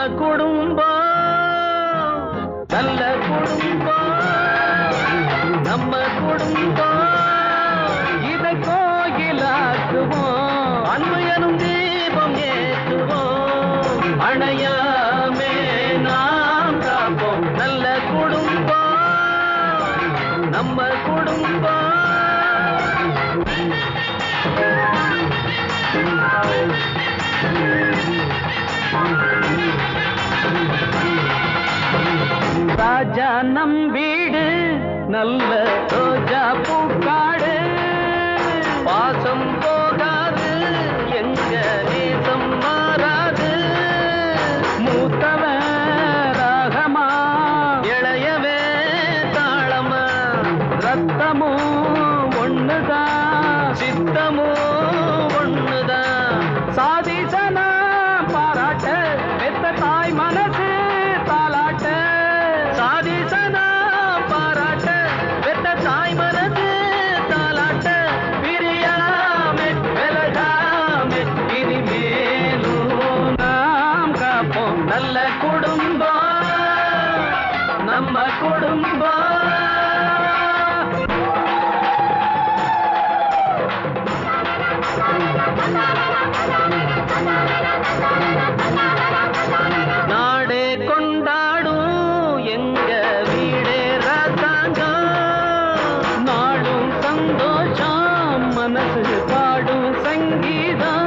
குடும்பம் நல்ல குடும்பம் நம்ம குடும்பம் இதை கோயிலாக்குவோம் அன்பு எனும் தீபம் ஏற்றுவோம் அணையாமே நாம் காப்போம் நல்ல குடும்பம் நம்ம குடும்பம் ராஜா நம் வீடு நல்ல ரோஜா பூக்காடு பாசம் போகாது எங்க நேசம் மாறாது மூத்தவன் ராகமா இளையவே தாளமா ரத்தமும் ஒண்ணுதான் சித்தமும் ஒண்ணுதான் சாதிசனா பாராட்ட பெத்த தாய் மனசு தாலாட்ட சாதிசனா பாராட்ட பெத்த தாய் மனசு தாலாட்ட பிரியாமே விலகாமே இனிமேலும் நாம் காப்போம் நல்ல குடும்பம் நம்ம குடும்பம் நாடே கொண்டாடும் எங்க வீடே ராசாங்கம் நாடும் சந்தோஷம் மனசு பாடும் சங்கீதம்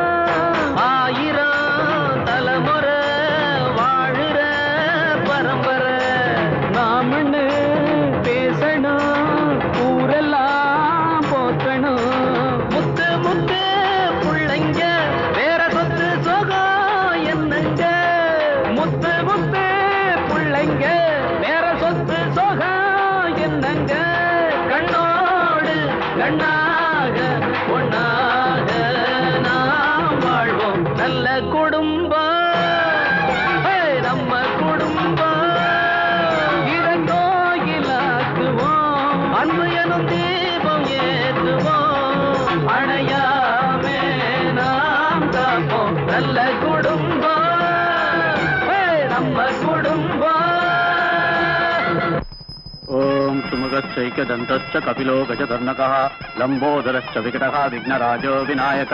ஆயிரம் தலைமுறை வாழுற பரம்பரை நாமன்னு பேசணும் ஊரெல்லாம் போற்றணும் முத்து முத்து புள்ளைங்க வேற சொத்து சொகம் என்னங்க முத்து முத்து புள்ளைங்க வேற சொத்து சொகம் என்னங்க கண்ணோடு கண்ணாக ஒண்ணாக நாம் வாழ்வோம் நல்ல குடும்பம் ஹே, நம்ம குடும்பம் இரங்கோயிலாக்குவோம் அன்பு எனும் தீபம் ஏற்றுவோம் அணையாமே நாம் காப்போம் நல்ல குடும்பம் ஹே, நம்ம குடும்பம் ఓం సుముఖైకదంతశ్చ కపిలో గజకర్ణక లంబోదరశ్చ వికట విఘ్నరాజో వినాయక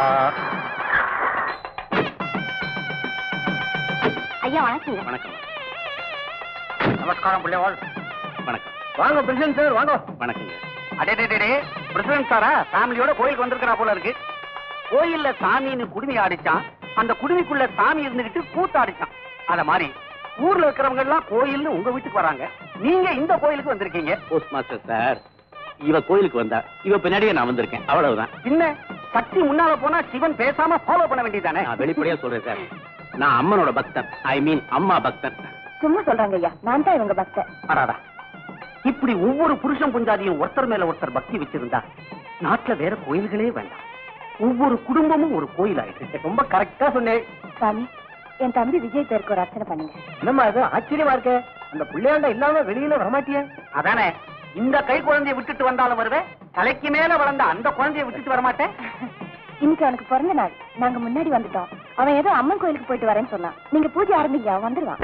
ஐயா வணக்கங்க வணக்கம் நமஸ்காரம் பிள்ளைவாள் வணக்கம் வாங்க பிரசிடன்ட் சார் வாங்க வணக்கங்க அடே பிரசிடன்ட் சாரா ஃபேமிலியோட கோயிலுக்கு வந்திருக்கிறா போல இருக்கு கோயில்ல சாமின்னு குடுமி ஆடிச்சான் அந்த குடுமிக்குள்ள சாமி இருந்துகிட்டு கூத்தாடிச்சான் அத மாதிரி ஊர்ல இருக்கிறவங்க எல்லாம் கோயில்னு உங்க வீட்டுக்கு வராங்க நீங்க இந்த கோயிலுக்கு வந்திருக்கீங்க போஸ்ட் மாஸ்டர் சார் இவ கோயிலுக்கு வந்தா இவ பின்னாடியே நான் வந்திருக்கேன் அவ்வளவுதான் பின்ன சக்தி முன்னால போனா சிவன் பேசாம ஃபாலோ பண்ண வேண்டியதானே நான் வெளிப்படையா சொல்றேன் சார் நான் அம்மனோட பக்தன் ஐ மீன் அம்மா பக்தன் சும்மா சொல்றாங்க ஐயா நான் தான் இவங்க பக்தர் அடாடா இப்படி ஒவ்வொரு புருஷன் புஞ்சாதியும் ஒருத்தர் மேல ஒருத்தர் பக்தி வச்சிருந்தா நாட்டுல வேற கோயில்களே வேண்டாம் ஒவ்வொரு குடும்பமும் ஒரு கோயில் ஆயிடுச்சு ரொம்ப கரெக்டா சொன்னேன் சாமி என் தம்பி விஜய் பேருக்கு ஒரு அர்ச்சனை பண்ணுங்க என்னம்மா இது ஆச்சரியமா இருக்க அந்த பிள்ளையாண்ட இல்லாம வெளியில வரமாட்டிய அதானே இந்த கை குழந்தைய விட்டுட்டு வந்தாலும் வருவேன் தலைக்கு மேல வளர்ந்த அந்த குழந்தைய விட்டுட்டு வரமாட்டேன் இன்னைக்கு அவனுக்கு பிறந்த நாள் நாங்க முன்னாடி வந்துட்டோம் அவன் ஏதோ அம்மன் கோயிலுக்கு போயிட்டு வரேன்னு சொன்னான் நீங்க பூஜை ஆரம்பிங்க அவன் வந்துருவான்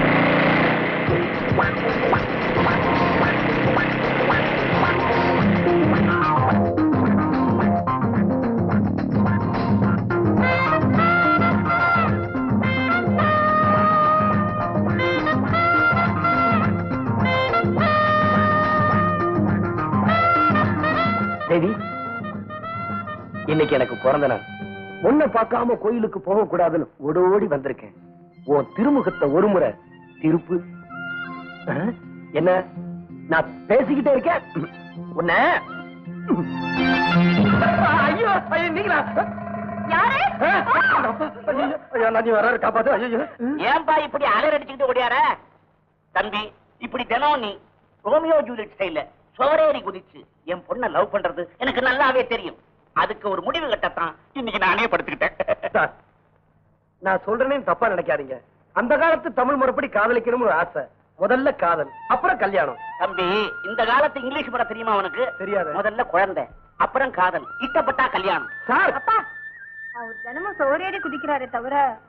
தேவி இன்னைக்கு எனக்கு பிறந்த நாள் உன்னை பார்க்காம கோயிலுக்கு போக கூடாதுன்னு ஓடோடி வந்திருக்கேன் உன் திருமுகத்தை ஒரு முறை திருப்பு ஆ? என்ன நான் பேசிக்கிட்டே இருக்கேன் உன்ன ஐயோ ஐயோ நீங்களா யாரு ஐயோ நான் வராரு காப்பாத்து ஐயோ ஏன்பா இப்படி அலர் அடிச்சுக்கிட்டு ஓடியார தம்பி இப்படி தினம் நீ ரோமியோ ஜூலியட் ஸ்டைல்ல சோரேறி குதிச்சு என் பொண்ண லவ் பண்றது எனக்கு நல்லாவே தெரியும் அதுக்கு ஒரு முடிவு கட்டத்தான் இன்னைக்கு நானே படுத்துக்கிட்டேன் சார், நான் சொல்றேன்னு தப்பா நினைக்காதீங்க அந்த காலத்து தமிழ் முறைப்படி காதலிக்கணும்னு ஒரு ஆசை முதல்ல காதல் அப்புறம் கல்யாணம் தம்பி இந்த காலத்து இங்கிலீஷ் படம் தெரியுமா உனக்கு தெரியாது. முதல்ல குழந்தை அப்புறம் காதல் இட்டப்பட்டா கல்யாணம் சார் அப்பா அவர் தினமும் சோறேறி குதிக்கிறாரே தவிர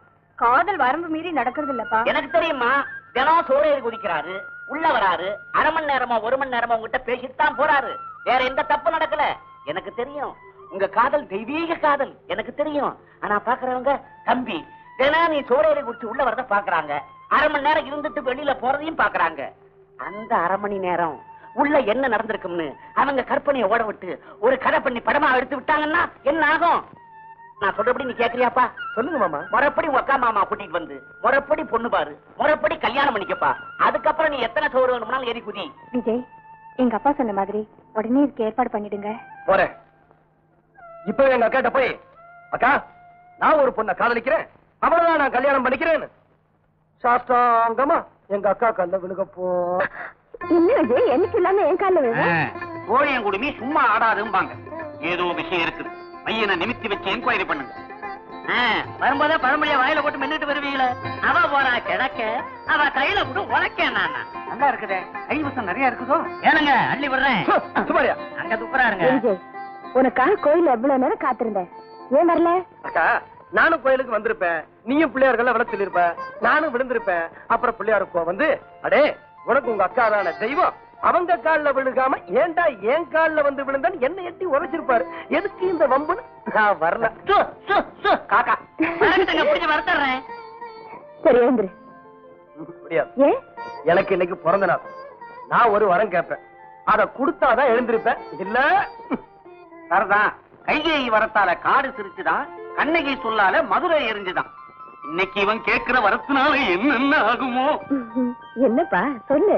காதல் வரம்பு மீறி நடக்கிறது இல்லப்பா எனக்கு தெரியுமா தினம் சோழேறி குதிக்கிறாரு உள்ள வராரு அரை மணி நேரமா ஒரு மணி நேரமா உங்ககிட்ட பேசிட்டு தான் போறாரு வேற எந்த தப்பு நடக்கல எனக்கு தெரியும் உங்க காதல் தெய்வீக காதல் எனக்கு தெரியும் ஆனா பாக்குறவங்க தம்பி தினம் நீ சோழேறி குடிச்சு உள்ள வரத பாக்குறாங்க அரை மணி நேரம் இருந்துட்டு வெளியில போறதையும் பாக்குறாங்க அந்த அரை மணி நேரம் உள்ள என்ன நடந்திருக்கும்னு அவங்க கற்பனையை ஓட விட்டு ஒரு கதை பண்ணி படமா எடுத்து விட்டாங்கன்னா என்ன ஆகும் நான் சொல்றபடி நீ கேக்குறியாப்பா சொல்லுங்க மாமா முறைப்படி உங்க அக்கா மாமா கூட்டிட்டு வந்து முறைப்படி பொண்ணு பாரு முறைப்படி கல்யாணம் பண்ணிக்கப்பா அதுக்கப்புறம் நீ எத்தனை சோறு வேணும்னாலும் ஏறி குதி விஜய் எங்க அப்பா சொன்ன மாதிரி உடனே இதுக்கு ஏற்பாடு பண்ணிடுங்க போறேன் இப்ப எங்க அக்காட்ட போய் அக்கா நான் ஒரு பொண்ணை காதலிக்கிறேன் அவளதான் நான் கல்யாணம் பண்ணிக்கிறேன்னு சாஷ்டாங்கமா எங்க அக்கா கல்ல விழுக போ என்ன விஜய் என்னைக்கு இல்லாம என் கால கோழியன் குடுமி சும்மா ஆடாதும்பாங்க ஏதோ விஷயம் இருக்குது பையனை நிமித்தி வச்சு என்கொயரி பண்ணுங்க வரும்போதே பழமொழிய வாயில போட்டு மின்னுட்டு வருவீங்களே அவ போறா கிழக்க அவ கையில கூட உழைக்க நான் நல்லா இருக்குதே கைவசம் நிறைய இருக்குதோ ஏனுங்க அள்ளி விடுறேன் சுமாரியா அங்க துப்புரா இருங்க விஜய் உனக்காக கோயில்ல எவ்வளவு நேரம் காத்திருந்தேன் ஏன் வரல அக்கா நானும் கோயிலுக்கு வந்திருப்பேன் நீயும் பிள்ளையார்கள் விட சொல்லிருப்ப நானும் விழுந்திருப்பேன் அப்புறம் பிள்ளையாருக்கோ வந்து அடே உனக்கு உங்க அக்கா தான தெய்வம் அவங்க கால்ல விழுகாம ஏன்டா என் கால்ல வந்து விழுந்தான்னு என்ன எட்டி உரைச்சிருப்பாரு எதுக்கு இந்த வம்புன்னு நான் வரல சு, சு, சு, காக்கா வரட்டுங்க, பிடிச்சு வரட்டுறேன் சரி எழுந்துரு முடியாது ஏன் எனக்கு இன்னைக்கு பிறந்த நாள் நான் ஒரு வரம் கேட்பேன் அத கொடுத்தாதான் எழுந்திருப்பேன் இல்ல சரிதான் கைகேயி வரத்தால காடு சிரிச்சுதான் கண்ணகி சொல்லால மதுரை எரிஞ்சுதான் இன்னைக்கு இவன் கேட்கிற வரத்தினால என்னென்ன ஆகுமோ என்னப்பா சொல்லு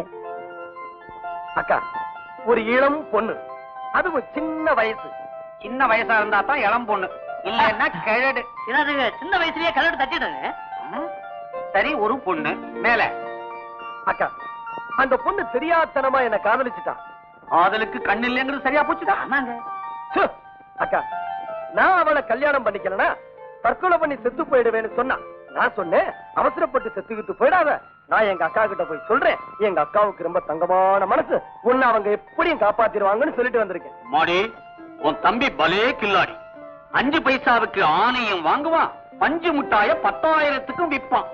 அக்கா ஒரு இளம் பொண்ணு அதுவும் சின்ன வயசு சின்ன வயசா இருந்தா தான் இளம் பொண்ணு இல்லன்னா கிழடு என்னதுங்க சின்ன வயசுலயே கலர் தட்டிடுங்க ம், சரி ஒரு பொண்ணு மேல அக்கா அந்த பொண்ணு தெரியாதனமா என்ன காதலிச்சுட்டான் காதலுக்கு கண்ணு இல்லைங்கிறது சரியா போச்சுடா ஆமாங்க சு, அக்கா நான் அவளை கல்யாணம் பண்ணிக்கலனா தற்கொலை பண்ணி செத்து போயிடுவேன்னு சொன்னா நான் சொன்னேன் அவசரப்பட்டு செத்துக்கிட்டு போயிடாத நான் எங்க அக்கா கிட்ட போய் சொல்றேன் எங்க அக்காவுக்கு ரொம்ப தங்கமான மனசு உன்னை அவங்க எப்படியும் காப்பாத்திடுவாங்கன்னு சொல்லிட்டு வந்திருக்கேன் மாடி உன் தம்பி பலே கில்லாடி அஞ்சு பைசாவுக்கு ஆணையம் வாங்குவான் பஞ்சு முட்டாய பத்தாயிரத்துக்கும் விற்பான்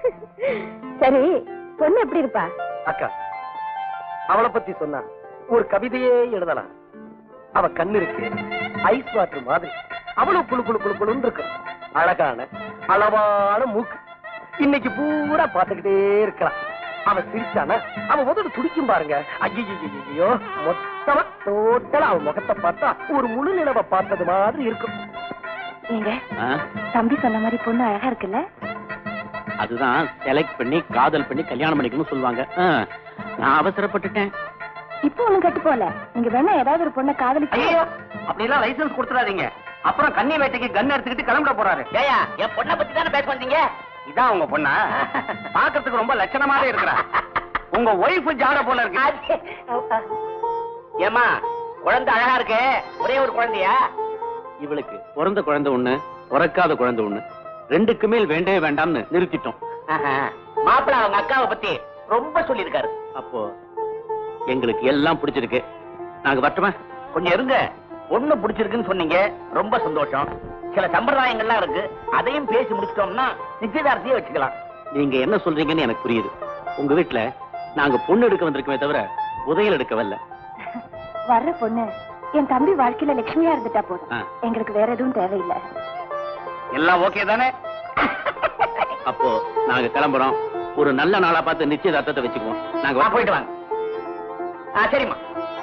சரி பொண்ணு எப்படி இருப்பா அக்கா அவளை பத்தி சொன்னா ஒரு கவிதையே எழுதலாம் அவ கண்ணு இருக்கு ஐஸ் வாட்டர் மாதிரி அவ்வளவு குளு குளு குளு குளுன்னு இருக்கு அழகான அளவான மூக்கு இன்னைக்கு பூரா பாத்துக்கிட்டே இருக்கலாம் அவ சிரிச்சானா அவ உதடு துடிக்கும் பாருங்க ஐயோ மொத்தமா டோட்டலா அவ முகத்தை பார்த்தா ஒரு முழு நிலவை பார்த்தது மாதிரி இருக்கும் ஏங்க தம்பி சொன்ன மாதிரி பொண்ணு அழகா இருக்குல்ல அதுதான் செலக்ட் பண்ணி காதல் பண்ணி கல்யாணம் பண்ணிக்கணும்னு சொல்லுவாங்க ஆ, நான் அவசரப்பட்டுட்டேன் இப்போ ஒண்ணும் கெட்டு போல நீங்க வேணா ஏதாவது ஒரு பொண்ணை காதலிச்சு ஐயோ அப்படி எல்லாம் லைசன்ஸ் கொடுத்துறாதீங்க அப்புறம் கன்னி வேட்டைக்கு கன் எடுத்துக்கிட்டு கிளம்பிட போறாரு ஏயா என் பொண்ணை பத்தி தானே பேச வந்தீங்க இதான் உங்க பொண்ணா பாக்குறதுக்கு ரொம்ப லட்சணமாவே இருக்கிறா உங்க ஒய்ஃப் ஜாட போல இருக்கு ஏமா குழந்தை அழகா இருக்கு ஒரே ஒரு குழந்தையா இவளுக்கு பிறந்த குழந்தை ஒண்ணு பிறக்காத குழந்தை ஒண்ணு ரெண்டுக்கு மேல் வேண்டவே வேண்டாம்னு நிறுத்திட்டோம் மாப்பிள்ள அவங்க அக்காவை பத்தி ரொம்ப சொல்லியிருக்காரு அப்போ எங்களுக்கு எல்லாம் பிடிச்சிருக்கு நாங்க வரட்டுமா கொஞ்சம் இருங்க பொண்ணு பிடிச்சிருக்குன்னு சொன்னீங்க ரொம்ப சந்தோஷம் சில சம்பிரதாயங்கள்லாம் இருக்கு அதையும் பேசி முடிச்சிட்டோம்னா நிச்சயதார்த்தையே வச்சுக்கலாம் நீங்க என்ன சொல்றீங்கன்னு எனக்கு புரியுது உங்க வீட்டுல நாங்க பொண்ணு எடுக்க வந்திருக்கோமே தவிர புதையல் எடுக்க வரல வர்ற பொண்ணு என் தம்பி வாழ்க்கையில லட்சுமியா இருந்துட்டா போதும் ஆ. எங்களுக்கு வேற எதுவும் தேவையில்லை எல்லாம் ஓகே தானே அப்போ நாங்க கிளம்புறோம் ஒரு நல்ல நாளா பார்த்து நிச்சயதார்த்தத்தை வச்சுக்குவோம் நாங்க வா வரோம். போயிட்டு வாங்க ஆ சரிம்மா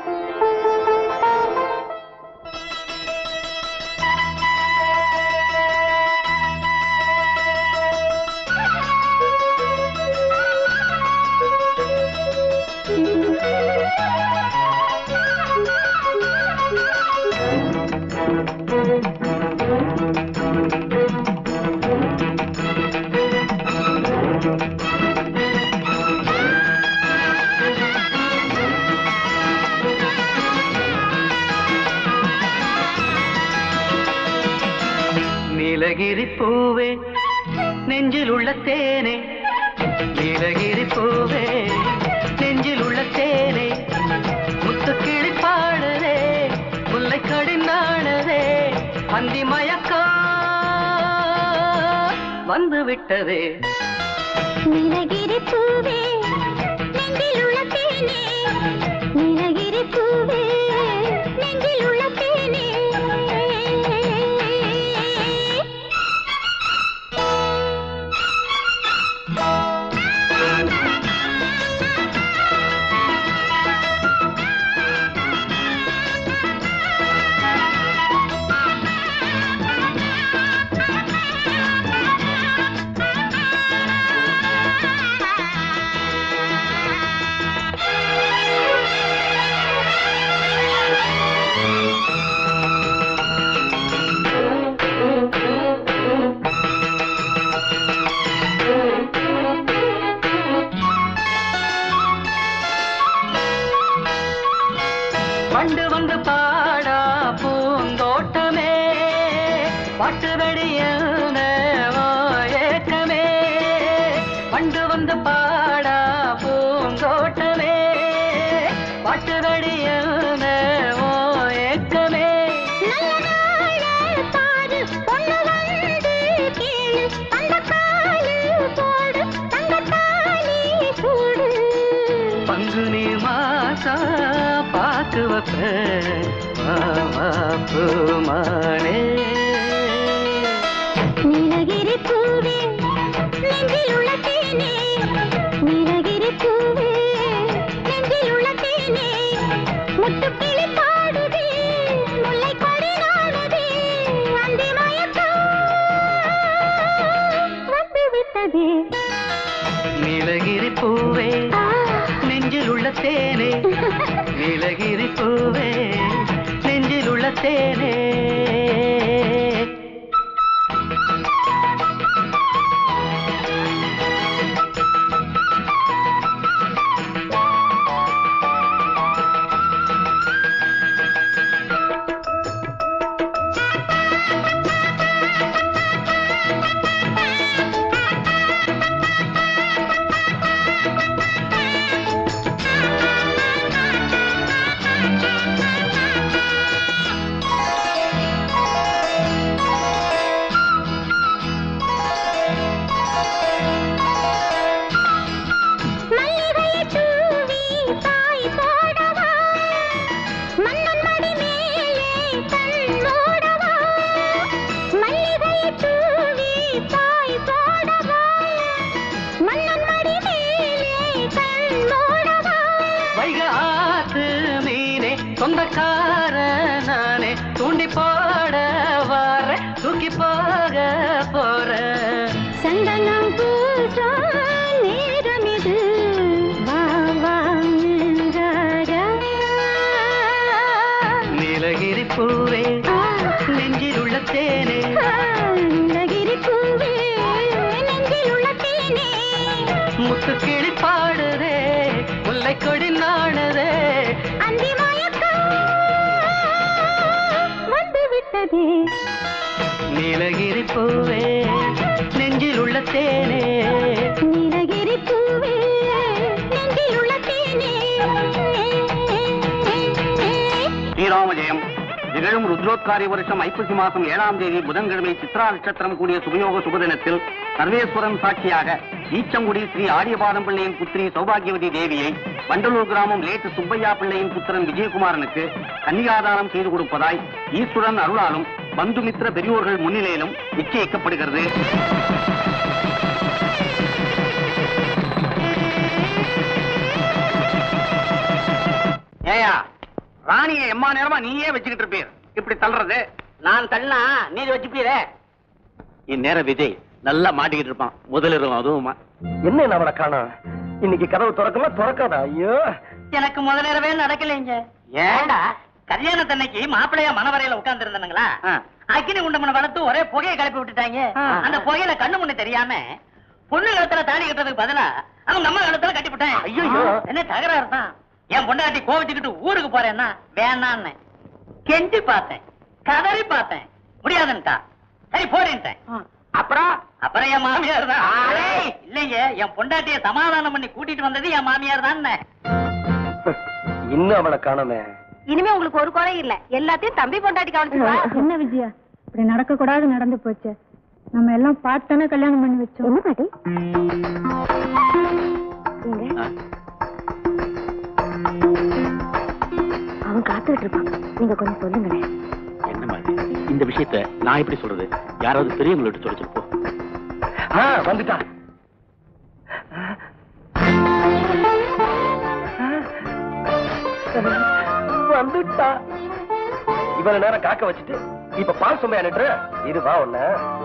நீலகிரி பூவே நெஞ்சில் உள்ள தேனே நீலகிரி பூவே நெஞ்சில் உள்ள தேனே முத்துக்கிளி பாடுதே முல்லை கடிந்தாடுதே அந்தி மயக்கம் வந்து விட்டதே நீலகிரி பூவே நெஞ்சில் உள்ள தேனே நீலகிரி பூவே நெஞ்சில் உள்ள தேனே பண்டு வந்து பாடா பூந்தோட்டமே பாட்டு வெடியன ஏக்கமே பண்டு வந்து பாடா பூந்தோட்டமே பாட்டு வெடியன ஏக்கமே நல்ல நாள பாரு பொண்ணு வந்து கேளு அந்த காலு போடு தங்க தாலி சூடு பங்குனி மாசா பாக்கு வப்ப மாமா பூமானே நீலகிரி பூவே நெஞ்சில் உள்ள தேனே நீலகிரி பூவே நெஞ்சில் உள்ள தேனே முட்டுக்கிளி பாடுதே முல்லை கொடி நாடுதே அந்தி மயக்கம் வந்து விட்டதே நீலகிரி பூவே ஆ. நெஞ்சில் உள்ள தேனே நீலகிரி பூவே நெஞ்சில் உள்ள தேனே மல்லிகையை தூவி தாய் போடவா மன்னன் மடி மேலே கண் மூடவா மல்லிகையை தூவி தாய் போடவா மன்னன் மடி மேலே கண் மூடவா வைக ஆத்து மீனே சொந்தக்கார நானே தூண்டி போட வார தூக்கி போக போற சந்தனம் பூசும் நேரம் இது வா வா ராஜா நீலகிரி பூவே நெஞ்சில் உள்ள தேனே நீலகிரி பூவே நெஞ்சில் உள்ள தேனே முத்து கிளி பாடுதே முல்லை கொடி நாடுதே அந்தி மயக்கம் வந்து விட்டதே நீலகிரி பூவே நெஞ்சில் உள்ள தேனே நீலகிரி பூவே நெஞ்சில் உள்ள தேனே ஸ்ரீராம ஜெயம் நிகழும் ருத்ரோத்காரி வருஷம் ஐப்பசி மாசம் ஏழாம் தேதி புதன்கிழமை சித்ரா நட்சத்திரம் கூடிய சுபயோக சுபதினத்தில் சர்வேஸ்வரன் சாட்சியாக ஈச்சங்குடி ஸ்ரீ ஆரியபாதம் பிள்ளையின் புத்திரி சௌபாகியவதி தேவியை வண்டலூர் கிராமம் லேட்டு சுப்பையா பிள்ளையின் புத்திரன் விஜயகுமாரனுக்கு கன்னிகாதானம் செய்து கொடுப்பதாய் ஈஸ்வரன் அருளாலும் பந்துமித்திர பெரியோர்கள் முன்னிலையிலும் நிச்சயிக்கப்படுகிறது ஏயா ராணியை எம்மா நேரமா நீயே வச்சுக்கிட்டு இருப்பீர் இப்படி தள்ளுறது நான் தள்ளா நீ வச்சுப்பீரே இந்நேரம் விஜய் நல்லா மாட்டிக்கிட்டு இருப்பான் முதலிரும் அதுவுமா என்ன அவனை காணோம் இன்னைக்கு கதவு திறக்கமா திறக்காதா ஐயோ எனக்கு முதலிரவே நடக்கலைங்க ஏண்டா கல்யாணத்தன்னைக்கு மாப்பிள்ளையா மனவரையில உட்கார்ந்து இருந்தானுங்களா ஆ. அக்கினி குண்டமனை வளர்த்து ஒரே புகையை கிளப்பி விட்டுட்டாங்க அந்த புகையில கண்ணு முன்னு தெரியாம பொண்ணு கழுத்துல தாலி கட்டுறதுக்கு பதிலா அவங்க அம்மா கழுத்துல கட்டி விட்டேன் ஐயையோ. என்ன தகராறு தான் என் பொண்டாட்டி கோவிச்சுக்கிட்டு ஊருக்கு போறேன்னா வேணான்னு கெஞ்சி பார்த்தேன் கதறி பார்த்தேன் முடியாதுன்ட்டா சரி போறேன்ட்டேன் அப்புறம் அப்புறம் என் மாமியார் தான் இல்லைங்க என் பொண்டாட்டிய சமாதானம் பண்ணி கூட்டிட்டு வந்தது என் மாமியார் தான் இன்னும் அவனை காணோமே இனிமே உங்களுக்கு ஒரு குறை இல்ல எல்லாத்தையும் தம்பி பொண்டாட்டி கவனிச்சுக்கா என்ன விஜயா இப்படி நடக்க கூடாது நடந்து போச்சு நம்ம எல்லாம் பார்த்தானே கல்யாணம் பண்ணி வச்சோம் என்ன பாட்டி எங்க ஆ, அவன் காத்துக்கிட்டு இருப்பான் நீங்க கொஞ்சம் சொல்லுங்களேன் என்ன மாதிரி இந்த விஷயத்த நான் எப்படி சொல்றது யாராவது பெரியவங்கள்ட்ட சொல்ல சொல்லுப்போம் ஆ வந்துட்டா வந்துட்டா இவ்வளவு நேரம் காக்க வச்சுட்டு இப்ப பால் சுமையா நின்று இது வா ஒண்ணு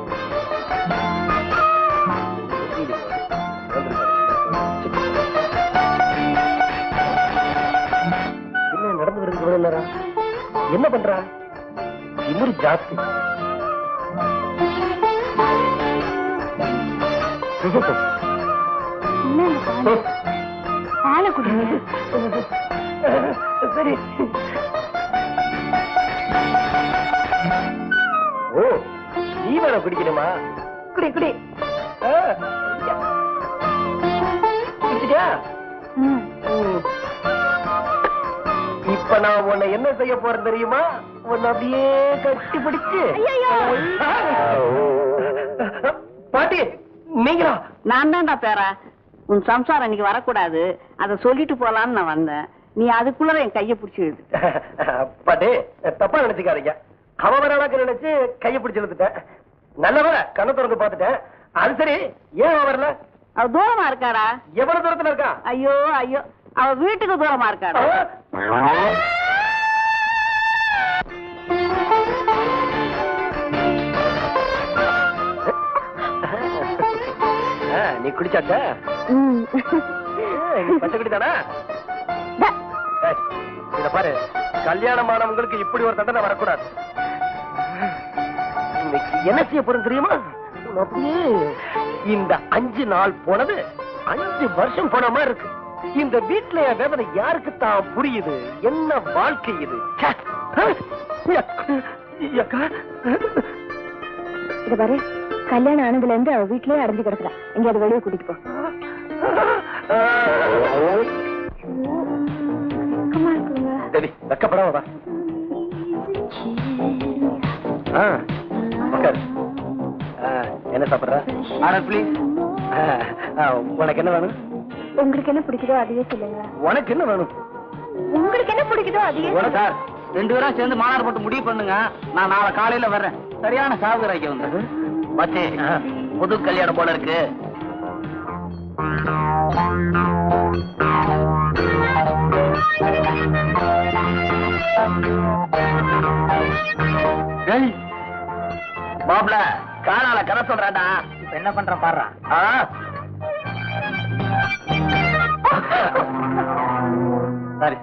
என்ன நடந்து வருது இவ்வளவு நேரம் என்ன பண்றா இன்னொரு ஜாஸ்தி பாலை குடிங்க சரி ஓ நீ வேற குடிக்கணுமா குடி குடி ஆ, ஐயா. குடிச்சிட்டியா ம். ம். இப்ப நான் உன்னை என்ன செய்ய போறேன் தெரியுமா உன்னை அப்படியே கட்டி பிடிச்சு பாட்டி நீங்களா நான் தான்டா பேரா உன் சம்சாரம் இன்னைக்கு வரக்கூடாது அதை சொல்லிட்டு போலான்னு நான் வந்தேன் நீ அதுக்குள்ள என் கைய பிடிச்சி எழுது பாட்டி தப்பா நினைச்சுக்காதீங்க அவன் வர அளவுக்கு நினைச்சு கையை பிடிச்சு இழுத்துட்டேன் நல்லவர கண்ணை திறந்து பார்த்துட்டேன் அது சரி ஏன் அவன் வரல அவ தூரமா இருக்காடா எவ்வளவு தூரத்துல இருக்கான் ஐயோ ஐயோ அவ வீட்டுக்கு தூரமா இருக்காடா ஆ, நீ குடிச்சாச்சா ம். ஏய், நீ பச்சை குடிதானா ஏய், இத பாரு கல்யாணமானவங்களுக்கு இப்படி ஒரு தண்டனை வரக்கூடாது இன்னைக்கு என்ன செய்ய போறேன் தெரியுமா உன்னை அப்படியே இந்த அஞ்சு நாள் போனது அஞ்சு வருஷம் போன மாதிரி இருக்கு இந்த வீட்டுல என் வேதனை யாருக்கு தான் புரியுது என்ன வாழ்க்கை இது ச்சே. அக்கா. இத பாரு கல்யாணம் ஆனதுல இருந்து அவ வீட்லயே அடைஞ்சு கிடக்குறா எங்கேயாவது வெளியே கூட்டிட்டு போ வெக்கமா இருக்குங்க. சரி வெக்கப்படாம வா ஆ, உட்காரு. ஆ, என்ன சாப்பிடுற ஆர்டர் ப்ளீஸ் ஆ, ஆ, உனக்கு என்ன வேணும் உங்களுக்கு என்ன பிடிக்குதோ அதையே சொல்லுங்க உனக்கு என்ன வேணும் உங்களுக்கு என்ன பிடிக்குதோ அதையே உனக்கு சார் ரெண்டு பேரும் சேர்ந்து மாநாடு போட்டு முடிவு பண்ணுங்க நான் நாளை காலையில வர்றேன் சரியான சாகுராய்க்கு வந்து மச்சி புது கல்யாணம் போல இருக்கு மாப்ள காணால கதை சொல்றாடா இப்ப என்ன பண்றேன் பாடுறா ஆ. சரி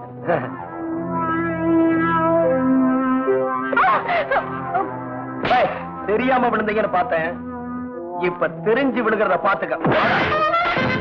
ஏய், தெரியாம விழுந்தீங்கன்னு பார்த்தேன் இப்ப தெரிஞ்சு விழுகிறத பாத்துக்க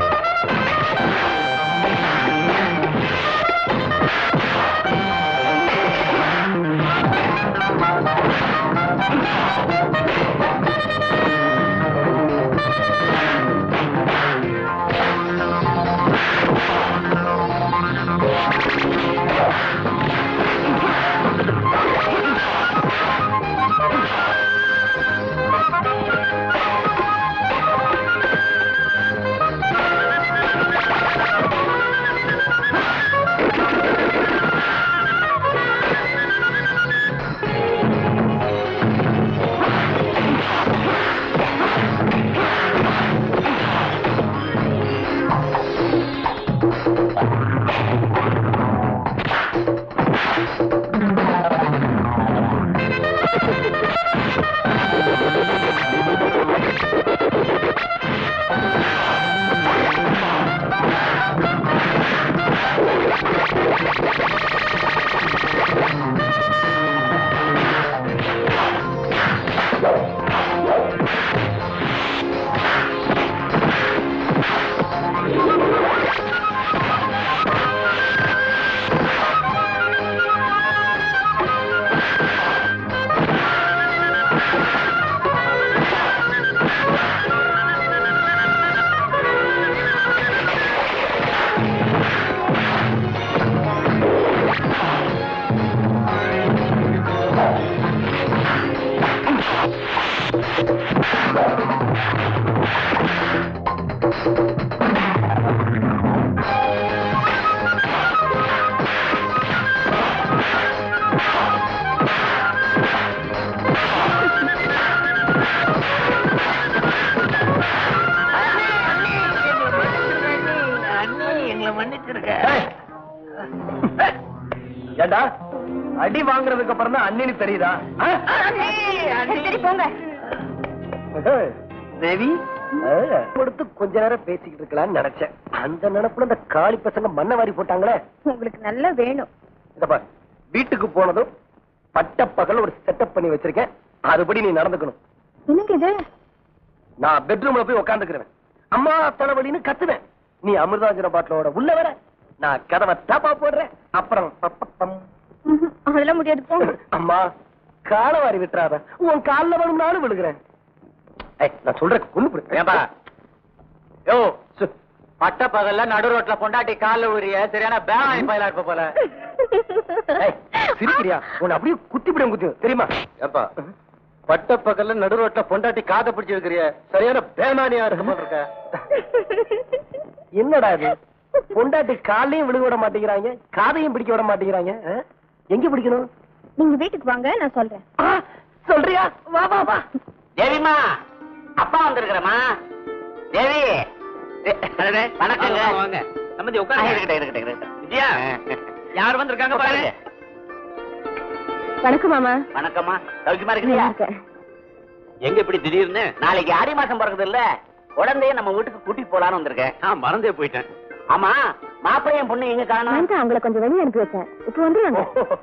ஏண்டா அடி வாங்குறதுக்கு அப்புறம் தான் அண்ணின்னு தெரியுதா ஆ? சரி போங்க தேவி கொடுத்து கொஞ்ச நேரம் பேசிக்கிட்டு இருக்கலாம்னு நினைச்சேன் அந்த நினைப்புல இந்த காளி பசங்க மண்ணை வாரி போட்டாங்களே உங்களுக்கு நல்லா வேணும் இத பாரு வீட்டுக்கு போனதும் பட்ட பகல் ஒரு செட்டப் பண்ணி வச்சிருக்கேன் அதுபடி நீ நடந்துக்கணும் என்னங்க இது நான் பெட்ரூம்ல போய் உட்காந்துக்கிறேன் அம்மா தலைவலின்னு கத்துவேன் நீ அமிர்தாஞ்சன பாட்டிலோட உள்ள வர நான் கதவை தாப்பா போடுறேன் அப்புறம் பப்பப்பம். ம்ஹும், அதெல்லாம் முடியாது போங்க அம்மா காலை வாரி விட்டுறாத உன் கால்ல வேணும்னாலும் விழுகிறேன் ஏய், நான் சொல்றேன் கொண்டு ஏப்பா யோ பட்ட பகல்ல நடு ரோட்ல பொண்டாட்டி கால்ல உரிய சரியான பேனாணி பயிலா இருப்ப போல சிரிக்கிறியா உன்னை அப்படியே குத்தி பிடியும் குத்தி தெரியுமா ஏப்பா பட்ட பகல்ல நடு ரோட்ல பொண்டாட்டி காதை பிடிச்சு இருக்கிறிய சரியான பேமானியா இருக்க போல இருக்க என்னடா இது பொண்டாட்டி காலையும் விழுக விட மாட்டேங்கிறாங்க காதையும் பிடிக்க விட மாட்டேங்கிறாங்க ஆ? எங்க பிடிக்கணும் நீங்க வீட்டுக்கு வாங்க நான் சொல்றேன் ஆ, சொல்றியா வா வா வா தேவிமா அப்பா வந்திருக்கிறமா தேவி தே- அடடே, வணக்கங்க வாங்க, வாங்க சம்பந்தி ஆ, உட்காருங்க இருக்கட்டும், இருக்கட்டும், இருக்கட்டும். விஜயா யார் வந்திருக்காங்க பாருங்க வணக்கம் மாமா வணக்கம்மா சௌக்கியமா நல்லா இருக்கிறியா இருக்கேன். எங்க இப்படி திடீர்னு நாளைக்கு ஆடி மாசம் பிறகுது இல்ல குழந்தைய நம்ம வீட்டுக்கு கூட்டிட்டு போலான்னு வந்திருக்கேன் நான் மறந்தே போயிட்டேன் ஆமா மாப்பிள்ளையும் பொண்ணு எங்க நான் காணும் தான் அவங்கள கொஞ்சம் வெளியே அனுப்பி வச்சேன் இப்போ வந்துருவாங்க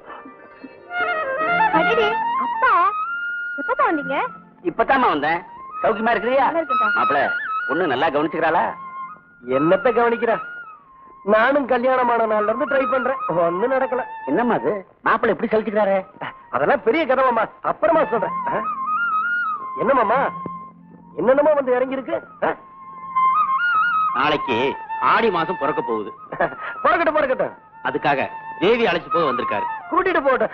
அடடே, அப்பா எப்பதான் வந்தீங்க இப்பதாம்மா வந்தேன் சௌக்கியமா இருக்கிறியா நல்லா இருக்கேன்டா. மாப்பிள்ள பொண்ணு நல்லா கவனிச்சுக்கிறாளா என்னத்த கவனிக்கிற நானும் கல்யாணமான நாள்ல இருந்து ட்ரை பண்றேன் ஒண்ணும் நடக்கல என்னம்மா அது மாப்பிள்ளை எப்படி சலிச்சுக்கிறாரு அதெல்லாம் பெரிய கதவம்மா அப்புறமா சொல்றேன் ஆ? என்னமாமா என்னென்னமோ வந்து இறங்கி இருக்கு நாளைக்கு ஆடி மாசம் பிறக்க போகுது பிறக்கட்டும் பிறக்கட்டும் அதுக்காக தேவி அழைச்சு போக வந்திருக்காரு கூட்டிட்டு போட்டோம்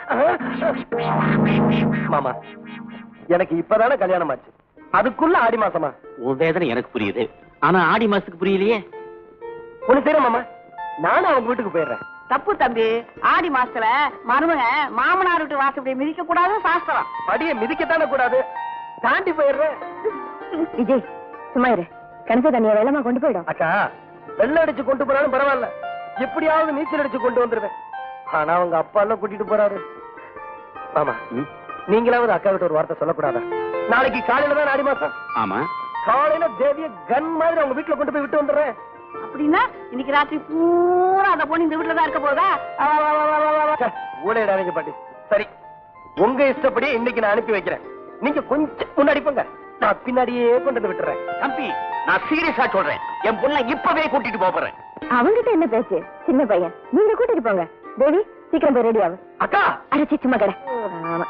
மாமா எனக்கு இப்பதானே கல்யாணம் ஆச்சு அதுக்குள்ள ஆடி மாசமா உன் வேதனை எனக்கு புரியுது ஆனா ஆடி மாசத்துக்கு புரியலையே ஒண்ணு செய்யறேன் மாமா நானும் அவங்க வீட்டுக்கு போயிடுறேன் தப்பு தம்பி ஆடி மாசத்துல மருமக மாமனார் வீட்டு வாசப்படி மிதிக்க கூடாது சாஸ்திரம் படிய மிதிக்கத்தானே கூடாது தாண்டி போயிடுறேன் விஜய் சும்மா இரு கணக்கு தண்ணிய வெள்ளமா கொண்டு போயிடும் அக்கா வெள்ளம் அடிச்சு கொண்டு போனாலும் பரவாயில்ல எப்படியாவது நீச்சல் அடிச்சு கொண்டு வந்துருவேன் ஆனா அவங்க அப்பா எல்லாம் கூட்டிட்டு போறாரு மாமா நீங்களாவது அக்கா கிட்ட ஒரு வார்த்தை சொல்லக்கூடாதா நாளைக்கு காலையில தான் ஆடி மாசம் ஆமா காலையில தேவிய கன் மாதிரி அவங்க வீட்டுல கொண்டு போய் விட்டு வந்துடுறேன் அப்படின்னா இன்னைக்கு ராத்திரி பூரா அந்த பொண்ணு இந்த வீட்டுல தான் இருக்க போதா ச்சே, ஊழையிடாதீங்க பாட்டி சரி உங்க இஷ்டப்படி இன்னைக்கு நான் அனுப்பி வைக்கிறேன் நீங்க கொஞ்சம் முன்னாடி போங்க நான் பின்னாடியே கொண்டு வந்து விட்டுறேன் தம்பி நான் சீரியஸா சொல்றேன் என் பொண்ணை இப்பவே கூட்டிட்டு போப் போறேன் அவங்கிட்ட என்ன பேச்சு சின்ன பையன் நீங்க கூட்டிட்டு போங்க தேவி சீக்கிரம் போய் ரெடி ஆகும் அக்கா அரைச்சி சும்மா கடை ஆமா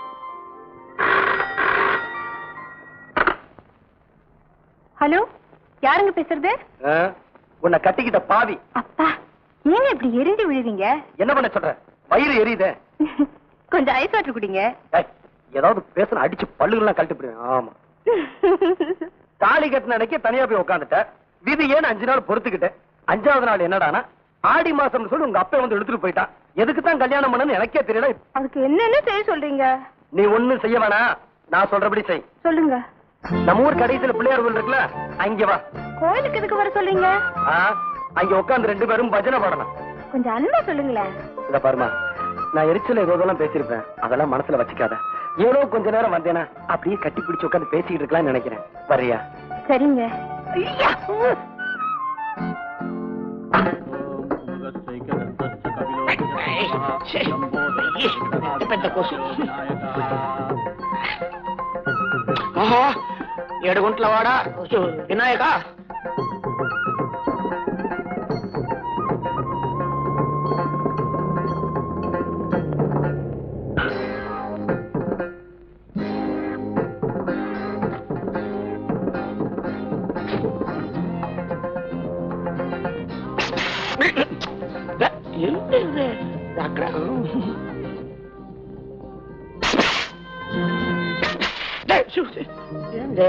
ஹலோ யாருங்க பேசுறது ஆ, உன்னை கட்டிக்கிட்ட பாவி அப்பா ஏங்க இப்படி எரிஞ்சு விழுவீங்க என்ன பண்ண சொல்ற வயிறு எரியுதே கொஞ்சம் ஐஸ் வாட்டர் குடிங்க ஏய், ஏதாவது பேசுன அடிச்சு பல்லுகள்லாம் கழட்டி போடுவேன் ஆமா தாலி கட்டின அன்னைக்கு தனியா போய் உட்காந்துட்ட விதி ஏன்னு அஞ்சு நாள் பொறுத்துக்கிட்டேன் அஞ்சாவது நாள் என்னடானா ஆடி மாசம்னு சொல்லி உங்க அப்பா வந்து எடுத்துட்டு போயிட்டான் எதுக்கு தான் கல்யாணம் பண்ணனு எனக்கே தெரியல அதுக்கு என்னென்ன செய்ய சொல்றீங்க நீ ஒண்ணும் செய்ய வேணாம் நான் சொல்றபடி செய் சொல்லுங்க நம்ம ஊர் கடைசியில பிள்ளையார் கோயில் இருக்குல்ல அங்க வா கோயிலுக்கு எதுக்கு வர சொல்றீங்க ஆ, அங்க உட்கார்ந்து ரெண்டு பேரும் பஜனை பாடணும் கொஞ்சம் அன்பா சொல்லுங்களேன் இத பாருமா நான் எரிச்சல ஏதோ இதெல்லாம் பேசியிருப்பேன் அதெல்லாம் மனசுல வச்சுக்காத ஏதோ கொஞ்ச நேரம் வந்தேனா அப்படியே கட்டி பிடிச்சு உட்கார்ந்து பேசிட்டு இருக்கலாம்னு நினைக்கிறேன் வரியா சரிங்க ఏడు గుంట్ల వాడ వినాయక అక్కడ ఏంటి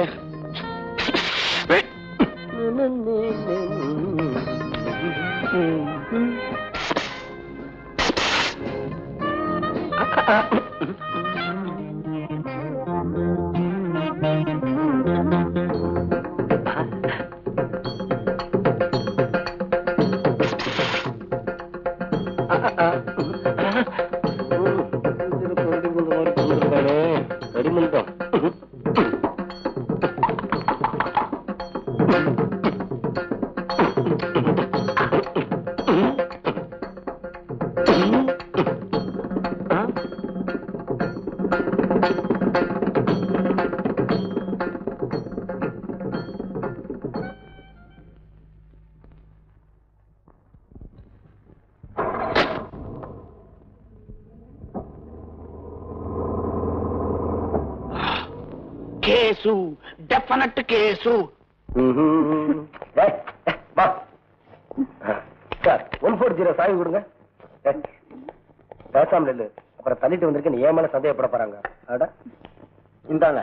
கேசு டெஃபனட் கேசு ம்ஹும். ஏய், ஏய், வா சார் ஒன் ஃபோர் ஜீரோ சாவி கொடுங்க ஏய், பேசாமல் இல்லு அப்புறம் தள்ளிட்டு வந்திருக்க நீ ஏன் மேல சந்தேகப்பட போறாங்க அட இந்தாங்க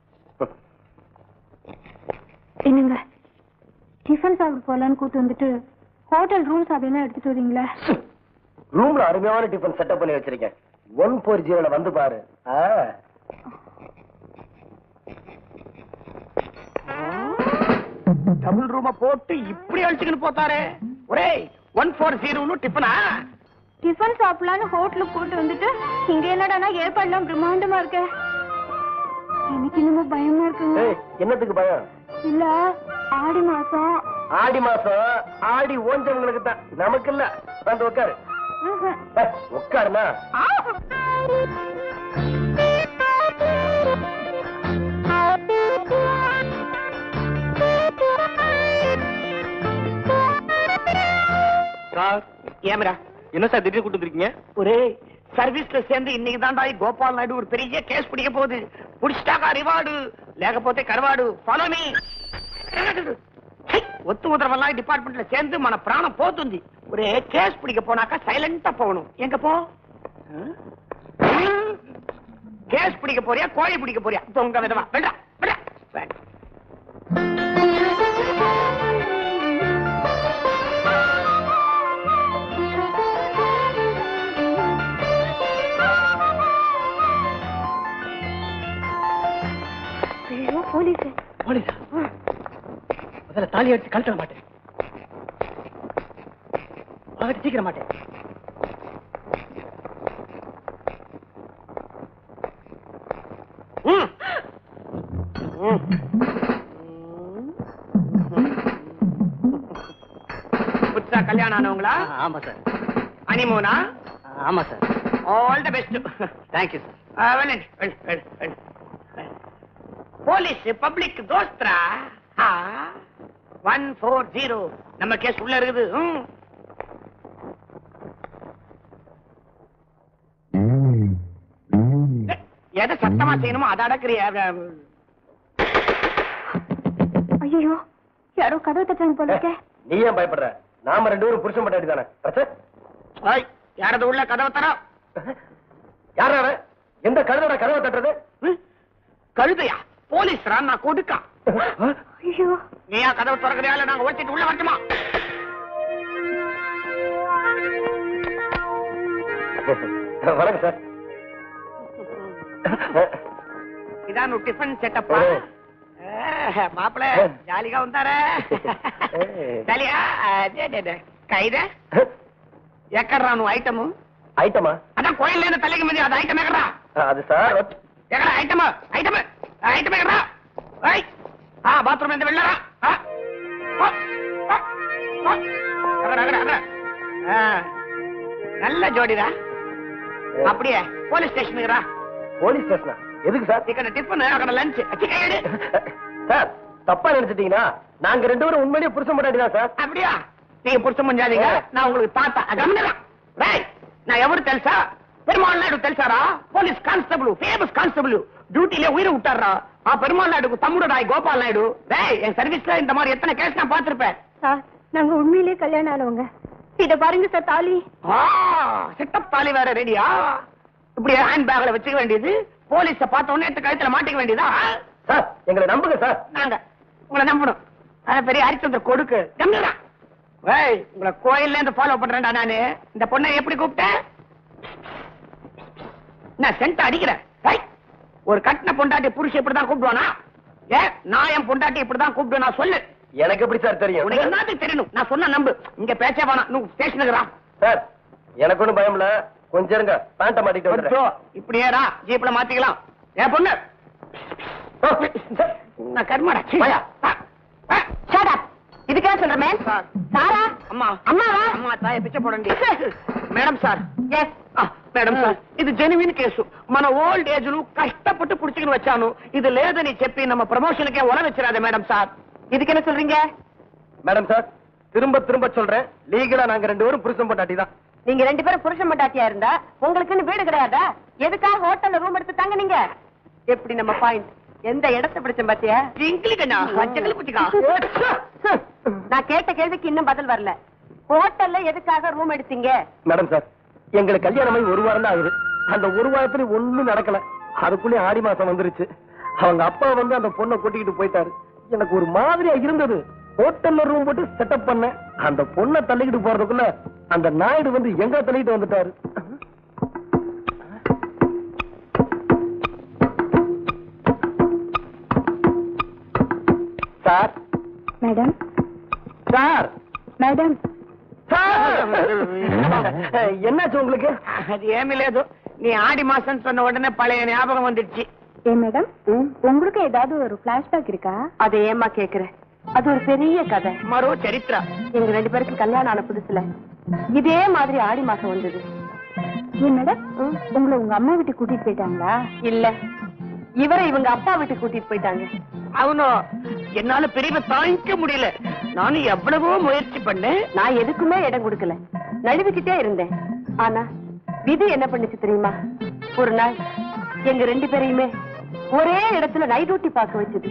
என்னங்க டிஃபன் சாப்பிட போலான்னு கூட்டு வந்துட்டு ஹோட்டல் ரூம்ஸ் அதெல்லாம் எடுத்துட்டு வரீங்களா ரூம்ல அருமையான டிஃபன் செட்டப் பண்ணி வச்சிருக்கேன் ஒன் ஃபோர் ஜீரோல வந்து பாரு ஆ. டபுள் ரூம போட்டு இப்படி அழிச்சுக்கிட்டு போத்தாரே ஒரே ஒன் ஃபோர் ஜீரோன்னு டிஃபனா டிஃபன் சாப்பிடலான்னு ஹோட்டலுக்கு கூட்டு வந்துட்டு இங்க என்னடானா ஏற்பாடுலாம் பிரம்மாண்டமா இருக்க எனக்கு இன்னமும் பயமா இருக்குங்க ஏய், என்னத்துக்கு பயம் இல்ல ஆடி மாசம் ஆடி மாசம் ஆடி ஓஞ்சவங்களுக்கு தான் நமக்கு இல்ல வந்து உட்காரு ம்ஹும். ஏய், உட்காருமா ஆ. சார் ஏமரா என்ன சார் திடீர்னு கூட்டு வந்திருக்கீங்க ஒரே சர்வீஸ்ல சேர்ந்து இன்னைக்கு தாண்டா கோபால் நாயுடு ஒரு பெரிய கேஸ் பிடிக்க போகுது புடிச்சிட்டாக்கா ரிவார்டு లేకపోతే కరవాడు ఫాలో మీ ఒత్తు ఉదరవల్లా డిపార్ట్మెంట్ లో சேர்ந்து మన ప్రాణం పోతుంది ఒరే కేసు పిడిక పోనాక సైలెంట్ పోవணும் எங்க போ கேஸ் பிடிக்க போறியா கோழி பிடிக்க போறியா தொங்க விதமா வேண்டா வேண்டா வேண்டாம் ஐயோ போலீஸ் போலீஸா முதல்ல தாலி அடிச்சு கழட்ட மாட்டேன் வாங்கிட்டு சீக்கிரம் மாட்டேன் ம். ம். புதுசா கல்யாணம் ஆனவங்களா ஆமா சார் அனிமோனா ஆமா sir all the best thank you sir police public தோஸ்திரா ஒன் ஃபோர் ஜீரோ நம்ம கேஸ் உள்ள இருக்குது ம். எதை சத்தமா செய்யணுமோ அதை அடக்குறிய ஐயோ யாரோ கதவு தட்டாங்க போல இருக்கே நீ ஏன் பயப்படுற நாம ரெண்டு பேரும் புருஷன் பட்டாடி தானே பிரச்சனை யாரது உள்ள கதவை தர யாரா அவன்? எந்த கழுதோட கதவை தட்டுறது கழுதையா போலீஸ்ரா நான் கொடுக்கா ஐயோ நீயா கதவு திறக்கிறியா இல்ல நாங்க ஓட்டிட்டு உள்ள வரட்டுமா வணக்கம் சார் இதான் டிஃபன் செட்டப்பா ஓ. மாப்பிள ஜாலிகா வந்தாரே ஜாலியா கைத ఎక్కడ్రా నువ్వు ఐటమ్ ஐட்டமா అదా కోయిల్ లేదా తల్లికి మీద అది ఐటమ్ ఎక్కడ్రా அது சார் ఎక్కడ ఐటమ్ ఐటమ్ ఐటమ్ ఎక్కడ్రా ఏయ్ ఆ బాత్రూమ్ ఎంత వెళ్ళారా ఆ? ఆ, ఆ, ఆ. అక్కడ అక్కడ అక్కడ ఆ, நல்ல ஜோடிடா அப்படியே போலீஸ் ஸ்டேஷனுக்கு ரா போலீஸ் ஸ்டேஷனா எதுக்கு சார் ఇక్కడ టిఫిన్ అక్కడ లంచ్ చికెన్ சார் தப்பா நினைச்சிட்டீங்கன்னா நாங்க ரெண்டு பேரும் உண்மையிலேயே புருஷன் பட்டாடி தான் சார் அப்படியா நீங்க புடிச்ச முடியாதீங்க நான் உங்களுக்கு தாத்தா கவனிடலாம் ரைட் நான் ఎవరు తెలుసా పెరుమాళ్ నాయుడు తెలుసారా పోలీస్ కానిస్టేబుల్ ఫేమస్ కానిస్టేబుల్ டியூட்டிலே உயிரை விட்டாரா ஆ பெருமாள் நாயுடுக்கு தம்முடு ராய் கோபால் நாயுடு டேய் என் சர்வீஸ்ல இந்த மாதிரி எத்தனை கேஸ் நான் பார்த்திருப்பேன் சார் நாங்க உண்மையிலேயே கல்யாணம் ஆனவங்க இத பாருங்க சார் தாலி ஆ செட்டப் தாலி வேற ரெடியா இப்படி ஹேண்ட் பேக்ல வச்சுக்க வேண்டியது போலீஸ பார்த்த உடனே எடுத்து கழுத்துல மாட்டிக்க வேண்டியதா சார் எங்களை நம்புங்க சார் நாங்க உங்களை நம்பணும் அதான் பெரிய ஹரிச்சந்திர கொடுக்கு கம்மிடா ஏய் உங்களை கோயில்ல இருந்து ஃபாலோ பண்றேன்டா நானு இந்த பொண்ணை எப்படி கூப்பிட்டேன் நான் சென்ட் அடிக்கிறேன் ஏய், ஒரு கட்டின பொண்டாட்டி புருஷன் இப்படிதான் கூப்பிடுவானா ஏ நான் என் பொண்டாட்டி இப்படிதான் கூப்பிடுவேன் நான் சொல்லு எனக்கு எப்படி சார் தெரியும் உனக்கு என்னத்துக்கு தெரியணும் நான் சொன்ன நம்பு இங்க பேச்சே வேணாம் நீ ஸ்டேஷனுக்கு ரா சார் எனக்கு ஒண்ணும் பயம் இல்ல கொஞ்சம் இருங்க பேண்ட மாட்டிட்டு வந்துடுறேன் இப்படியே ரா ஜீப்ல மாத்திக்கலாம் ஏன் பொண்ணு நான் கர்மாடா போயா. Shut up. இதுக்கே சொல்றமே சாரா அம்மா அம்மாவா அம்மா தாய பிச்சை போடண்டி madam sir yes madam sir ఇది జెన్యున్ కేసు మన ఓల్డ్ ఏజ్ ను కష్టపట్టు పుడుచుకుని వచ్చాను ఇది లేదని చెప్పి நம்ம ప్రమోషన్కే உல வச்சிராத மேடம் சார் இதுக்கு என்ன சொல்றீங்க மேடம் சார் திரும்ப திரும்ப சொல்றேன் லீகலா நாங்க ரெண்டு பேரும் புருஷன் பொண்டாட்டி தான் நீங்க ரெண்டு பேரும் புருஷன் மண்டாட்டியா இருந்தா உங்களுக்குன்னு வீடு கிடையாதா எதுக்காக ஹோட்டல்ல ரூம் எடுத்து தாங்க நீங்க எப்படி நம்ம பாயிண்ட் எந்த இடத்தை பிடிச்ச பாத்தியா ఇంగ్లీకన్నా అచ్చకలు పుట్టిగా நான் கேட்ட கேள்விக்கு இன்னும் பதில் வரல ஹோட்டல்ல எதுக்காக ரூம் எடுத்தீங்க மேடம் சார் எங்களுக்கு கல்யாணம் ஆகி ஒரு வாரம் தான் ஆகுது அந்த ஒரு வாரத்துல ஒண்ணும் நடக்கல அதுக்குள்ளே ஆடி மாசம் வந்துருச்சு அவங்க அப்பா வந்து அந்த பொண்ணை கூட்டிக்கிட்டு போயிட்டாரு எனக்கு ஒரு மாதிரியா இருந்தது ஹோட்டல்ல ரூம் போட்டு செட்டப் பண்ணேன் அந்த பொண்ணை தள்ளிக்கிட்டு போறதுக்குள்ள அந்த நாயுடு வந்து எங்க தள்ளிக்கிட்டு வந்துட்டாரு sir madam sir madam sir என்னாச்சு உங்களுக்கு అది ఏమీ లేదు నీ ఆడి మాసం சொன்ன உடனே பழைய ஞாபகம் வந்துடுச்சு ఏ మేడం உங்களுக்கு ஏதாவது ஒரு பிளாஷ்பேக் இருக்கா அதை ஏமா கேக்குற அது ஒரு பெரிய கதை మరో చరిత్ర எங்க ரெண்டு பேருக்கு கல்யாணம் ஆன புதுசுல இதே மாதிரி ஆடி மாசம் வந்தது ஏன் மேடம் உங்களை உங்க அம்மா வீட்டுக்கு கூட்டிட்டு போயிட்டாங்களா இல்ல இவரை இவங்க அப்பா வீட்டுக்கு கூட்டிட்டு போயிட்டாங்க అవును என்னால பிரிவை தாங்கிக்க முடியல நானும் எவ்வளவோ முயற்சி பண்ணேன் நான் எதுக்குமே இடம் கொடுக்கல நழுவிக்கிட்டே இருந்தேன் ஆனா விதி என்ன பண்ணுச்சு தெரியுமா ஒரு நாள் எங்க ரெண்டு பேரையுமே ஒரே இடத்துல நைட் டியூட்டி பார்க்க வச்சது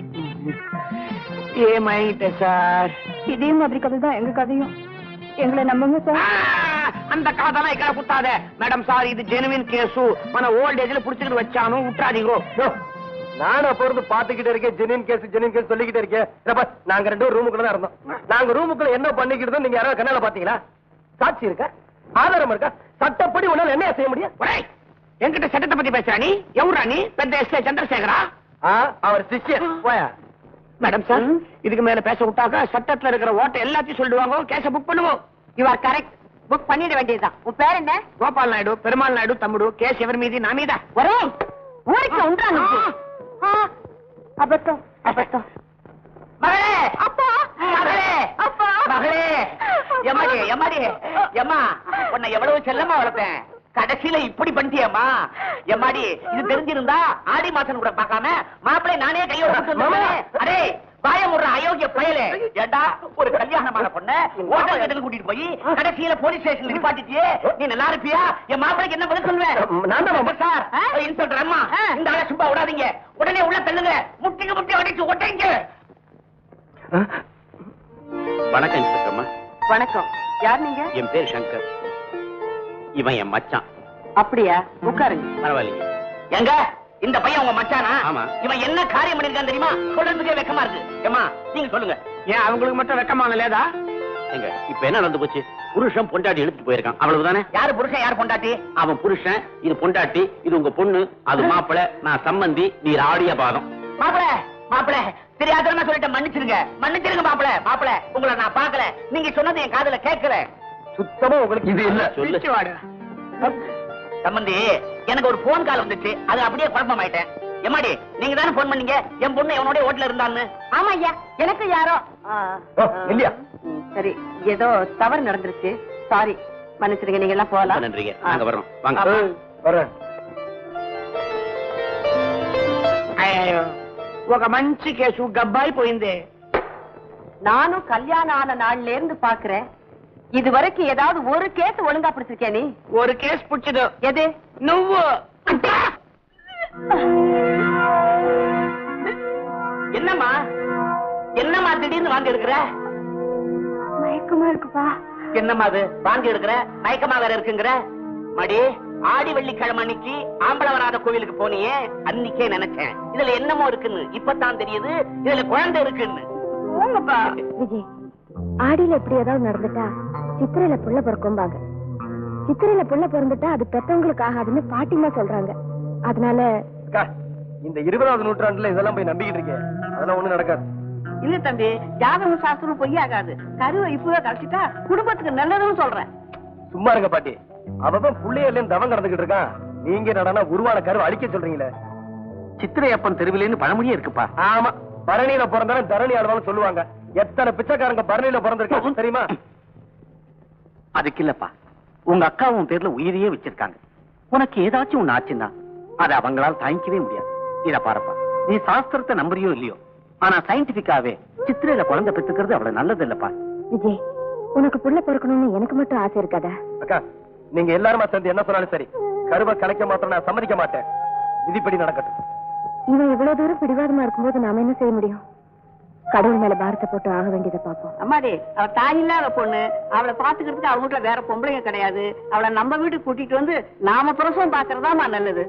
ఏమైతే సార్ இதே மாதிரி கதை தான் எங்க கதையும் எங்களை நம்புங்க சார் அந்த காதெல்லாம் ఇక్కడ குத்தாத மேடம் சார் இது ஜெனுவின் கேசு మన ఓల్డ్ ఏజ్ లో పుడిచిக்கிட்டு వచ్చాను ఉట్రాదీగో யோ, நானும் அப்ப இருந்து பாத்துக்கிட்டே இருக்கேன் ஜெனின் கேஸ் ஜெனின் கேஸ் சொல்லிக்கிட்டே இருக்கேன் இதை பார், நாங்க ரெண்டு பேரும் ரூமுக்குள்ள தான் இருந்தோம் நாங்க ரூமுக்குள்ள என்ன பண்ணிக்கிட்டு நீங்க யாராவது கண்ணால பாத்தீங்களா சாட்சி இருக்கா ஆதாரம் இருக்கா சட்டப்படி உன்னால என்ன செய்ய முடியும் ఒరేయ్ వెంకట సట్టత పத்தி பேசுறா நீ ఎవరా நீ పెద్ద ఎస్ఏ చంద్రశేఖరా ஆ, அவர் சிஷ்யன் போயா மேடம் சார் இதுக்கு மேல பேச விட்டாக்க சட்டத்துல இருக்கிற ஓட்டை எல்லாத்தையும் சொல்லிடுவாங்க கேஸ புக் பண்ணுவோம் யூ ஆர் கரெக்ட் புக் பண்ணிட வேண்டியதுதான் உன் பேர் என்ன గోపాల్ నాయుడు పెరుమాల్ నాయుడు తమ్ముడు కేసు ఎవరి మీది నా మీద ஒரே ஊருக்கு ஒன்றாங்க அபத்தம் அபத்தம் மகளே அப்பா மகளே அப்பா மகளே எம்மாடி எம்மாடி எம்மா உன்னை எவ்வளவு செல்லமா வளர்த்தேன் கடைசியில இப்படி பண்ணிட்டியம்மா எம்மாடி இது தெரிஞ்சிருந்தா ஆடி மாசம் கூட பார்க்காம மாப்பிள்ளை நானே கையோட கூட்டு வந்திருப்பேனே. அடே பாயமுற அயோக்கிய பயலே ஏண்டா ஒரு கல்யாணமான பொண்ண ஹோட்டல் கட்டல் கூட்டிட்டு போய் கடைசியில போலீஸ் ஸ்டேஷன்ல நிப்பாட்டிட்டியே நீ நல்லா இருப்பியா என் மாப்பிளைக்கு என்ன பதில் சொல்லுவேன் நான் தான் மாமா. சார் இன்ஸ்பெக்டர் அம்மா இந்த ஆளை சும்மா விடாதீங்க உடனே உள்ள தள்ளுங்க முட்டிக்கு முட்டி அடிச்சு ஒட்டைங்க வணக்கம் இன்ஸ்பெக்டர்மா வணக்கம் யார் நீங்க என் பேர் சங்கர் இவன் என் மச்சான் அப்படியா உட்காருங்க பரவாயில்லைங்க எங்க இந்த பையன் உங்க மச்சானா ஆமா. இவன் என்ன காரியம் பண்ணிருக்கான் தெரியுமா சொல்றதுக்கே வெக்கமா இருக்கு ஏமா நீங்க சொல்லுங்க ஏன் அவங்களுக்கு மட்டும் வெக்கமான லேதா எங்க இப்ப என்ன நடந்து போச்சு புருஷன் பொண்டாட்டி எடுத்துட்டு போயிருக்கான் அவ்வளவுதானே யாரு புருஷன் யார் பொண்டாட்டி அவன் புருஷன் இது பொண்டாட்டி இது உங்க பொண்ணு அது மாப்பிளை நான் சம்மந்தி நீ ஆடிய பாதம் மாப்பிள மாப்பிள தெரியாதனமா சொல்லிட்டு மன்னிச்சிருங்க மன்னிச்சிருங்க மாப்பிள மாப்பிள உங்களை நான் பார்க்கல நீங்க சொன்னது என் காதுல கேட்கல சுத்தமா உங்களுக்கு இது இல்ல சொல்லு பிடிச்சு வாடு சம்பந்தி எனக்கு ஒரு போன் கால் வந்துச்சு அது அப்படியே குழப்பம் ஆயிட்டேன் எம்மாடி நீங்க தானே போன் பண்ணீங்க என் பொண்ணு எவனோட ஓட்டுல இருந்தான்னு ஆமா ஐயா எனக்கு யாரோ ஆ, ஓ, இல்லையா ம், சரி ஏதோ தவறு நடந்துருச்சு சாரி மன்னிச்சிருங்க நீங்க எல்லாம் போகலாம் நன்றிங்க நாங்க வர்றோம் வாங்க ஏய், வரேன் అయ్యో ఒక మంచి కేసు గబ్బాయి పోయింది நானும் கல்யாணம் ஆன நாள்ல இருந்து பாக்குறேன் இது வரைக்கும் ஏதாவது ஒரு கேஸ் ஒழுங்கா பிடிச்சிருக்கியா நீ ஒரு కేసు పుచ్చిదు எது నువ్వు என்னம்மா என்னம்மா திடீர்னு வாங்கி எடுக்கிற மயக்கமா இருக்குப்பா என்னம்மா அது வாங்கி எடுக்கிற மயக்கமா வேற இருக்குங்கிற மடி ஆடி வெள்ளிக்கிழமை அன்னைக்கு ஆம்பளை வராத கோவிலுக்கு போனியே அன்னைக்கே நினைச்சேன் இதுல என்னமோ இருக்குன்னு இப்பதான் தெரியுது இதுல குழந்தை இருக்குன்னு போங்கப்பா விஜய் ஆடியில எப்படி ஏதாவது நடந்துட்டா சித்திரையில புள்ள பிறக்கும்பாங்க சித்திரையில புள்ள பிறந்துட்டா அது பெத்தவங்களுக்கு ஆகாதுன்னு பாட்டிமா சொல்றாங்க அதனால அக்கா, இந்த இருபதாவது நூற்றாண்டுல இதெல்லாம் போய் நம்பிக்கிட்டு இருக்கேன் அதெல்லாம் ஒண்ணும் நடக்காது இல்ல தம்பி ஜாதகம் சாஸ்திரம் பொய்யாகாது கருவை இப்பவே கழிச்சிட்டா குடும்பத்துக்கு நல்லதுன்னு சொல்றேன் சும்மா இருங்க பாட்டி அவன் புள்ளையில தவம் கடந்துகிட்டு இருக்கான் நீங்க நடனா உருவான கருவை அழிக்க சொல்றீங்களே சித்திரையப்பன் தெருவிலேன்னு பழமொழியே இருக்குப்பா ஆமா பரணியில பிறந்தவன் தரணி ஆடுவான்னு சொல்லுவாங்க எத்தனை பிச்சைக்காரங்க பரணியில பிறந்திருக்காங்க தெரியுமா அதுக்கு இல்லப்பா உங்க அக்கா உன் பேர்ல உயிரையே வச்சிருக்காங்க உனக்கு ஏதாச்சும் ஒண்ணு ஆச்சுன்னா அதை அவங்களால தாங்கிக்கவே முடியாது இத பாருப்பா நீ சாஸ்திரத்தை நம்புறியோ இல்லையோ ஆனா சயின்டிபிக்காவே சித்திரையில குழந்தை பெத்துக்கிறது அவ்வளவு நல்லது இல்லப்பா விஜய் உனக்கு புள்ள பிறக்கணும்னு எனக்கு மட்டும் ஆசை இருக்காதா அக்கா நீங்க எல்லாருமா சேர்ந்து என்ன சொன்னாலும் சரி கருவை கலைக்க மாத்திரம் நான் சம்மதிக்க மாட்டேன் விதிப்படி நடக்கட்டும் இவன் இவ்வளவு தூரம் பிடிவாதமா இருக்கும்போது நாம என்ன செய்ய முடியும் கடவுள் மேல பாரத்தை போட்டு ஆக வேண்டியதை பார்ப்போம் அம்மாடி அவ தாய் இல்லாத பொண்ணு அவளை பாத்துக்கிறதுக்கு அவங்க வீட்டுல வேற பொம்பளைங்க கிடையாது அவளை நம்ம வீட்டுக்கு கூட்டிட்டு வந்து நாம பிரசவம் பாக்குறதாமா நல்லது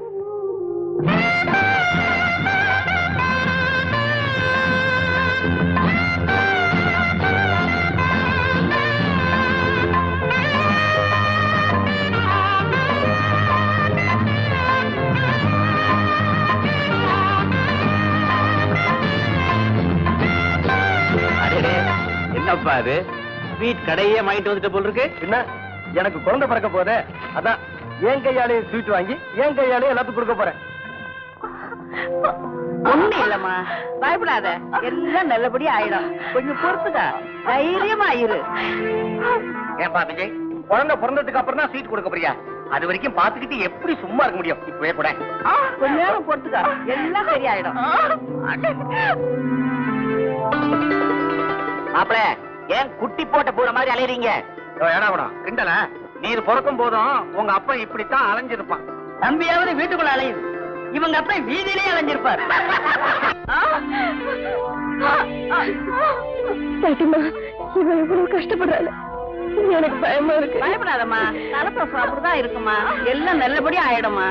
என்னப்பா அது ஸ்வீட் கடையே வாங்கிட்டு வந்துட்டு போல் இருக்கு என்ன எனக்கு குழந்தை பிறக்க போதே அதான் என் கையாலே ஸ்வீட் வாங்கி என் கையாலே எல்லாத்துக்கும் கொடுக்க போறேன் ஒண்ணு இல்லம்மா பயப்படாத எல்லாம் நல்லபடியா ஆயிடும் கொஞ்சம் பொறுத்துக்க தைரியமா இரு ஏன்பா விஜய் குழந்தை பிறந்ததுக்கு அப்புறம் தான் ஸ்வீட் கொடுக்க போறியா அது வரைக்கும் பாத்துக்கிட்டு எப்படி சும்மா இருக்க முடியும் இப்பவே கூட கொஞ்ச நேரம் பொறுத்துக்க எல்லாம் சரியாயிடும் மாப்பிள ஏன் குட்டி போட்ட பூர மாதிரி அலையறீங்க ஏடா கூட கிண்டல நீர் பிறக்கும் போதும் உங்க அப்பா இப்படித்தான் அலைஞ்சிருப்பான் தம்பியாவது வீட்டுக்குள்ள அலையுது இவங்க அப்ப வீதியிலே அலைஞ்சிருப்பார் பாட்டிமா இவன் எவ்வளவு கஷ்டப்படுறாள் எனக்கு பயமா இருக்கு பயப்படாதம்மா நலப்பிரசவம் அப்படிதான் இருக்குமா எல்லாம் நல்லபடியா ஆயிடும்மா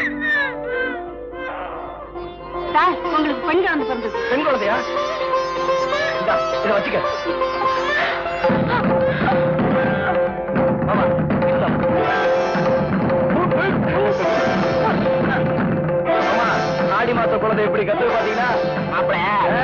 சார் உங்களுக்கு பெண் குழந்தை பிறந்தது பெண் குழந்தையா இந்தா, இதை வச்சுக்க ஆமா இந்தா. ஆமா, ஆடி மாச குழந்தை எப்படி கத்து பாத்தீங்கன்னா மாப்பிள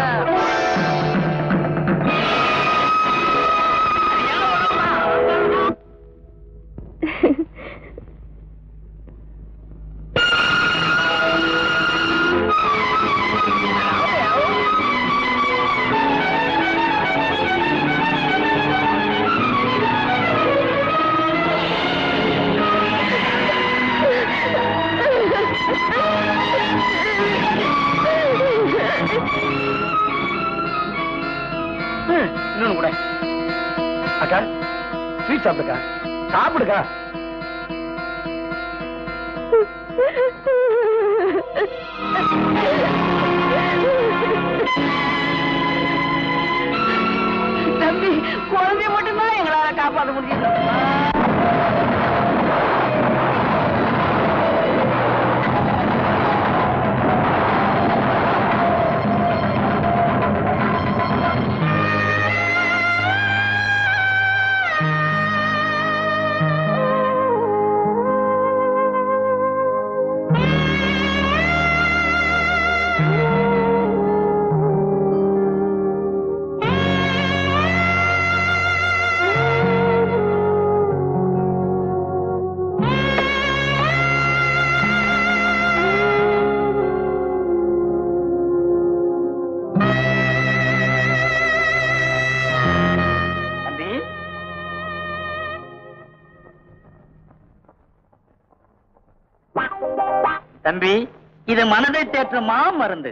இன்னொன்னு கூட அக்கா ஸ்வீட் சாப்பிடுக்கா சாப்பிடுக்கா தம்பி குழந்தைய மட்டும்தான் எங்களால காப்பாற்ற முடியும் தம்பி தம்பி இது மனதை தேற்றும் மா மருந்து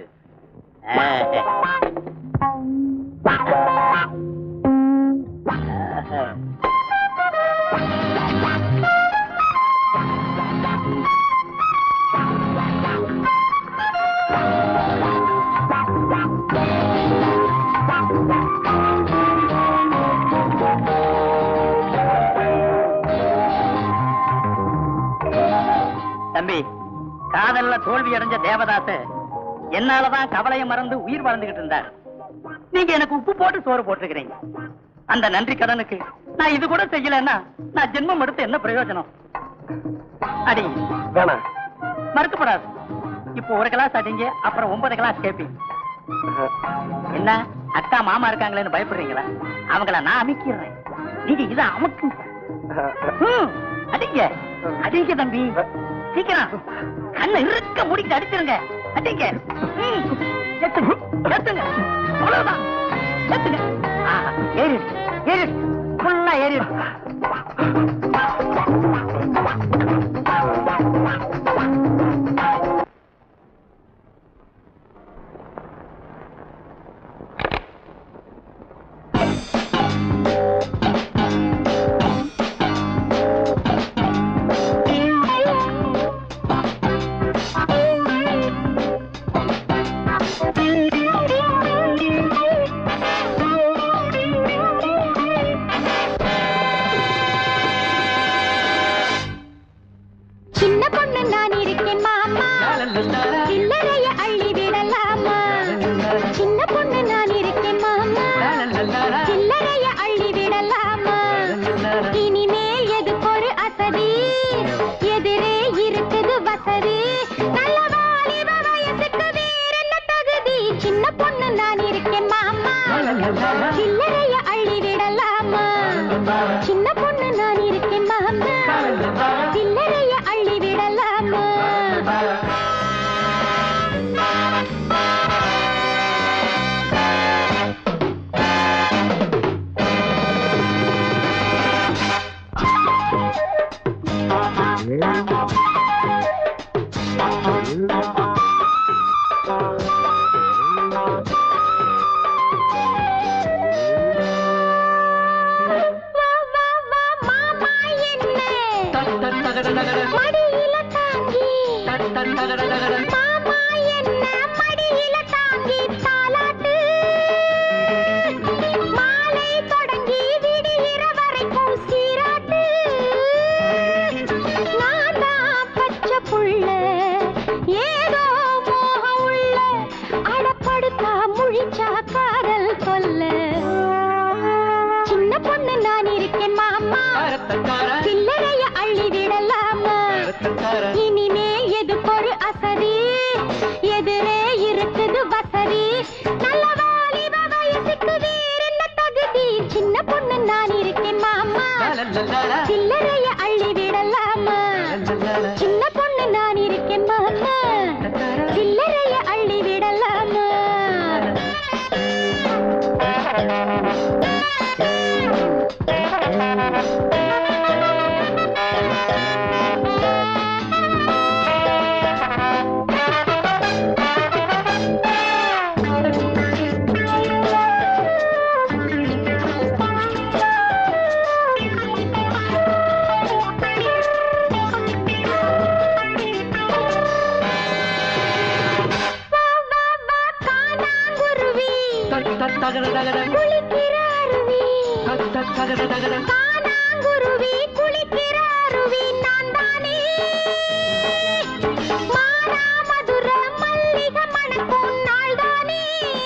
தம்பி காதல்ல தோல்வி அடைஞ்ச தேவதாச என்னாலதான் கவலையை மறந்து உயிர் வாழ்ந்துகிட்டு இருந்தார் நீங்க எனக்கு உப்பு போட்டு சோறு போட்டிருக்கிறீங்க அந்த நன்றி கடனுக்கு நான் இது கூட செய்யலன்னா நான் ஜென்மம் எடுத்து என்ன பிரயோஜனம் அடி வேணாம் மறுக்கப்படாது இப்போ ஒரு கிளாஸ் அடிங்க அப்புறம் ஒன்பது கிளாஸ் கேப்பீங்க என்ன அக்கா மாமா இருக்காங்களேன்னு பயப்படுறீங்களா அவங்கள நான் அமைக்கிறேன் நீங்க இதை அமுக்குங்க ம், அடிங்க அடிங்க தம்பி சீக்கிரம் கண்ணை இருக்க முடிக்க அடிச்சிருங்க அடிங்க ம். எத்துங்க எத்துங்க அவ்வளவுதான் எத்துங்க ஆஹா, ஏறிடு ஏறிடு ஃபுல்லா ஏறிடு சின்ன பொண்ணு நான் இருக்கேன் மாமா சில்லறைய அள்ளி விடலாமா சின்ன பொண்ணு நான் இருக்கேன் மாமா சில்லறைய அள்ளி விடலாமா இனிமேல் எதுக்கு ஒரு அசதி எதிரே இருக்குது வசதி நல்ல வாலிப வயசுக்கு வேற என்ன தகுதி சின்ன பொண்ணு நான் இருக்கேன் மாமா சில்லறைய அள்ளி விடலாமா சின்ன பொண்ணு நான் இருக்கேன் மாமா சில்லறைய அள்ளி விடலாமா வா வா வா மாமா என்ன மடியில தாங்கி மாமா என்ன மடியில தாங்கி தாலாட்டு மாலை தொடங்கி விடுகிற வரைக்கும் சீராட்டு நான் தான் பச்சை புள்ள ஏதோ மோகம் உள்ள அடப்படுத்தா முழிச்சா காதல் கொல்ல சின்ன பொண்ணு நான் இருக்கேன் மாமா சில்லறைய அள்ளி விடலாமா இனிமே எதுக்கு ஒரு அசதி எதிரே இருக்குது வசதி நல்ல வாலிப வயசுக்கு வேற என்ன தகுதி சின்ன பொண்ணு நான் இருக்கேன் மாமா சில்லறைய அள்ளி விடலாமா சின்ன பொண்ணு நான் இருக்கேன் மாமா சில்லறைய அள்ளி விடலாமா வா வா வா காணாங்குருவி குளிக்கிற அருவி காணாங்குருவி குளிக்கிற அருவி நான் தானே மானாமதுர மல்லிகை மணக்கும் நாள் தானே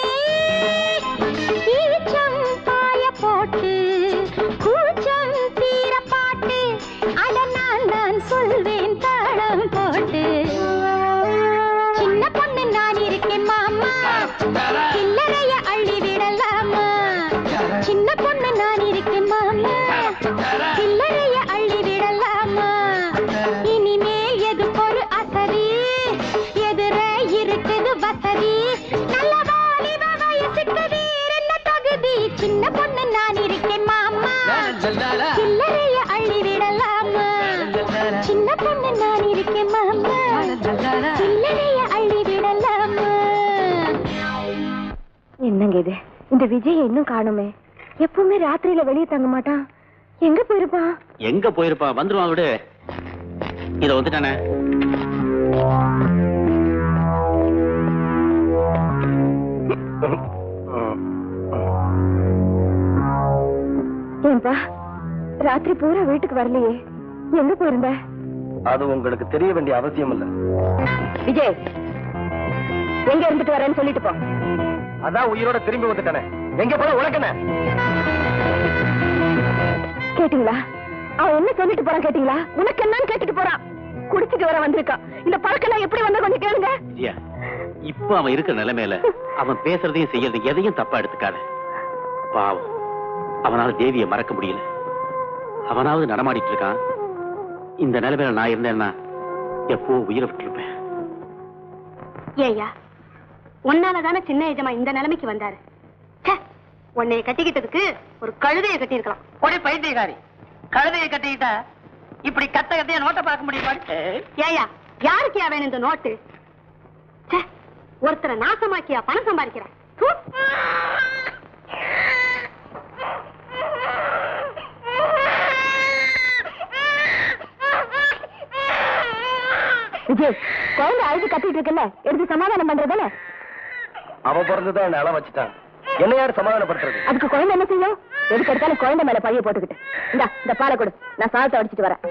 ஈச்சம் காய போட்டு கூச்சம் தீர பாட்டு அட நான் நான் சொல்வேன் தாளம் போட்டு சின்ன பொண்ணு நான் இருக்கேன் மாமா சில்லறைய அள்ளி விடலாமா சின்ன பொண்ணு நான் இருக்கேன் மாமா சில்லறைய அள்ளி விடலாமா இனிமேல் எதுக்கு ஒரு அசதி எதிர இருக்குது வசதி நல்ல வாலிப வயசுக்கு வேற என்ன தகுதி சின்ன பொண்ணு நான் இருக்கேன் மாமா சில்லறைய அள்ளி விடலாமா சின்ன பொண்ணு நான் இருக்கேன் மாமா சில்லறைய அள்ளி விடலாமா என்னங்க இது இந்த விஜய் இன்னும் காணுமே எப்பவுமே ராத்திரியில வெளியே தங்க மாட்டான் எங்க போயிருப்பான் எங்க போயிருப்பா வந்துருவான் விடு இத வந்துட்டானே ஏன்பா ராத்திரி பூரா வீட்டுக்கு வரலையே எங்க போயிருந்த அது உங்களுக்கு தெரிய வேண்டிய அவசியம் இல்ல விஜய் எங்க இருந்துட்டு வரேன்னு சொல்லிட்டு போ அதான் உயிரோட திரும்பி வந்துட்டானே எங்க போல உனக்கென்ன கேட்டீங்களா அவன் என்ன சொல்லிட்டு போறான் கேட்டீங்களா உனக்கு என்னன்னு கேட்டுட்டு போறான் குடிச்சிட்டு வர வந்திருக்கான் இந்த பழக்கம் எப்படி வந்த கொஞ்சம் கேளுங்க விஜயா இப்ப அவன் இருக்கிற நிலைமையில அவன் பேசுறதையும் செய்யறதையும் எதையும் தப்பா எடுத்துக்காத பாவம் அவனால தேவியை மறக்க முடியல அவனாவது நடமாடிட்டு இருக்கான் இந்த நிலைமையில நான் இருந்தேன்னா எப்போ உயிரை விட்டுருப்பேன் ஏய்யா உன்னால தானே சின்ன எஜமா இந்த நிலைமைக்கு வந்தாரு ச்சே, உன்னைய கட்டிக்கிட்டதுக்கு ஒரு கழுதைய கட்டியிருக்கலாம் ஒரே பைத்தியக்காரி கழுதையை கட்டிக்கிட்டா இப்படி கத்த கத்தைய நோட்டை பார்க்க முடியுமா ஏயா யாருக்கியா வேணும் இந்த நோட்டு ச்சே, ஒருத்தரை நாசமாக்கியா பணம் சம்பாதிக்கிறான் தூ. விஜய் குழந்தை அழுது கத்திட்டு இருக்கல எடுத்து சமாதானம் பண்றதானே அவன் பிறந்துதான் என்ன அள வச்சுட்டான் என்ன யார் சமாதானப்படுத்துறது அதுக்கு குழந்தை என்ன செய்யும் எதுக்கு எடுத்தாலும் குழந்தை மேல பைய போட்டுக்கிட்டு இந்தா இந்த பாலை கொடு நான் சாதத்தை அடிச்சிட்டு வரேன்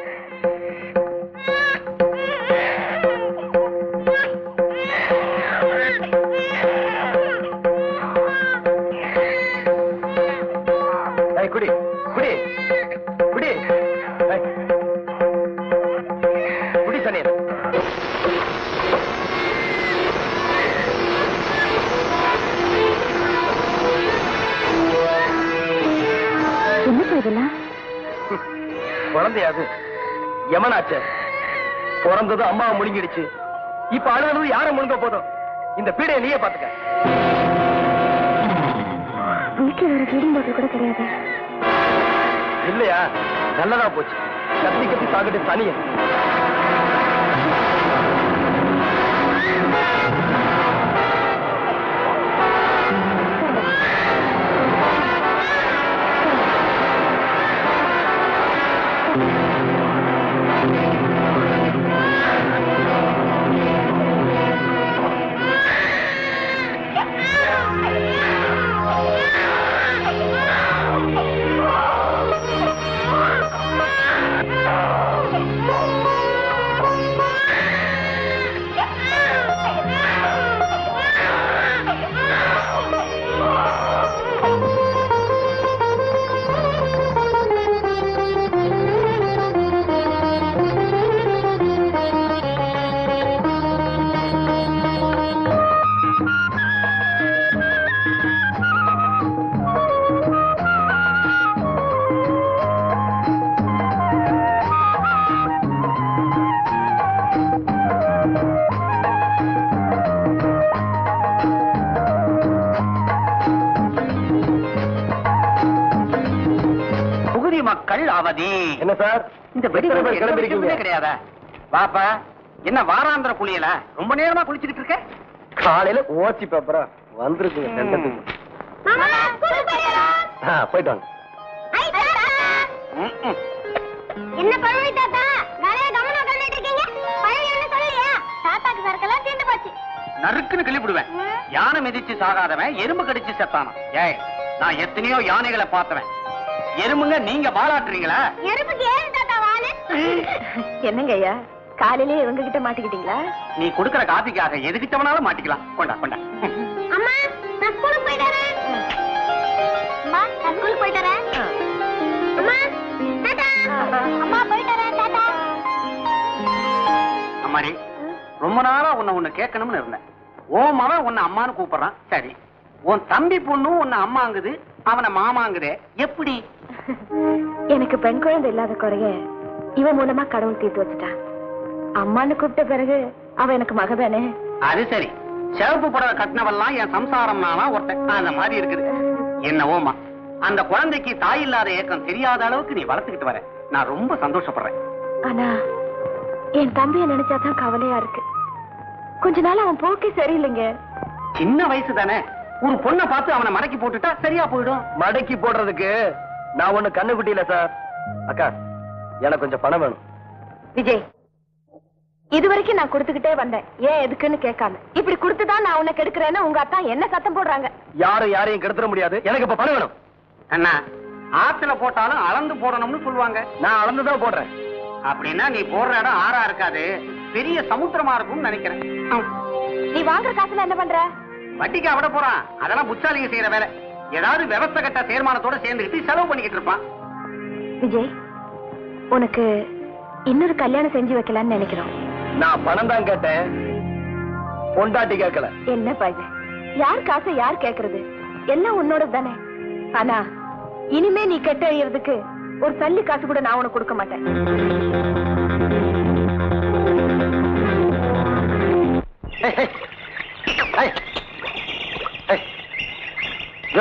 ஏய், குடி குடி குடி ஏய். குடி சனியன் என்ன இதெல்லாம் குழந்தையாது யமனாச்ச பிறந்தது அம்மாவை முழுங்கிடுச்சு இப்ப அழுகிறது யாரை முழுங்க போதும் இந்த பீடையை நீயே பாத்துக்க வீட்டுல வேற ஃபீடிங் பாட்டில் கூட கிடையாது இல்லையா நல்லதா போச்சு கத்தி கத்தி சாகிட்டு சனியன் தொகுதி மக்கள் அவதி என்ன சார் இந்த வெடி எத்தனை பேர் கிளம்பிருக்கீங்க கிடையாதா வாப்பா என்ன வாராந்திர குளியல ரொம்ப நேரமா குளிச்சுக்கிட்டு இருக்க காலையில ஓச்சி பேப்பரா வந்திருக்குங்க தண்டத்துக்கு ஆ, போயிட்டு வாங்க ம், ம். என்ன பழனி தாத்தா நிறைய கவனம் உட்காந்துட்டு இருக்கீங்க பழனி என்ன சொல்லலையா தாத்தாக்கு சரக்கெல்லாம் தீர்ந்து போச்சு நறுக்குன்னு கிளிப்பிடுவேன் யானை மிதிச்சு சாகாதவன் எறும்பு கடிச்சு செத்தானா ஏய் நான் எத்தனையோ யானைகளை பார்த்தவன் எறும்புங்க நீங்க பாலாட்டுறீங்களா எறும்புக்கு ஏன் தாத்தா வாலு என்னங்க ஐயா காலையிலே இவங்க கிட்ட மாட்டிக்கிட்டீங்களா நீ கொடுக்கற காபிக்காக எதுக்கிட்டவனாலும் மாட்டிக்கலாம் கொண்டா கொண்டா அம்மா நான் ஸ்கூலுக்கு போயிட்டு வரேன் அம்மா நான் ஸ்கூலுக்கு போயிட்டு வரேன் அம்மா டாடா அம்மா போயிட்டு வரேன் டாடா அம்மாடி ரொம்ப நாளா உன்னை உன்னை கேட்கணும்னு இருந்தேன் ஓ மவன் உன்னை அம்மான்னு கூப்பிடுறான் சரி உன் தம்பி பொண்ணும் உன்னை அம்மாங்குது அவனை மாமாங்குதே எப்படி எனக்கு பெண் குழந்தை இல்லாத குறைய இவ மூலமா கடவுள் தீர்த்து வச்சுட்டான் அம்மான்னு கூப்பிட்ட பிறகு அவ எனக்கு மகதானே அது சரி சிவப்பு புடவை கட்டினவெல்லாம் என் சம்சாரம் நானா ஒருத்தன் அந்த மாதிரி இருக்குது என்னவோமா அந்த குழந்தைக்கு தாய் இல்லாத ஏக்கம் தெரியாத அளவுக்கு நீ வளர்த்துக்கிட்டு வர நான் ரொம்ப சந்தோஷப்படுறேன் ஆனா என் தம்பிய நினைச்சாதான் கவலையா இருக்கு கொஞ்ச நாள் அவன் போக்கே சரியில்லைங்க சின்ன வயசு தானே ஒரு பொண்ணை பார்த்து அவனை மடக்கி போட்டுட்டா சரியா போயிடும் மடக்கி போடுறதுக்கு நான் ஒண்ணு கண்ணுக்குட்டி இல்ல சார் அக்கா எனக்கு கொஞ்சம் பணம் வேணும் விஜய் இது வரைக்கும் நான் கொடுத்துக்கிட்டே வந்தேன் ஏன் எதுக்குன்னு கேட்காம இப்படி கொடுத்துதான் நான் உன்னை கெடுக்கிறேன்னு உங்க அத்தா என்ன சத்தம் போடுறாங்க யாரும் யாரையும் கெடுத்துட முடியாது எனக்கு இப்ப பணம் வேணும் அண்ணா ஆத்துல போட்டாலும் அளந்து போடணும்னு சொல்லுவாங்க நான் அளந்துதான் போடுறேன் அப்படின்னா நீ போடுற இடம் ஆறா இருக்காது பெரிய சமுத்திரமா இருக்கும்னு நினைக்கிறேன் நீ வாங்குற காசுல என்ன பண்ற வட்டிக்கா விட போறான் அதெல்லாம் புச்சாலிங்க செய்யற வேலை ஏதாவது விவசாய கட்ட தீர்மானத்தோட சேர்ந்துக்கிட்டு செலவு பண்ணிக்கிட்டு இருப்பான் விஜய் உனக்கு இன்னொரு கல்யாணம் செஞ்சு வைக்கலாம்னு நினைக்கிறோம் நான் பணம் தான் கேட்டேன் பொண்டாட்டி கேட்கல என்ன பாய்து யார் காசை யார் கேக்குறது எல்லாம் உன்னோட தானே ஆனா இனிமே நீ கெட்ட அழியறதுக்கு ஒரு சல்லி காசு கூட நான் உனக்கு கொடுக்க மாட்டேன் ஏய். ஏய். யோ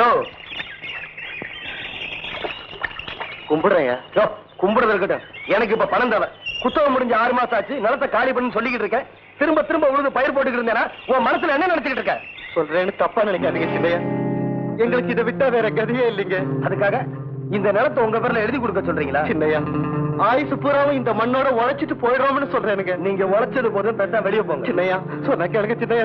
கும்பிடுறேன் யோ கும்பிடுறது இருக்கட்டும் எனக்கு இப்ப பணம் தேவை குத்தகம் முடிஞ்ச ஆறு மாசம் ஆச்சு நிலத்தை காலி பண்ணு சொல்லிக்கிட்டு இருக்கேன் திரும்ப திரும்ப உழுது பயிர் போட்டுக்கிட்டு இருந்தேனா உன் மனசுல என்ன நினைச்சுக்கிட்டு இருக்க சொல்றேன்னு தப்பா நினைக்காதீங்க சின்னையா எங்களுக்கு இதை விட்டா வேற கதையே இல்லைங்க அதுக்காக இந்த நிலத்தை உங்க பேர்ல எழுதி கொடுக்க சொல்றீங்களா சின்னையா ஆயுசு பூராவும் இந்த மண்ணோட உழைச்சிட்டு போயிடுறோம்னு சொல்றேனுங்க நீங்க உழைச்சது போதும் பெருசா வெளியே போங்க சின்னையா சொன்ன கேளுங்க சின்னையா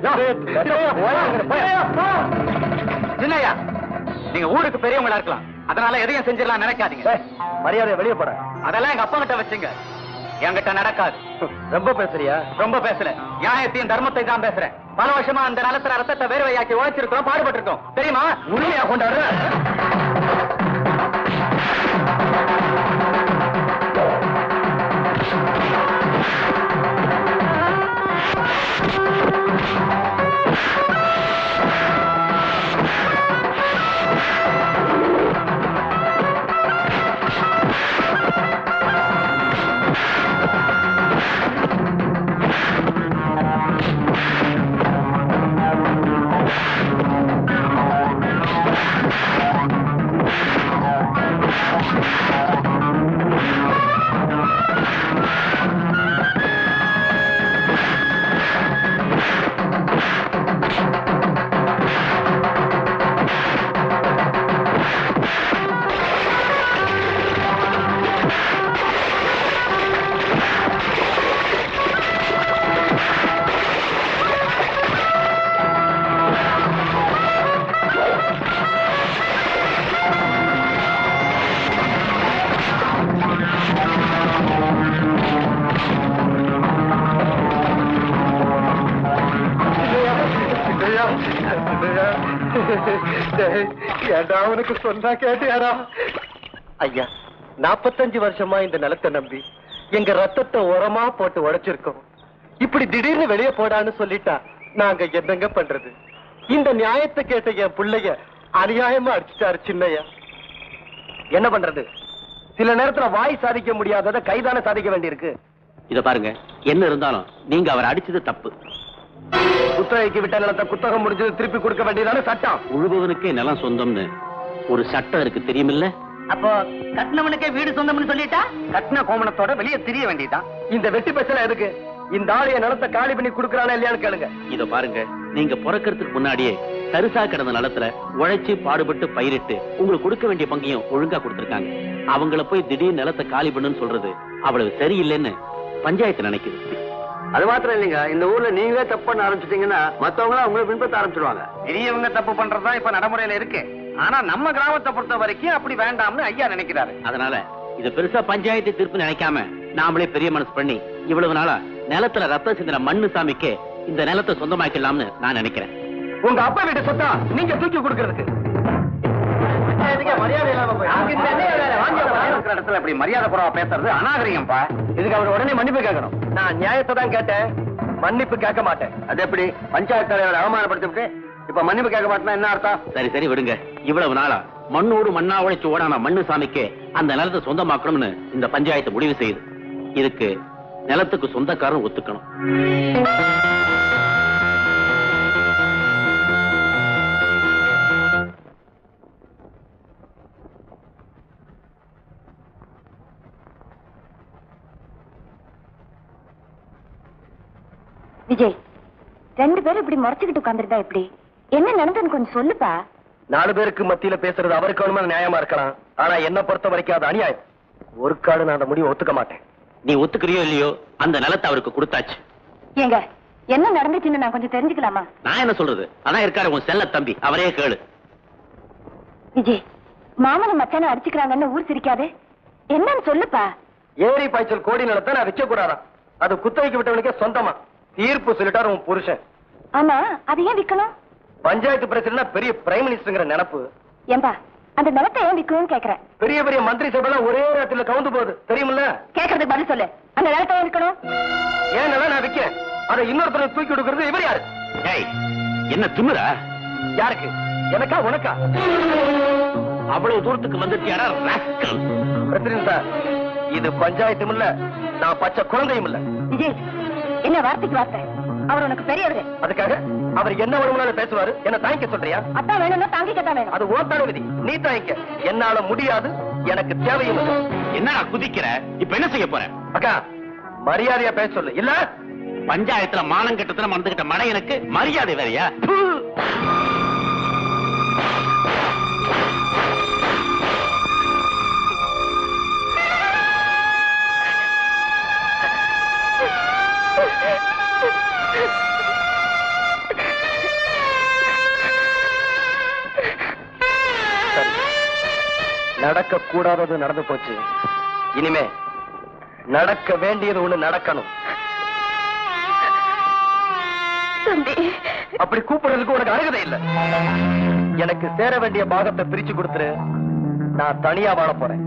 சின்னையா நீங்க ஊருக்கு பெரியவங்களா இருக்கலாம் அதனால எதையும் செஞ்சிடலாம் நினைக்காதீங்க மரியாதை வெளியே போட அதெல்லாம் எங்க அப்பா கிட்ட வச்சுங்க என்கிட்ட நடக்காது ரொம்ப பேசுறியா ரொம்ப பேசல நியாயத்தையும் தர்மத்தை தான் பேசுறேன் பல வருஷமா அந்த நிலத்துல ரத்தத்தை வேர்வையாக்கி உழைச்சிருக்கோம் பாடுபட்டு இருக்கோம் தெரியுமா உண்மையா கொண்டாடுற ஏண்டா அவனுக்கு சொன்னா கேட்டியாரா ஐயா நாற்பத்தஞ்சு வருஷமா இந்த நிலத்தை நம்பி எங்க ரத்தத்தை உரமா போட்டு உடைச்சிருக்கோம் இப்படி திடீர்னு வெளியே போடான்னு சொல்லிட்டா நாங்க என்னங்க பண்றது இந்த நியாயத்தை கேட்ட என் பிள்ளைய அநியாயமா அடிச்சிட்டாரு சின்னையா என்ன பண்றது சில நேரத்துல வாய் சாதிக்க முடியாததை கைதான சாதிக்க வேண்டியிருக்கு இத பாருங்க என்ன இருந்தாலும் நீங்க அவர் அடிச்சது தப்பு குத்தகைக்கு விட்ட நிலத்தை குத்தகம் முடிஞ்சது திருப்பி கொடுக்க வேண்டியதான சட்டம் உழுபவனுக்கே நிலம் சொந்தம்னு ஒரு சட்டம் இருக்கு தெரியுமில்ல அப்போ கட்டினவனுக்கே வீடு சொந்தம்னு சொல்லிட்டா கட்டின கோமணத்தோட வெளியே தெரிய வேண்டியதான் இந்த வெட்டி பிரச்சனை எதுக்கு இந்த ஆளைய நிலத்தை காலி பண்ணி கொடுக்கறானா இல்லையான்னு கேளுங்க இத பாருங்க நீங்க பிறக்கறதுக்கு முன்னாடியே தரிசா கிடந்த நிலத்துல உழைச்சு பாடுபட்டு பயிரிட்டு உங்களுக்கு கொடுக்க வேண்டிய பங்கையும் ஒழுங்கா கொடுத்திருக்காங்க அவங்கள போய் திடீர் நிலத்தை காலி பண்ணுன்னு சொல்றது அவ்வளவு சரியில்லைன்னு பஞ்சாயத்து நினைக்குது அது மாத்திரம் இல்லைங்க இந்த ஊர்ல நீங்களே தப்பு பண்ண ஆரம்பிச்சிட்டீங்கன்னா மத்தவங்க உங்களை பின்பற்ற ஆரம்பிச்சிடுவாங்க பெரியவங்க தப்பு பண்றதுதான் இப்ப நடைமுறையில இருக்கு ஆனா நம்ம கிராமத்தை பொறுத்த வரைக்கும் அப்படி வேண்டாம்னு ஐயா நினைக்கிறாரு அதனால இது பெருசா பஞ்சாயத்து தீர்ப்பு நினைக்காம நாமளே பெரிய மனசு பண்ணி இவ்வளவு நாளா நிலத்துல ரத்தம் சிந்தின மண்ணு சாமிக்கு இந்த நிலத்தை சொந்தமாக்கலாம்னு நான் நினைக்கிறேன் உங்க அப்பா வீட்டு சொத்தா நீங்க தூக்கி கொடுக்கறதுக்கு மரியாதை இல்லாம போய் இருக்கிற இடத்துல இப்படி மரியாதை குறவா பேசுறது அநாகரிகம்ப்பா இதுக்கு அவர் உடனே மன்னிப்பு கேட்கணும் நான் நியாயத்தை தான் கேட்டேன் மன்னிப்பு கேட்க மாட்டேன் அது எப்படி பஞ்சாயத்து தலைவரை அவமானப்படுத்திவிட்டு இப்ப மன்னிப்பு கேட்க மாட்டேன்னா என்ன அர்த்தம் சரி சரி விடுங்க இவ்வளவு நாளா மண்ணோடு மண்ணா உழைச்சு ஓடான மண்ணு சாமிக்கு அந்த நிலத்தை சொந்தமாக்கணும்னு இந்த பஞ்சாயத்து முடிவு செய்யுது இதுக்கு நிலத்துக்கு சொந்தக்காரன் ஒத்துக்கணும் விஜய் ரெண்டு பேரும் இப்படி முறைச்சுக்கிட்டு உட்காந்துருந்தா எப்படி என்ன நடந்ததுன்னு கொஞ்சம் சொல்லுப்பா நாலு பேருக்கு மத்தியில பேசுறது அவருக்கு வேணுமா நியாயமா இருக்கலாம் ஆனா என்ன பொறுத்த வரைக்கும் அது அநியாயம் ஒரு காடு நான் அந்த முடிவை ஒத்துக்க மாட்டேன் நீ ஒத்துக்கிறியோ இல்லையோ அந்த நிலத்தை அவருக்கு கொடுத்தாச்சு ஏங்க என்ன நடந்துச்சுன்னு நான் கொஞ்சம் தெரிஞ்சுக்கலாமா நான் என்ன சொல்றது அதான் இருக்காரு உன் செல்ல தம்பி அவரே கேளு விஜய் மாமனும் மச்சானும் அடிச்சுக்கிறாங்கன்னு ஊர் சிரிக்காதே என்னன்னு சொல்லுப்பா ஏரி பாய்ச்சல் கோடி நிலத்தை நான் வச்ச கூடாதா அது குத்தகைக்கு விட்டவனுக்கே சொந்தமா தீர்ப்பு சொல்லிட்டாரு உன் புருஷன் ஆமா அது ஏன் விக்கணும் பஞ்சாயத்து பிரச்சனை பெரிய பிரைம் மினிஸ்டருங்கிற நினப்பு ஏம்பா அந்த நிலத்தை ஏன் விக்கணும்னு கேக்குறேன் பெரிய பெரிய மந்திரி சபைலாம் ஒரே நேரத்துல கவுந்து போகுது தெரியுமில்ல கேக்குறதுக்கு பதில் சொல்லு அந்த நிலத்தை ஏன் விக்கணும் ஏன் நிலம் நான் விற்கிறேன் அதை இன்னொருத்தர் தூக்கி கொடுக்கறது இவர் யாரு ஏய் என்ன திமிரா யாருக்கு எனக்கா உனக்கா அவ்வளவு தூரத்துக்கு வந்துட்டியாரா ராஸ்கல் பிரசிடன்ட் சார் இது பஞ்சாயத்தும் இல்ல நான் பச்சை குழந்தையும் இல்ல விஜய் என்ன வார்த்தைக்கு வார்த்தை அவர் உனக்கு பெரியவரு அதுக்காக அவர் என்ன வேணும்னாலும் பேசுவாரு என்ன தாங்கிக்க சொல்றியா அதான் வேணும்னா தாங்கிக்கத்தான் வேணும் அது ஓ தலைவிதி நீ தாங்கிக்க என்னால முடியாது எனக்கு தேவையும் இல்லை. என்ன குதிக்கிற இப்ப என்ன செய்ய போற அக்கா மரியாதையா பேச சொல்லு இல்ல பஞ்சாயத்துல மானம் கட்டத்துல மறந்துகிட்ட மடையனுக்கு மரியாதை வேறையா சரி. நடக்க கூடாதது நடந்து போச்சு இனிமே நடக்க வேண்டியது ஒண்ணு நடக்கணும் தம்பி அப்படி கூப்பிடுறதுக்கு உனக்கு அருகதை இல்ல எனக்கு சேர வேண்டிய பாகத்தை பிரிச்சு கொடுத்துரு நான் தனியா வாழ போறேன்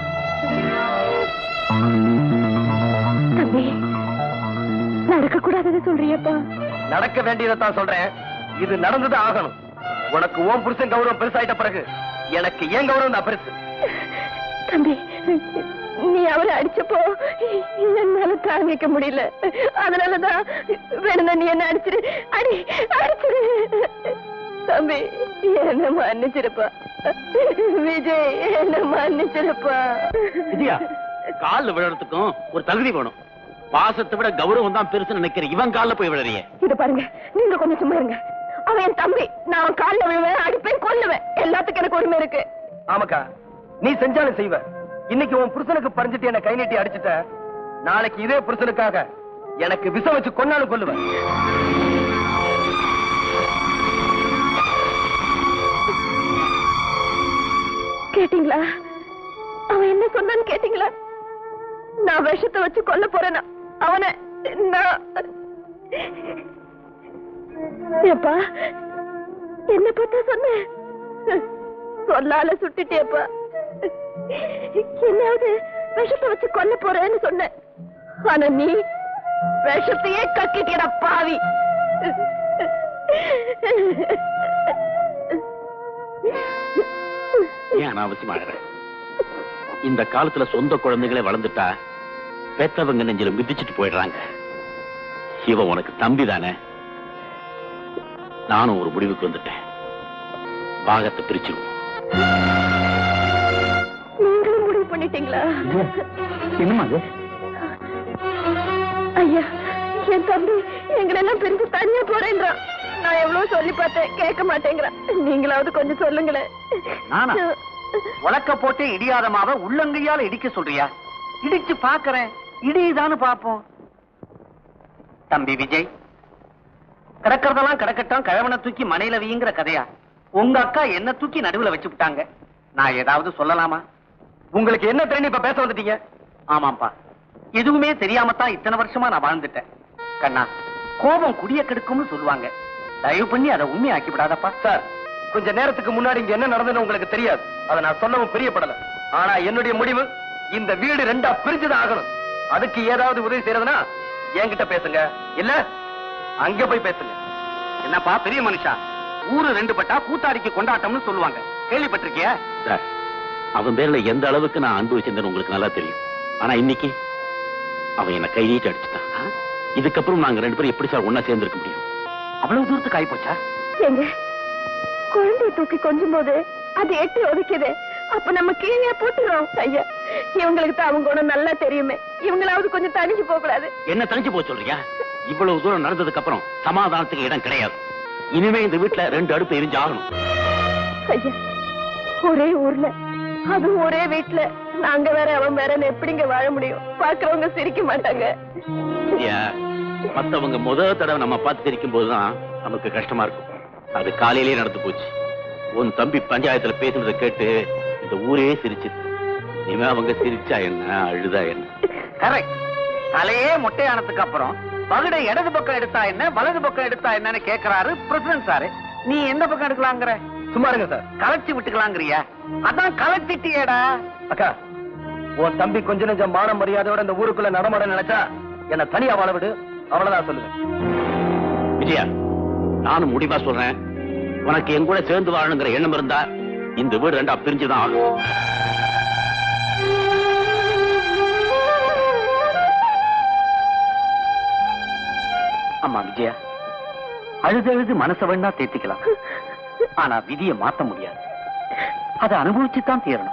தம்பி நடக்க கூடாதுன்னு சொல்றியப்பா நடக்க வேண்டியதை தான் சொல்றேன் இது நடந்தது ஆகணும் உனக்கு ஓம் புருஷன் கௌரவம் பெருசாயிட்ட பிறகு எனக்கு ஏன் கௌரவம் தான் பெருசு தம்பி நீ அவரை அடிச்சப்போ என்னால தாங்கிக்க முடியல அதனாலதான் வேணும்னா நீ என்ன அடிச்சிரு அடி அடிச்சிரு தம்பி என்ன மன்னிச்சிருப்பா விஜய் என்ன மன்னிச்சிருப்பா விஜயா கால்ல விழறதுக்கும் ஒரு தகுதி வேணும் பாசத்தை விட கௌரவம் தான் பெருசு நினைக்கிற இவன் கால்ல போய் விழறிய இது பாருங்க நீங்க கொஞ்சம் சும்மா இருங்க அவன் என் தம்பி நான் அவன் கால்ல விழுவேன் அடிப்பேன் கொல்லுவேன் எல்லாத்துக்கும் எனக்கு உரிமை இருக்கு ஆமாக்கா நீ செஞ்சாலும் செய்வ இன்னைக்கு உன் புருஷனுக்கு பறிஞ்சிட்டு என்ன கை நீட்டி அடிச்சுட்ட நாளைக்கு இதே புருஷனுக்காக எனக்கு விஷம் வச்சு கொன்னாலும் கொல்லுவேன் கேட்டீங்களா அவன் என்ன சொன்னான்னு கேட்டீங்களா நான் விஷத்தை வச்சு கொல்ல போறேனா அவனை நான் ஏப்பா என்ன பார்த்தா சொன்ன சொல்லால சுட்டுட்டேப்பா என்னாவது விஷத்தை வச்சு கொல்ல போறேன்னு சொன்ன ஆனா நீ விஷத்தையே கக்கிட்டியடா பாவி ஏன் அனாவசியமாகிற இந்த காலத்துல சொந்த குழந்தைகளே வளர்ந்துட்டா பெத்தவங்க நெஞ்சில மிதிச்சிட்டு போயிடுறாங்க இவன் உனக்கு தம்பி தானே நானும் ஒரு முடிவுக்கு வந்துட்டேன் பாகத்தை பிரிச்சிருவோம் நீங்களும் முடிவு பண்ணிட்டீங்களா என்னமா அது ஐயா என் தம்பி எங்களெல்லாம் பிரிஞ்சு தனியா போறேன்றான் நான் எவ்வளவு சொல்லி பார்த்தேன் கேட்க மாட்டேங்கிறான் நீங்களாவது கொஞ்சம் சொல்லுங்களேன் நானா? உலக்க போட்டு இடியாத மாவ உள்ளங்கையால இடிக்க சொல்றியா இடிச்சு பாக்குறேன் இடியுதான்னு பாப்போம் தம்பி விஜய் கிடக்கிறதெல்லாம் கிடக்கட்டும் கிழவனை தூக்கி மனையில வீங்கிற கதையா உங்க அக்கா என்ன தூக்கி நடுவுல வச்சு விட்டாங்க நான் ஏதாவது சொல்லலாமா உங்களுக்கு என்ன தெரியும் இப்ப பேச வந்துட்டீங்க ஆமாப்பா எதுவுமே தெரியாமத்தான் இத்தனை வருஷமா நான் வாழ்ந்துட்டேன் கண்ணா கோபம் குடிய கெடுக்கும்னு சொல்லுவாங்க தயவு பண்ணி அதை உண்மையாக்கி விடாதப்பா சார் கொஞ்ச நேரத்துக்கு முன்னாடி இங்க என்ன நடந்ததுன்னு உங்களுக்கு தெரியாது அதை நான் சொல்லவும் பிரியப்படல ஆனா என்னுடைய முடிவு இந்த வீடு ரெண்டா பிரிஞ்சுதான் ஆகணும் அதுக்கு ஏதாவது உதவி செய்யறதுன்னா என்கிட்ட பேசுங்க இல்ல அங்க போய் பேசுங்க என்னப்பா பெரிய மனுஷா ஊரு ரெண்டு பட்டா கூத்தாடிக்கு கொண்டாட்டம்னு சொல்லுவாங்க கேள்விப்பட்டிருக்கியா சார் அவன் பேர்ல எந்த அளவுக்கு நான் அன்பு வச்சிருந்தேன்னு உங்களுக்கு நல்லா தெரியும் ஆனா இன்னைக்கு அவன் என்ன கை நீட்டு அடிச்சுட்டான் இதுக்கப்புறம் நாங்க ரெண்டு பேரும் எப்படி சார் ஒன்னா சேர்ந்திருக்க முடியும் அவ்வளவு தூரத்துக்கு ஆயிப்போச்சா எங்க குழந்தைய தூக்கி கொஞ்சும் போது அது எட்டி ஒதுக்குது அப்ப நம்ம கீழே போட்டுறோம் ஐயா இவங்களுக்கு தான் அவங்க குணம் நல்லா தெரியுமே இவங்களாவது கொஞ்சம் தனிஞ்சு போக கூடாது என்ன தனிச்சு போக சொல்றியா இவ்வளவு தூரம் நடந்ததுக்கு அப்புறம் சமாதானத்துக்கு இடம் கிடையாது இனிமே இந்த வீட்டுல ரெண்டு அடுப்பு எரிஞ்சு ஆகணும் ஐயா ஒரே ஊர்ல அதுவும் ஒரே வீட்டுல நாங்க வேற அவன் வேறன்னு எப்படிங்க வாழ முடியும் பாக்குறவங்க சிரிக்க மாட்டாங்க இல்லையா மத்தவங்க முத தடவை நம்ம பார்த்து சிரிக்கும் போதுதான் நமக்கு கஷ்டமா இருக்கும் அது காலையிலேயே நடந்து போச்சு உன் தம்பி பஞ்சாயத்துல பேசுனதை கேட்டு இந்த ஊரே சிரிச்சுது இனிமே அவங்க சிரிச்சா என்ன அழுதா என்ன கரெக்ட் தலையே மொட்டையானதுக்கு அப்புறம் பகுடை இடது பக்கம் எடுத்தா என்ன வலது பக்கம் எடுத்தா என்னன்னு கேக்குறாரு பிரசிடன்ட் சாரு நீ எந்த பக்கம் எடுக்கலாங்கிற சும்மா இருங்க சார் கலைச்சு விட்டுக்கலாங்கிறியா அதான் கலைச்சிட்டியேடா அக்கா உன் தம்பி கொஞ்ச நெஞ்சம் மான மரியாதையோட இந்த ஊருக்குள்ள நடமாட நினைச்சா என்ன தனியா வாழ விடு அவ்வளவுதான் சொல்லுவேன் விஜயா நானும் முடிவா சொல்றேன் உனக்கு என் கூட சேர்ந்து வாழணுங்கிற எண்ணம் இருந்தா இந்த வீடு ரெண்டா பிரிஞ்சுதான் ஆகும் அம்மா விஜயா அழுது அழுது மனசை வேணா தேத்திக்கலாம் ஆனா விதியை மாத்த முடியாது அதை அனுபவிச்சுதான் தீரணும்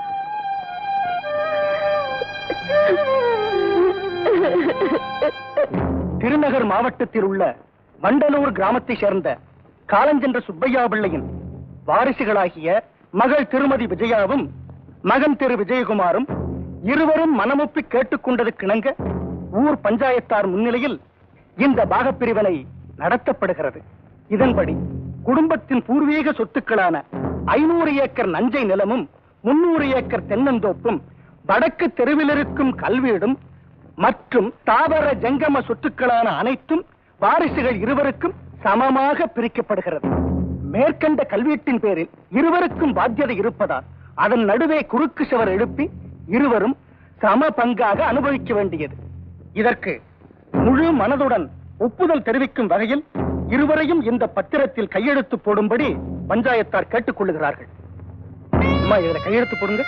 திருநகர் மாவட்டத்தில் உள்ள வண்டலூர் கிராமத்தை சேர்ந்த காலஞ்சென்ற சுப்பையா பிள்ளையின் வாரிசுகளாகிய மகள் திருமதி விஜயாவும் மகன் திரு விஜயகுமாரும் இருவரும் மனமொப்பி கேட்டுக்கொண்டதுக்கிணங்க ஊர் பஞ்சாயத்தார் முன்னிலையில் இந்த பாகப்பிரிவினை நடத்தப்படுகிறது இதன்படி குடும்பத்தின் பூர்வீக சொத்துக்களான ஐநூறு ஏக்கர் நஞ்சை நிலமும் முன்னூறு ஏக்கர் தென்னந்தோப்பும் வடக்கு தெருவில் இருக்கும் கல்வீடும் மற்றும் தாவர ஜங்கம சொத்துக்களான அனைத்தும் வாரிசுகள் இருவருக்கும் சமமாக பிரிக்கப்படுகிறது மேற்கண்ட கல்வீட்டின் பேரில் இருவருக்கும் பாத்தியதை இருப்பதால் அதன் நடுவே குறுக்கு சுவர் எழுப்பி இருவரும் சம பங்காக அனுபவிக்க வேண்டியது இதற்கு முழு மனதுடன் ஒப்புதல் தெரிவிக்கும் வகையில் இருவரையும் இந்த பத்திரத்தில் கையெழுத்து போடும்படி பஞ்சாயத்தார் கேட்டுக் கொள்ளுகிறார்கள் அம்மா இதுல கையெழுத்து போடுங்க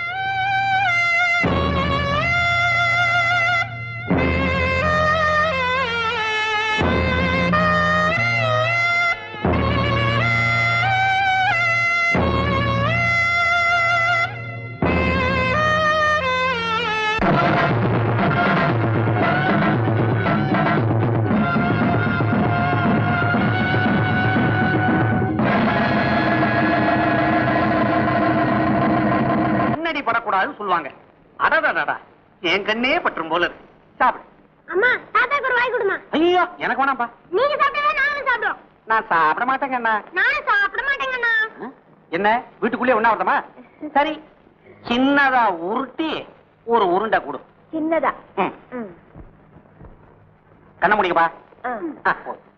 முன்னாடி படக்கூடாதுன்னு சொல்லுவாங்க அடடடடா என் கண்ணே பற்றும் போல இருக்கு சாப்பிடு அம்மா தாத்தாக்கு ஒரு வாய் கொடுமா ஐயோ எனக்கு வேணாம்ப்பா நீங்க சாப்பிட்டதே நானும் சாப்பிடுறோம் நான் சாப்பிட மாட்டேங்க அண்ணா நானும் சாப்பிட மாட்டேங்கண்ணா ஆ? என்ன வீட்டுக்குள்ளே ஒண்ணா வருதமா சரி சின்னதா உருட்டி ஒரு உருண்டை கொடு சின்னதா ம். ம். கண்ண முடியுப்பா ஆ.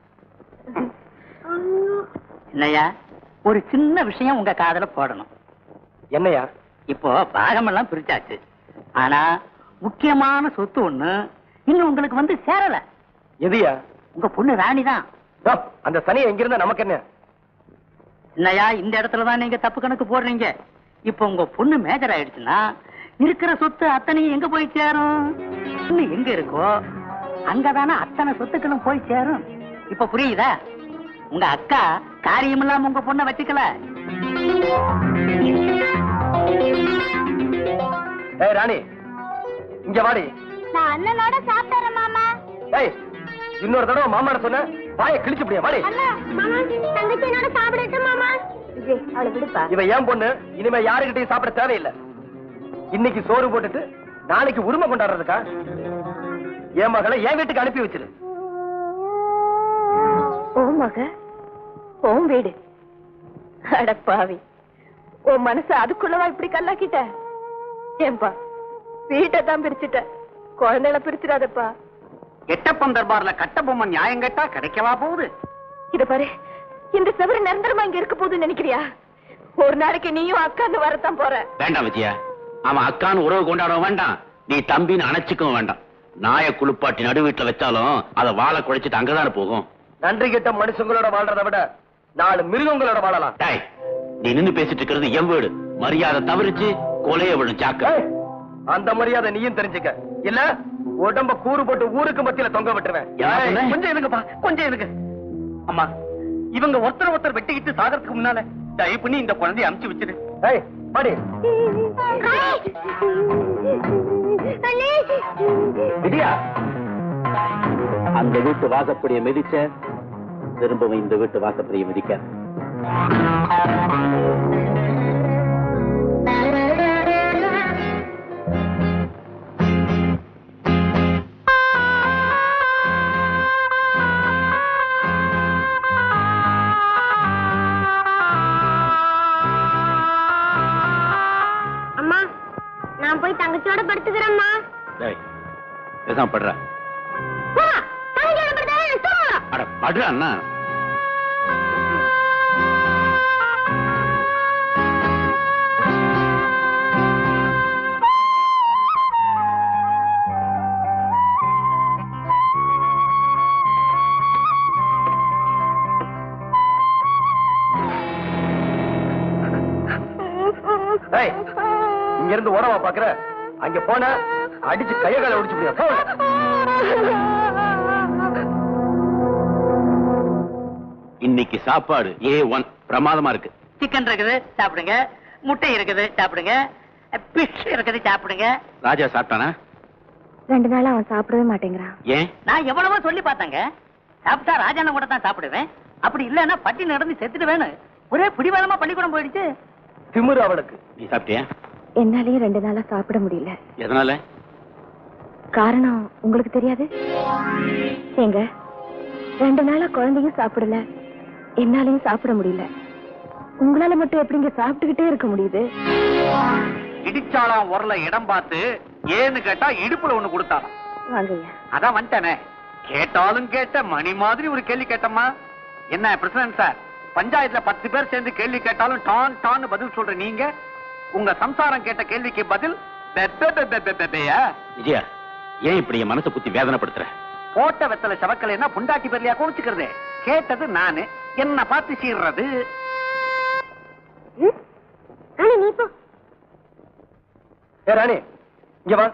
இல்லையா ஒரு சின்ன விஷயம் உங்க காதுல போடணும் என்னையா இப்போ பாகமெல்லாம் பிரிச்சாச்சு ஆனா முக்கியமான சொத்து ஒண்ணு இன்னும் உங்களுக்கு வந்து சேரல எதுயா உங்க பொண்ணு ராணி தான் தோ, அந்த சனியை எங்கிருந்தா நமக்கு என்ன இல்லையா இந்த இடத்துல தான் நீங்க தப்பு கணக்கு போடுறீங்க இப்போ உங்க பொண்ணு மேஜர் ஆயிடுச்சுன்னா இருக்கிற சொத்து அத்தனையும் எங்க போய் சேரும் பொண்ணு எங்க இருக்கோ அங்கதானே அத்தனை சொத்துக்களும் போய் சேரும் இப்ப புரியுதா உங்க அக்கா காரியம் இல்லாம உங்க பொண்ணை வச்சுக்கல ஏய் ராணி இங்க வாடி நான் அண்ணனோட சாப்பிட்டுறேன் மாமா ஏய் இன்னொரு தடவை மாமான சொன்ன வாயை கிழிச்சு முடியா வாடி அண்ணா மாமா தங்கச்சி என்னோட சாப்பிடட்டும் மாமா விஜய் அவளை விடுப்பா இவ ஏன் பொண்ணு இனிமே யாருகிட்டயும் சாப்பிட தேவையில்லை இன்னைக்கு சோறு போட்டுட்டு நாளைக்கு உரிமை கொண்டாடுறதுக்கா என் மகளை என் வீட்டுக்கு அனுப்பி வச்சிரு ஓ மக ஓம் வீடு அடப்பாவி உன் மனசு அதுக்குள்ளவா இப்படி கல்லாக்கிட்ட ஏன்பா வீட்டை தான் பிரிச்சுட்ட குழந்தைகளை பிரிச்சிடாதப்பா எட்டப்பன் தர்பார்ல கட்டபொம்மன் நியாயம் கேட்டா கிடைக்கவா போகுது இத பாரு இந்த செவரு நிரந்தரமா இங்க இருக்க போகுதுன்னு நினைக்கிறியா ஒரு நாளைக்கு நீயும் அக்காந்து வரத்தான் போற வேண்டாம் விஜயா அவன் அக்கான்னு உறவு கொண்டாட வேண்டாம் நீ தம்பின்னு அணைச்சிக்கவும் வேண்டாம் நாய குளிப்பாட்டி நடு வீட்டுல வச்சாலும் அதை வாழை குழைச்சிட்டு அங்கதானே போகும் நன்றி கெட்ட மனுஷங்களோட வாழ்றதை விட நாலு மிருகங்களோட வாழலாம் டேய் நீ நின்னு பேசிட்டு இருக்கிறது என் வீடு மரியாதை தவறிச்சு கொலைய விடும் சாக்கு ஏய், அந்த மரியாதை நீயும் தெரிஞ்சுக்க இல்ல உடம்ப கூறு போட்டு ஊருக்கு மத்தியில தொங்க விட்டுருவேன் என்ன ஏய், சொன்ன? கொஞ்சம் இருங்கப்பா கொஞ்சம் இருங்க அம்மா இவங்க ஒருத்தர் ஒருத்தர் வெட்டிக்கிட்டு சாகறதுக்கு முன்னால தயவு பண்ணி இந்த குழந்தைய அமுச்சு வச்சிரு ஏய், பாடி விடியா அந்த வீட்டு வாசப்படியை மிதிச்ச திரும்பவும் இந்த வீட்டு வாசப்படியை மிதிக்க அம்மா நான் போய் தங்கச்சியோட படுத்துக்கிறேம்மா டேய் பேசாம படுற போடா, தங்கச்சியோட படுத்துக்கிறேன் தூங்குறா. அட படுற அண்ணா ஏய், இங்க இருந்து ஓடவா பாக்குற அங்க போன அடிச்சு கைய கால ஒடிச்சு முடியும் இன்னைக்கு சாப்பாடு ஏ ஒன் பிரமாதமா இருக்கு சிக்கன் இருக்குது சாப்பிடுங்க முட்டை இருக்குது சாப்பிடுங்க பிஷ் இருக்குது சாப்பிடுங்க ராஜா சாப்பிட்டானா ரெண்டு நாளா அவன் சாப்பிடவே மாட்டேங்கிறான் ஏன் நான் எவ்வளவோ சொல்லி பார்த்தேங்க சாப்பிட்டா ராஜாண்ணன் கூட தான் சாப்பிடுவேன் அப்படி இல்லைன்னா பட்டி நடந்து செத்துட்டு வேணும் ஒரே பிடிவாதமா பள்ளிக்கூடம் போயிடுச்சு திமிரு அவளுக்கு நீ சாப்பிட்டியா என்னாலயும் ரெண்டு நாளா சாப்பிட முடியல எதனால காரணம் உங்களுக்கு தெரியாது ஏங்க ரெண்டு நாளா குழந்தையும் சாப்பிடல என்னாலயும் சாப்பிட முடியல உங்களால மட்டும் எப்படிங்க சாப்பிட்டுக்கிட்டே இருக்க முடியுது இடிச்சாலாம் உரல இடம் பார்த்து ஏன்னு கேட்டா இடுப்புல ஒண்ணு கொடுத்தாலாம் வாங்கய்யா அதான் வந்துட்டேனே கேட்டாலும் கேட்ட மணி மாதிரி ஒரு கேள்வி கேட்டம்மா என்ன பிரசிடன்ட் சார் பஞ்சாயத்துல பத்து பேர் சேர்ந்து கேள்வி கேட்டாலும் டான் டான்னு பதில் சொல்ற நீங்க உங்க சம்சாரம் கேட்ட கேள்விக்கு பதில் பெ, பெ, பெ, பெ, பெ, பெ, பெயா? விஜயா ஏன் இப்படி என் மனசை குத்தி வேதனைப்படுத்துற போட்ட வெத்தல சவக்கலைன்னா புண்டாட்டி பெரியா குடிச்சுக்கிறது கேட்டது நானு என்ன பார்த்து சீர்றது நீ போ ஏ ராணி இங்க வா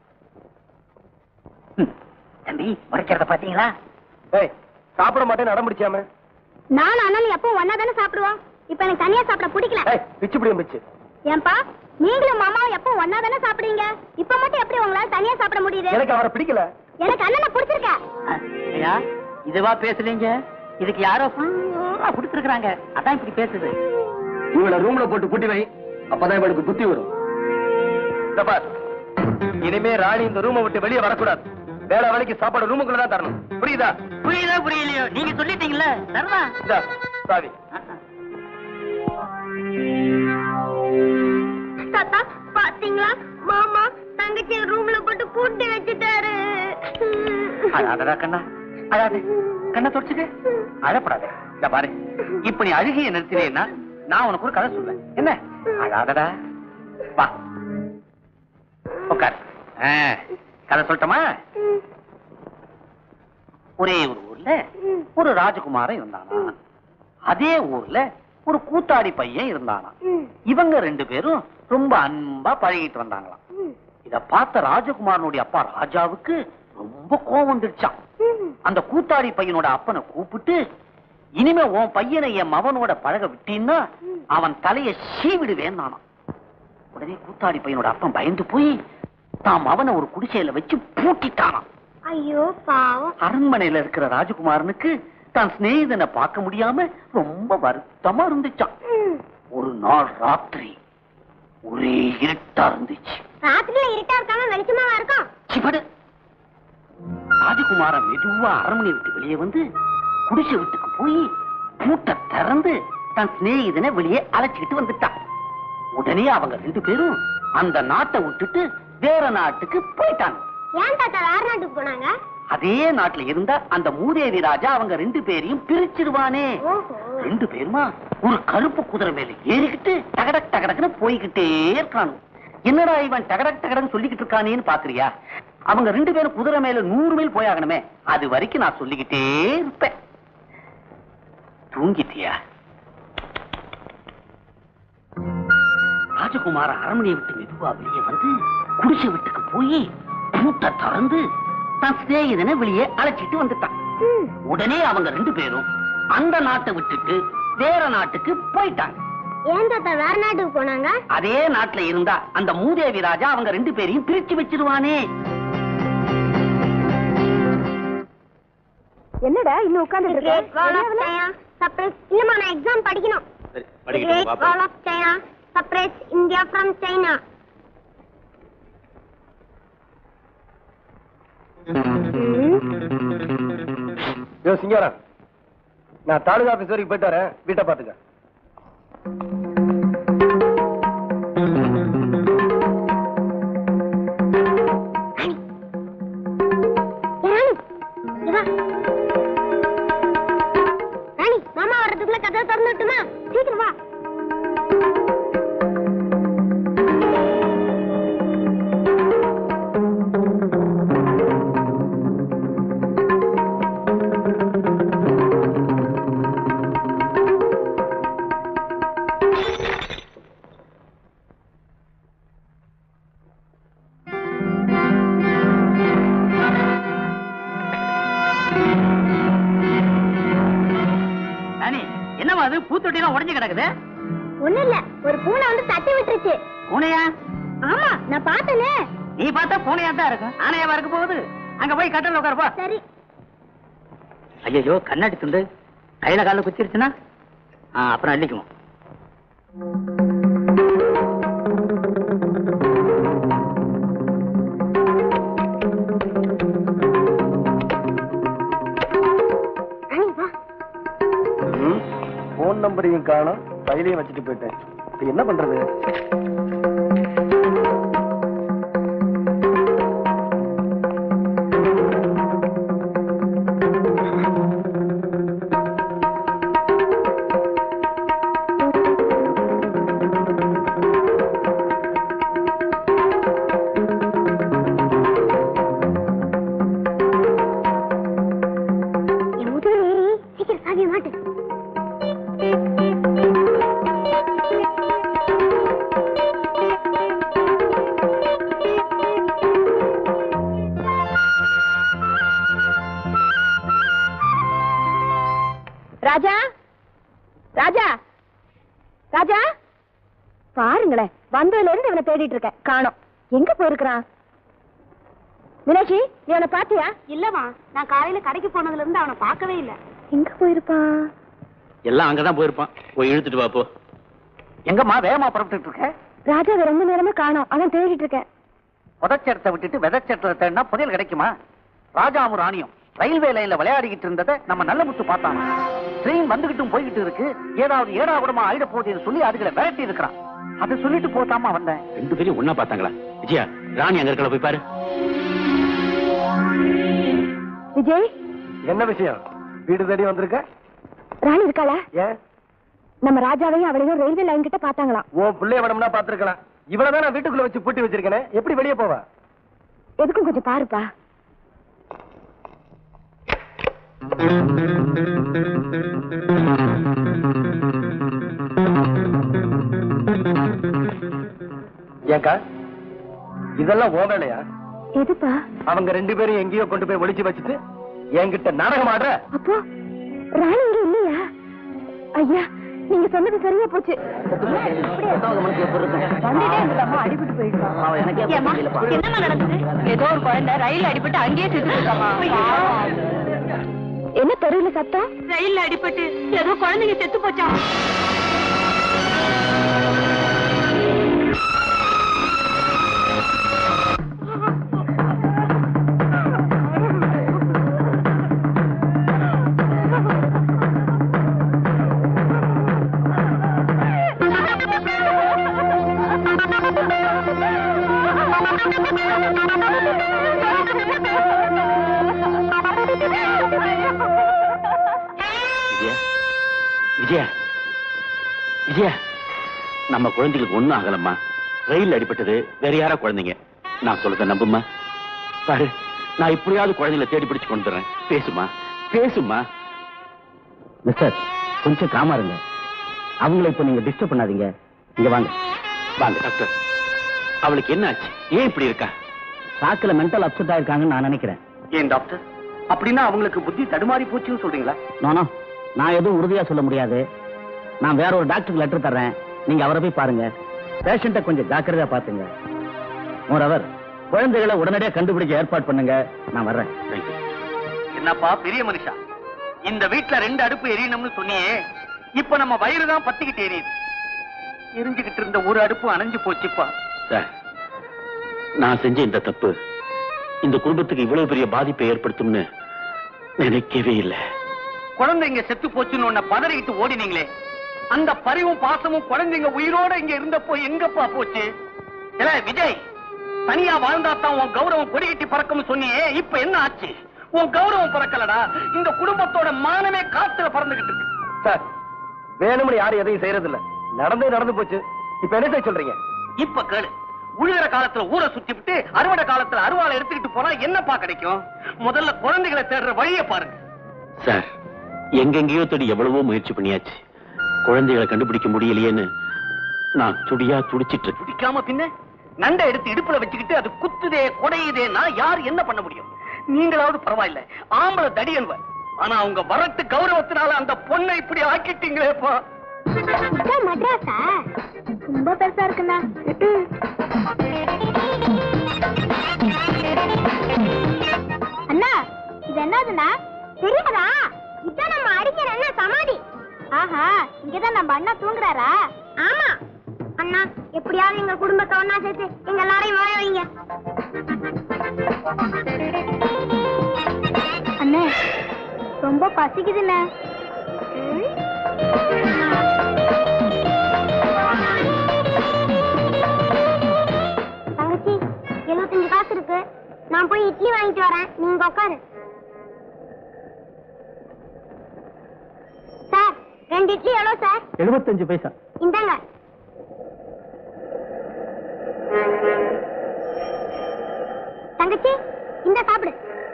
தம்பி முறைக்கிறத பாத்தீங்களா ஏய் சாப்பிட மாட்டேன்னு அடம் பிடிச்சாம நான் அண்ணன் எப்போ ஒன்னா தானே சாப்பிடுவோம் இப்ப எனக்கு தனியா சாப்பிட பிடிக்கல ஏய் பிச்சு பிடியும் பிச்சு ஏன்பா நீங்களும் மாமாவும் எப்போ ஒன்னா தானே சாப்பிடுவீங்க இப்ப மட்டும் எப்படி உங்களால தனியா சாப்பிட முடியுது எனக்கு அவரை பிடிக்கல எனக்கு அண்ணனை பிடிச்சிருக்க ஐயா இதுவா பேசுறீங்க இதுக்கு யாரோ ஃபுல்லா கொடுத்துருக்காங்க அதான் இப்படி பேசுது இவளை ரூம்ல போட்டு கூட்டி வை அப்பதான் இவளுக்கு புத்தி வரும் இந்த பார் இனிமே ராணி இந்த ரூமை விட்டு வெளியே வரக்கூடாது வேலை வேலைக்கு சாப்பாடு ரூமுக்குள்ள தான் தரணும் புரியுதா புரியுதா புரியலையோ நீங்க சொல்லிட்டீங்கல்ல சரிதான் இந்தா சாவி தாத்தா பாத்தீங்களா மாமா தங்கச்சி ரூம்ல போட்டு பூட்டி வச்சுட்டாரு அழாதடா கண்ணா அழாது கண்ணை தொடச்சுக்க அழப்படாத இந்த பாரு இப்ப நீ அழுகிய நிறுத்தினேன்னா நான் உனக்கு ஒரு கதை சொல்றேன் என்ன அழாதடா வா உட்கார் ஆ, கதை சொல்லட்டுமா ஒரே ஒரு ஊர்ல ஒரு ராஜகுமாரன் இருந்தானா அதே ஊர்ல ஒரு கூத்தாடி பையன் இருந்தானா இவங்க ரெண்டு பேரும் ரொம்ப அன்பா பழகிட்டு வந்தாங்களாம் இத பார்த்த ராஜகுமாரனுடைய அப்பா ராஜாவுக்கு ரொம்ப கோவம் வந்துடுச்சான் அந்த கூத்தாடி பையனோட அப்பனை கூப்பிட்டு இனிமே உன் பையனை என் மவனோட பழக விட்டீன்னா அவன் தலைய சீவிடுவேன் நானாம் உடனே கூத்தாடி பையனோட அப்பன் பயந்து போய் தாம் அவனை ஒரு குடிசையில வச்சு பூட்டிட்டானாம் ஐயோ பாவம் அரண்மனையில இருக்கிற ராஜகுமாரனுக்கு தான் சிநேகிதனை பார்க்க முடியாம ரொம்ப வருத்தமா இருந்துச்சான் ஒரு நாள் ராத்திரி ஒரே இருட்டா இருந்துச்சு ராத்திரில இருட்டா இருக்காம வெளிச்சமாவா இருக்கும் சிவடு ராஜகுமாரன் மெதுவா அரண்மனை விட்டு வெளியே வந்து குடிசை வீட்டுக்கு போய் பூட்டை திறந்து தன் சிநேகிதனை வெளியே அழைச்சிக்கிட்டு வந்துட்டான் உடனே அவங்க ரெண்டு பேரும் அந்த நாட்டை விட்டுட்டு வேற நாட்டுக்கு போயிட்டாங்க ஏன் தாத்தா வேற நாட்டுக்கு போனாங்க அதே நாட்டுல இருந்த அந்த மூதேவி ராஜா அவங்க ரெண்டு பேரையும் பிரிச்சிருவானே ஓஹோ ரெண்டு பேருமா ஒரு கருப்பு குதிரை மேல ஏறிக்கிட்டு டகடக் டகடக்னு போய்கிட்டே இருக்கானு என்னடா இவன் டகடக் டகடன்னு சொல்லிக்கிட்டு இருக்கானேன்னு பாக்குறியா அவங்க ரெண்டு பேரும் குதிரை மேல நூறு மைல் போயாகணுமே அது வரைக்கும் நான் சொல்லிக்கிட்டே இருப்பேன் தூங்கிட்டியா ராஜகுமார அரண்மனையை விட்டு மெதுவா வெளியே வந்து குடிசை வீட்டுக்கு போய் பூட்டை திறந்து தன் சிநேகிதனை வெளியே அழைச்சிட்டு வந்துட்டான் உடனே அவங்க ரெண்டு பேரும் அந்த நாட்டை விட்டுட்டு வேற நாட்டுக்கு போயிட்டாங்க ஏன் தாத்தா வேற நாட்டுக்கு போனாங்க அதே நாட்டுல இருந்தா அந்த மூதேவி ராஜா அவங்க ரெண்டு பேரையும் பிரிச்சு வச்சிருவானே என்னடா இன்னும் உட்கார்ந்து இல்லம்மா நான் எக்ஸாம் படிக்கணும் சரி Great படிக்கிட்டு Wall பாப்போம் of China separates India from China. யோ சிங்காரா நான் தாலுகா ஆபீஸ் வரைக்கும் போயிட்டு வரேன் வீட்டை பாத்துக்க ராணி இங்க வா. ராணி மாமா வர்றதுக்குள்ள கதவை திறந்துட்டுமா சீக்கிரம் வா பூவெல்லாம் உடைஞ்சு கிடக்குது ஒண்ணு இல்ல ஒரு பூனை வந்து தட்டி விட்டுருச்சு பூனையா ஆமா நான் பார்த்தனே நீ பார்த்தா பூனையா தான் இருக்கும் ஆனையாவா இருக்க போகுது அங்க போய் கட்டல உட்காருப்பா சரி ஐயோ கண்ணாடி துண்டு கையில கால குத்திருச்சுன்னா ஆ, அப்புறம் அள்ளிக்குவோம் போன் நம்பரையும் காணும் கையிலையும் வச்சுட்டு போயிட்டேன் இப்ப என்ன பண்றது என் முதுகுல ஏறி சீக்கிரம் சாவிய மாட்டு ராஜா ராஜா ராஜா பாருங்களேன் வந்ததுல இருந்து இவனை தேடிட்டு இருக்கேன் காணோம் எங்க போயிருக்கிறான் மீனாட்சி நீ அவனை பாத்தியா இல்லம்மா நான் காலையில கடைக்கு போனதுல இருந்து அவனை பார்க்கவே இல்ல எங்க போயிருப்பான் எல்லாம் அங்கதான் போயிருப்பான் போய் இழுத்துட்டு வா போ எங்கம்மா வேகமா புறப்பட்டு இருக்க ராஜாவை ரொம்ப நேரமா காணோம் அதான் தேடிட்டு இருக்கேன் புதைச்சடத்தை விட்டுட்டு விதைச்சடத்தை தேடினா புதையல் கிடைக்குமா ராஜாவும் ராணியும் ரயில்வே லைன்ல விளையாடிக்கிட்டு இருந்ததை நம்ம நல்ல முத்து பார்த்தாங்க ட்ரெயின் வந்துகிட்டும் போய்கிட்டு இருக்கு ஏதாவது ஏடா கூடமா ஆயிட போகுதுன்னு சொல்லி அதுகளை விரட்டி இருக்கிறான் அதை சொல்லிட்டு போதாமா வந்தேன் ரெண்டு பேரும் ஒன்னா பார்த்தாங்களா விஜயா ராணி அங்க இருக்கல போய் பாரு விஜய் என்ன விஷயம் வீடு தேடி வந்திருக்க ராணி இருக்காளா ஏன் நம்ம ராஜாவையும் அவளையும் ரயில்வே லைன் கிட்ட பார்த்தாங்களாம் உன் பிள்ளைய வேணும்னா பாத்துருக்கலாம் இவ்வளவுதான் நான் வீட்டுக்குள்ள வச்சு பூட்டி வச்சிருக்கேனே எப்படி வெளியே போவா எதுக்கும் கொஞ்சம் பாருப்பா ஏங்கா இதெல்லாம் ஓ வேலையா எதுப்பா அவங்க ரெண்டு பேரும் எங்கேயோ கொண்டு போய் ஒளிச்சு வச்சுட்டு என்கிட்ட நாடகம் ஆடுற அப்போ ராணி இங்க இல்லையா ஐயா நீங்க சொன்னது சரியா போச்சு என்னம்மா நடக்குது ஏதோ ஒரு குழந்தை ரயில் அடிபட்டு அங்கேயே செத்து என்ன தெருவில் சத்தம் ரயில் அடிபட்டு ஏதோ குழந்தைங்க செத்து போச்சா விஜயா விஜயா விஜயா நம்ம குழந்தைகளுக்கு ஒண்ணும் ஆகலம்மா ரயில் அடிபட்டது வேற யாரா குழந்தைங்க நான் சொல்றத நம்புமா பாரு நான் இப்படியாவது குழந்தைகளை தேடி பிடிச்சு கொண்டு வரேன் பேசுமா பேசுமா மிஸ்டர் கொஞ்சம் காமா இருங்க அவங்கள இப்ப நீங்க டிஸ்டர்ப் பண்ணாதீங்க இங்க வாங்க வாங்க டாக்டர் அவளுக்கு என்ன ஆச்சு ஏன் இப்படி இருக்கா சாக்குல மென்டல் அப்செட் ஆயிருக்காங்கன்னு நான் நினைக்கிறேன் ஏன் டாக்டர் அப்படின்னா அவங்களுக்கு புத்தி தடுமாறி போச்சுன்னு சொல்றீங்களா நோனோ நான் எதுவும் உறுதியா சொல்ல முடியாது நான் வேற ஒரு டாக்டருக்கு லெட்டர் தர்றேன் நீங்க அவரை போய் பாருங்க பேஷண்ட்டை கொஞ்சம் ஜாக்கிரதையா பாத்துங்க மோரவர் குழந்தைகளை உடனடியா கண்டுபிடிக்க ஏற்பாடு பண்ணுங்க நான் வர்றேன் தேங்க்யூ என்னப்பா பெரிய மனுஷா இந்த வீட்ல ரெண்டு அடுப்பு எரியணும்னு சொன்னியே இப்ப நம்ம வயிறு தான் பத்திக்கிட்டு எரியுது எரிஞ்சுகிட்டு இருந்த ஒரு அடுப்பு அணைஞ்சு போச்சுப்பா சார் நான் செஞ்ச இந்த தப்பு இந்த குடும்பத்துக்கு இவ்வளவு பெரிய பாதிப்பை ஏற்படுத்தும்னு நினைக்கவே இல்லை குழந்தைங்க செத்து போச்சுன்னு உன்னை பதறிக்கிட்டு ஓடினீங்களே அந்த பரிவும் பாசமும் குழந்தைங்க உயிரோட இங்க இருந்தப்போ எங்கப்பா போச்சு ஏலே, விஜய் தனியா வாழ்ந்தா தான் உன் கௌரவம் கொடிகட்டி பறக்கும்னு சொன்னியே இப்ப என்ன ஆச்சு உன் கௌரவம் பறக்கலடா இந்த குடும்பத்தோட மானமே காத்துல பறந்துகிட்டு இருக்கு சார் வேணும்னு யாரும் எதையும் செய்யறது இல்ல நடந்தே நடந்து போச்சு இப்ப என்ன செய்ய சொல்றீங்க இப்ப கேளு உழுகிற காலத்துல ஊரை சுத்தி விட்டு அறுவடை காலத்துல அருவாளை எடுத்துக்கிட்டு போனா என்னப்பா கிடைக்கும் முதல்ல குழந்தைகளை தேடுற வழியை பாருங்க சார் எங்கெங்கேயோ தேடி எவ்வளவோ முயற்சி பண்ணியாச்சு குழந்தைகளை கண்டுபிடிக்க முடியலையேன்னு நான் துடியா துடிச்சிட்டு இருக்கேன் பிடிக்காம பின்ன நண்டை எடுத்து இடுப்புல வச்சுக்கிட்டு அது குத்துதே குடையுதேன்னா யார் என்ன பண்ண முடியும் நீங்களாவது பரவாயில்ல ஆம்பளை தடியன்வ ஆனா அவங்க வரட்டு கௌரவத்தினால அந்த பொண்ணை இப்படி ஆக்கிட்டீங்களேப்பா இதான் மட்ராஸா ரொம்ப பெருசா இருக்குண்ணா அண்ணா இது என்னதுண்ணா தெரியாதா இதான் நம்ம அடிக்கிற அண்ணா சமாதி ஆஹா இங்கதான் நம்ம அண்ணா தூங்குறாரா ஆமா அண்ணா எப்படியாவது எங்க குடும்பத்தை ஒண்ணா சேர்த்து எங்க எல்லாரையும் வாழ வைங்க அண்ணே ரொம்ப பசிக்குதுண்ணே தங்கச்சி எழுபத்தஞ்சு காசு இருக்கு நான் போய் இட்லி வாங்கிட்டு வரேன் நீங்க உட்காரு சார் ரெண்டு இட்லி எவ்வளவு சார் எழுபத்தஞ்சு பைசா இந்தாங்க தங்கச்சி இந்த சாப்பிடு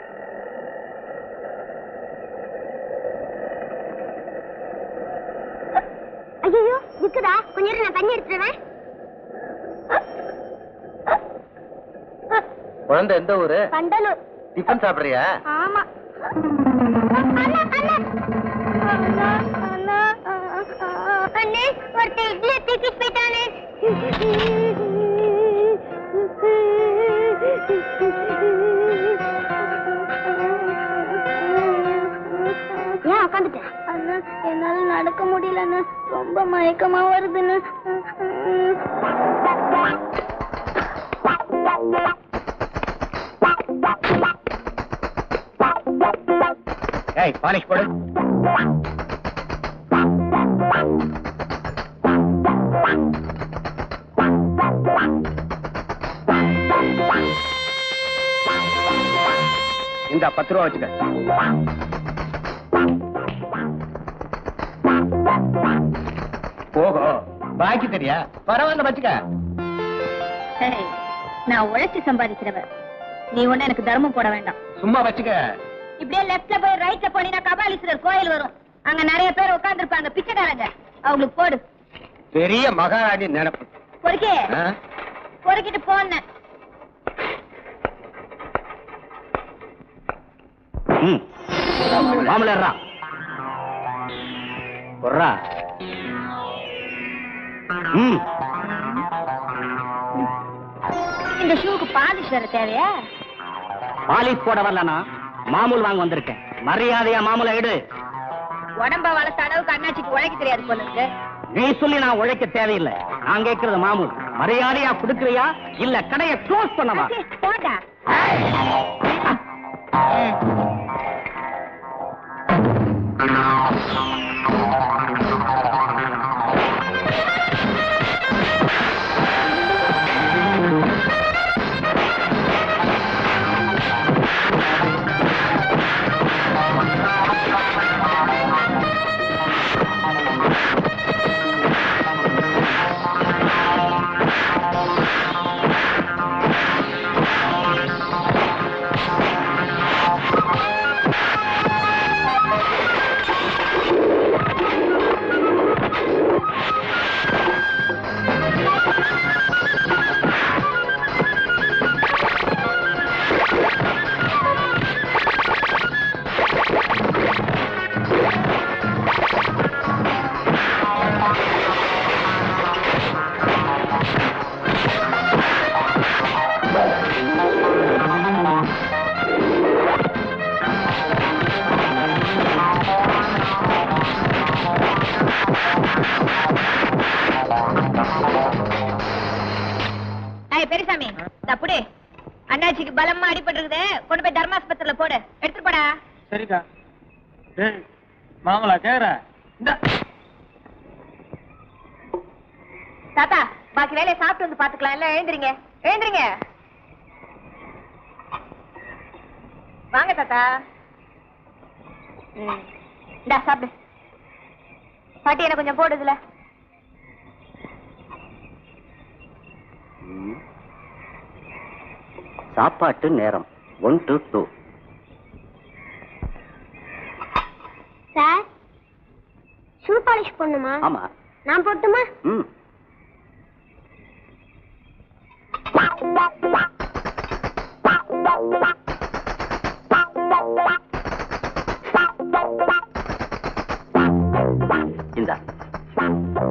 ஐயோ இருக்குதா கொஞ்ச நேரம் நான் தண்ணி எடுத்துறேன் குழந்தை எந்த ஊரு கண்டலூர் டிஃபன் சாப்பிடுறியா ஆமா அண்ணா, அண்ணா. அண்ணா, அண்ணா, அண்ணே ஒருத்தன் இட்லியை தூக்கிட்டு போயிட்டானே ஏன் உட்காந்துட்டேன் அண்ணா என்னால நடக்க முடியலண்ணா ரொம்ப மயக்கமா வருதுன்னு ஏய் பாலிஷ் போடு இந்த பத்து ரூபா வச்சுக்க போகோ பாக்கி தெரியா பரவாயில்ல வச்சுக்க நான் உழைச்சு சம்பாதிக்கிறவ நீ ஒண்ணு எனக்கு தர்மம் போட வேண்டாம் சும்மா வச்சுக்க இப்படியே லெஃப்ட்ல போய் ரைட்ல போனீங்கன்னா கபாலீஸ்வரர் கோயில் வரும் அங்க நிறைய பேர் உட்கார்ந்திருப்பாங்க பிச்சைக்காரங்க அவங்களுக்கு போடு பெரிய மகாராணி நினைப்பு பொறுக்கி ஆ? பொறுக்கிட்டு போனேன் ம். மாமலர்ரா குர்ரா ம் இந்த ஷூக்கு பாலிஷ் வேற தேவையா பாலிஷ் போட வரலனா மாமூல் வாங்க வந்திருக்கேன் மரியாதையா மாமூலை எடு உடம்ப வளர்த்த அளவுக்கு அண்ணாச்சிக்கு உழைக்க தெரியாது போல இருக்கு நீ சொல்லி நான் உழைக்க தேவையில்லை நான் கேட்கறது மாமூல் மரியாதையா கொடுக்கறியா இல்ல கடையை க்ளோஸ் பண்ணவா போடா ஏய் பெரியசாமி தப்புடு அண்ணாச்சிக்கு பலமா அடிபட்டிருக்குது கொண்டு போய் தர்மாஸ்பத்திரியில போடு எடுத்துட்டு போடா சரிக்கா டேய் மாமலா கேக்குற இந்த தாத்தா பாக்கி வேலையை சாப்பிட்டு வந்து பாத்துக்கலாம் எல்லாம் எழுந்திரிங்க எழுந்திரிங்க வாங்க தாத்தா ம். இந்தா சாப்பிடு பாட்டி என்ன கொஞ்சம் போடுதுல சாப்பாட்டு நேரம் one two two sir shoe polish பண்ணுமா ஆமா நான் போட்டுமா ம் இந்தா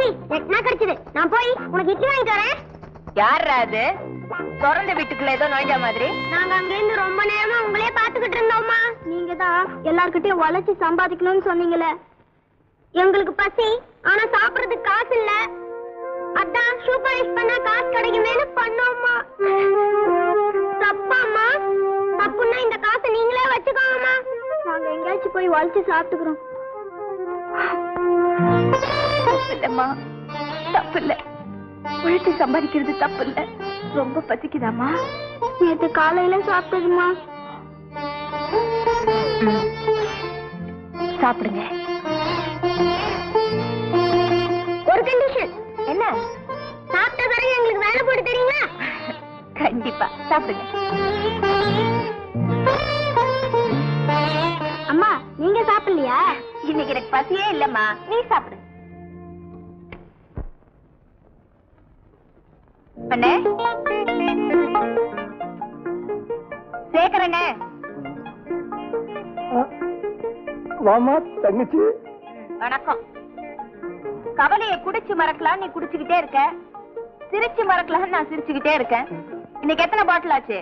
லட்சுமி நெட்னா கிடைச்சது நான் போய் உனக்கு இட்லி வாங்கிட்டு வரேன் யாரா அது திறந்த வீட்டுக்குள்ள ஏதோ நுழைஞ்ச மாதிரி நாங்க அங்க இருந்து ரொம்ப நேரமா உங்களே பாத்துக்கிட்டு இருந்தோம்மா நீங்க தான் எல்லார்கிட்டயும் உழைச்சி சம்பாதிக்கணும்னு சொன்னீங்களே எங்களுக்கு பசி ஆனா சாப்பிடறதுக்கு காசு இல்ல அதான் ஷூ பாலிஷ் பண்ணா காசு கிடைக்குமேனு பண்ணோம்மா தப்பாம்மா தப்புன்னா இந்த காசை நீங்களே வச்சுக்கோங்கம்மா நாங்க எங்கேயாச்சும் போய் உழைச்சு சாப்பிட்டுக்கிறோம் தப்பு இல்லம்மா தப்பு இல்ல உழைச்சு சம்பாதிக்கிறது தப்பு இல்ல ரொம்ப பசிக்குதாம்மா நேத்து காலையில சாப்பிட்டதுமா சாப்பிடுங்க ஒரு கண்டிஷன் என்ன சாப்பிட்ட பிறகு எங்களுக்கு வேலை போட்டு தெரியுங்களா கண்டிப்பா சாப்பிடுங்க அம்மா நீங்க சாப்பிடலையா இன்னைக்கு எனக்கு பசியே இல்லம்மா நீ சாப்பிடு அண்ணே சேகரண்ணே வாமா தங்கச்சி வணக்கம் கவலைய குடிச்சு மறக்கலாம் நீ குடிச்சுக்கிட்டே இருக்க சிரிச்சு மறக்கலாம் நான் சிரிச்சுக்கிட்டே இருக்கேன் இன்னைக்கு எத்தனை பாட்டில் ஆச்சு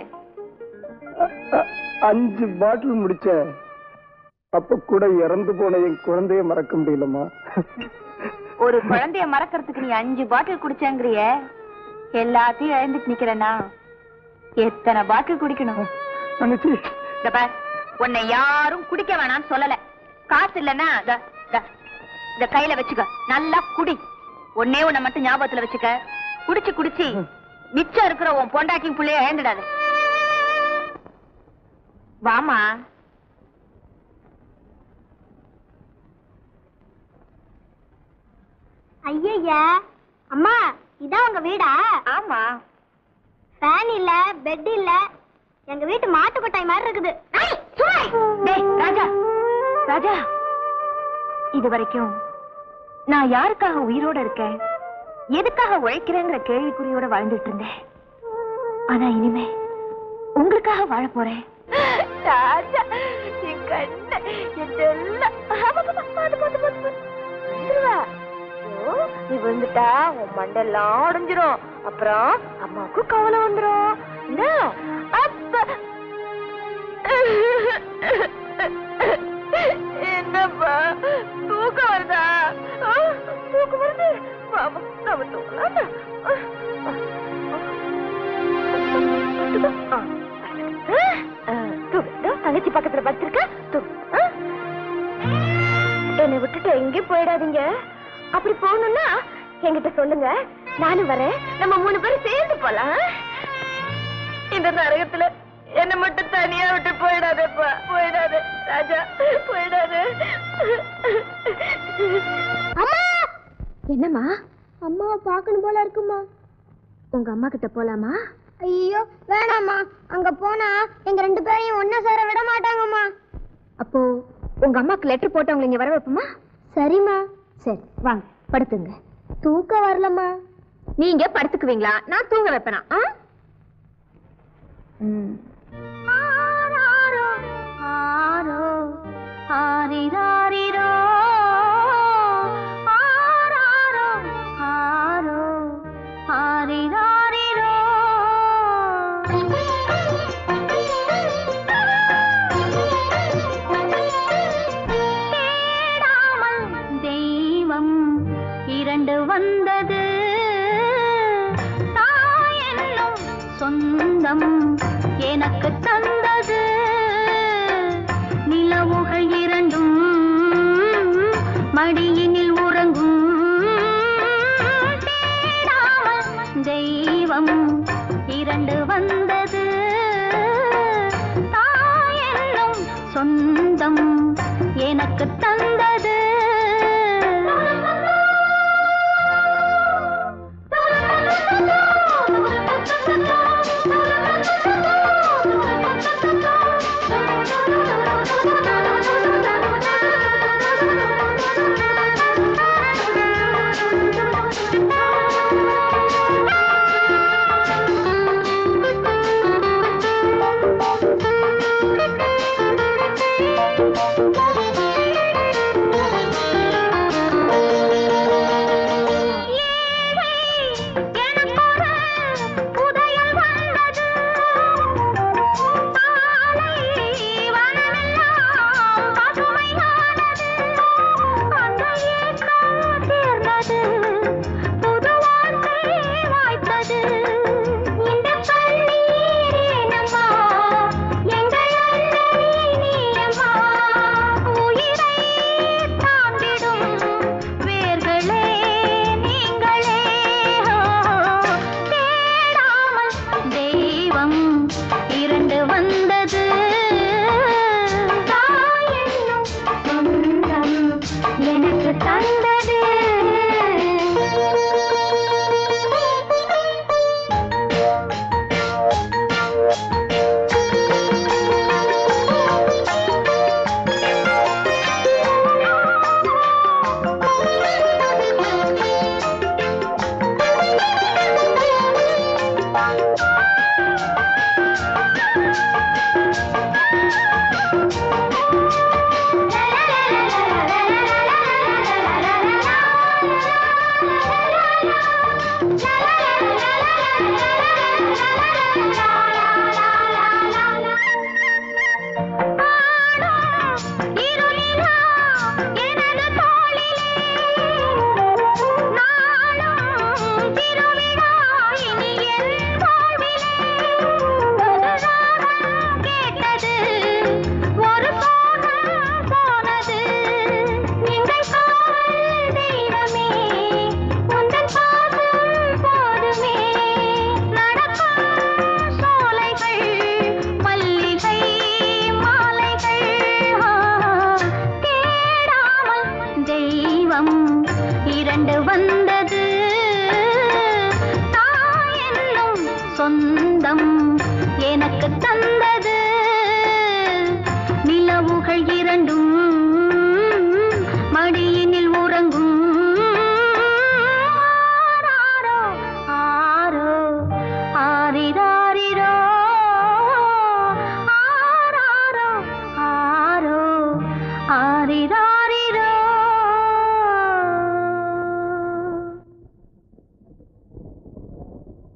அஞ்சு பாட்டில் முடிச்சேன் அப்ப கூட இறந்து போன என் குழந்தைய மறக்க முடியலம்மா ஒரு குழந்தைய மறக்கறதுக்கு நீ அஞ்சு பாட்டில் குடிச்சேங்கிறிய எல்லாத்தையும் இழந்துட்டு நிக்கிறேனா எத்தனை பாட்டில் குடிக்கணும் தங்கச்சி இந்த பார், உன்னை யாரும் குடிக்க வேணாம்னு சொல்லல காசு இல்லன்னா இத, இத, இத கையில வச்சுக்க நல்லா குடி ஒன்னே உன்னை மட்டும் ஞாபகத்துல வச்சுக்க குடிச்சு குடிச்சு மிச்சம் இருக்கிற உன் பொண்டாட்டி புள்ளைய இழந்துடாத வாமா ஐயய்யா அம்மா இதான் உங்க வீடா ஆமா ஃபேன் இல்ல பெட் இல்ல எங்க வீட்டு மாட்டு கொட்டாய் மாதிரி இருக்குது ஐ, சுரை! டேய் ராஜா ராஜா இது வரைக்கும் நான் யாருக்காக உயிரோட இருக்கேன் எதுக்காக உழைக்கிறேங்கிற கேள்விக்குறியோட வாழ்ந்துட்டு இருந்தேன் ஆனா இனிமே உங்களுக்காக வாழ போறேன் ராஜா என் கண்ணு என் செல்லம். பாத்து, பாத்து, பாத்து, பாத்து. விழுந்துருவா. ஐயோ, நீ விழுந்துட்டா உன் மண்டெல்லாம் உடைஞ்சிரும் அப்புறம் அம்மாவுக்கு கவலை வந்துரும் என்ன அப்ப என்னப்பா தூக்கம் வருதா ஆ, தூக்கம் வருது வாமா நம்ம தூக்கலாம் தங்கச்சி பக்கத்துல படுத்திருக்க தூக்கு ஆ? என்னை விட்டுட்டு எங்கேயும் போயிடாதீங்க அப்படி போகணும்னா என்கிட்ட சொல்லுங்க நானும் வரேன் நம்ம மூணு பேரும் சேர்ந்து போலாம் இந்த நரகத்துல என்ன மட்டும் தனியா விட்டு போயிடாதேப்பா போயிடாத ராஜா போயிடாத அம்மா என்னம்மா அம்மாவை பார்க்கணும் போல இருக்குமா உங்க அம்மா கிட்ட போலாமா ஐயோ வேணாம்மா அங்க போனா எங்க ரெண்டு பேரையும் ஒண்ணா சேர விட மாட்டாங்கம்மா அப்போ உங்க அம்மாக்கு லெட்டர் போட்டு உங்களை இங்க வர வைப்போமா சரிம்மா சரி வாங்க படுத்துங்க தூக்கம் வரலம்மா நீங்க படுத்துக்குவீங்களா நான் தூங்க வைப்பேனா ஆ ம் ஆராரோ ஆரோ ஆரிராரிரோ ஆராரோ ஆரோ ஆரிராரிரோ தேடாமல் தெய்வம் இரண்டு வந்தது தாய் என்னும் சொந்தம் எனக்கு தந்தது நிலவுகள் இரண்டும் மடியினில் உறங்கும் தேடாமல் தெய்வம் இரண்டு வந்தது தாய் என்னும் சொந்தம் எனக்கு தந்தது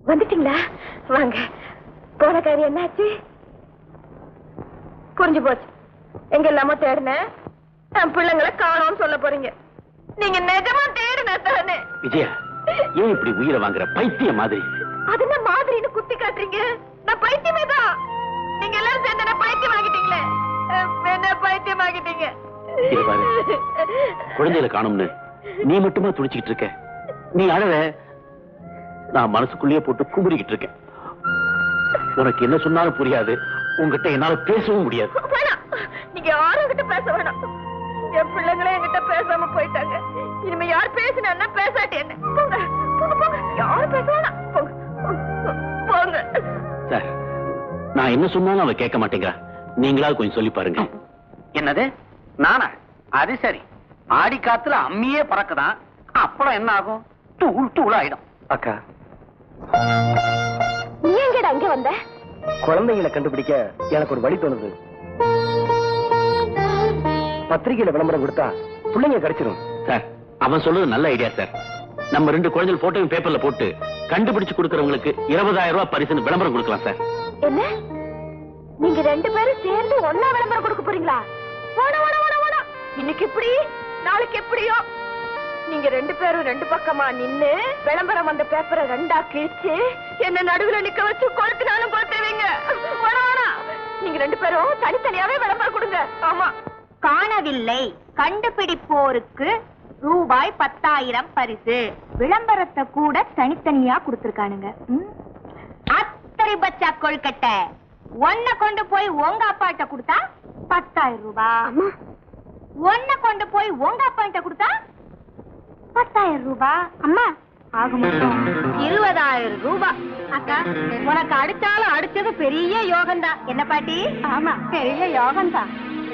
வந்துட்டீங்களா வாங்க போன காரியம் என்னாச்சு புரிஞ்சு போச்சு எங்க இல்லாம தேடினேன் என் பிள்ளைங்களை காணோம்னு சொல்ல போறீங்க நீங்க நிஜமா தேடின தானே விஜயா ஏன் இப்படி உயிரை வாங்குற பைத்திய மாதிரி அது என்ன மாதிரின்னு குத்தி காட்டுறீங்க நான் பைத்தியமே தான் நீங்க எல்லாரும் சேர்ந்து என்ன பைத்தியம் ஆகிட்டீங்களே அஹ், என்ன பைத்தியம் ஆகிட்டீங்க இங்க பாரு. குழந்தைகளை காணும்னு நீ மட்டுமா துடிச்சுக்கிட்டு இருக்க நீ அழற நான் மனசுக்குள்ளேயே போட்டு குமுறிக்கிட்டு இருக்கேன் உனக்கு என்ன சொன்னாலும் புரியாது உன்கிட்ட என்னால பேசவும் முடியாது வேணாம் நீங்க யாரும் கிட்ட பேச வேணாம் என் பிள்ளைங்களே என்கிட்ட பேசாம போயிட்டாங்க இனிமே யார் பேசினா பேசாட்டி என்ன போங்க போங்க போங்க யாரும் பேச வேணாம் போங்க போங்க, போங்க சார் நான் என்ன சொன்னாலும் அவ கேட்க மாட்டேங்கிறா நீங்களாவது கொஞ்சம் சொல்லி பாருங்க என்னது நானா அது சரி ஆடி காத்துல அம்மியே பறக்குதான் அப்புறம் என்ன ஆகும் தூள் தூள் ஆயிடும் அக்கா நீ எங்கடா இங்க வந்த குழந்தைகளை கண்டுபிடிக்க எனக்கு ஒரு வழி தோணுது பத்திரிகையில விளம்பரம் கொடுத்தா பிள்ளைங்க கிடைச்சிரும் சார் அவன் சொல்றது நல்ல ஐடியா சார் நம்ம ரெண்டு குழந்தைகள் போட்டோயும் பேப்பர்ல போட்டு கண்டுபிடிச்சு கொடுக்கறவங்களுக்கு இருபதாயிரம் ரூபாய் பரிசுன்னு விளம்பரம் கொடுக்கலாம் சார் என்ன நீங்க ரெண்டு பேரும் சேர்ந்து ஒன்னா விளம்பரம் கொடுக்க போறீங்களா வேணாம் வேணாம் வேணாம் வேணாம் இன்னைக்கு இப்படி நாளைக்கு எப்படியோ நீங்க ரெண்டு பேரும் ரெண்டு பக்கமா நின்னு விளம்பரம் வந்த பேப்பரை ரெண்டா கிழிச்சு என்ன நடுவுல நிக்க வச்சு கொளுத்தினாலும் கொளுத்துவீங்க வேணாம் வேணாம் நீங்க ரெண்டு பேரும் தனித்தனியாவே விளம்பரம் கொடுங்க ஆமா காணவில்லை கண்டுபிடிப்போருக்கு ரூபாய் பத்தாயிரம் பரிசு விளம்பரத்தை கூட தனித்தனியா கொடுத்திருக்கானுங்க ம்? அத்தனை பச்சா கொழுக்கட்டை ஒன்ன கொண்டு போய் உங்க அப்பாட்ட கொடுத்தா பத்தாயிரம் ரூபாய் ஒன்ன கொண்டு போய் உங்க அப்பாட்ட கொடுத்தா பத்தாயிரம் ரூபாய் அம்மா ஆக மொத்தம் இருபதாயிரம் ரூபாய் அக்கா உனக்கு அடிச்சாலும் அடிச்சது பெரிய யோகம்தான் என்ன பாட்டி ஆமா பெரிய யோகம்தான்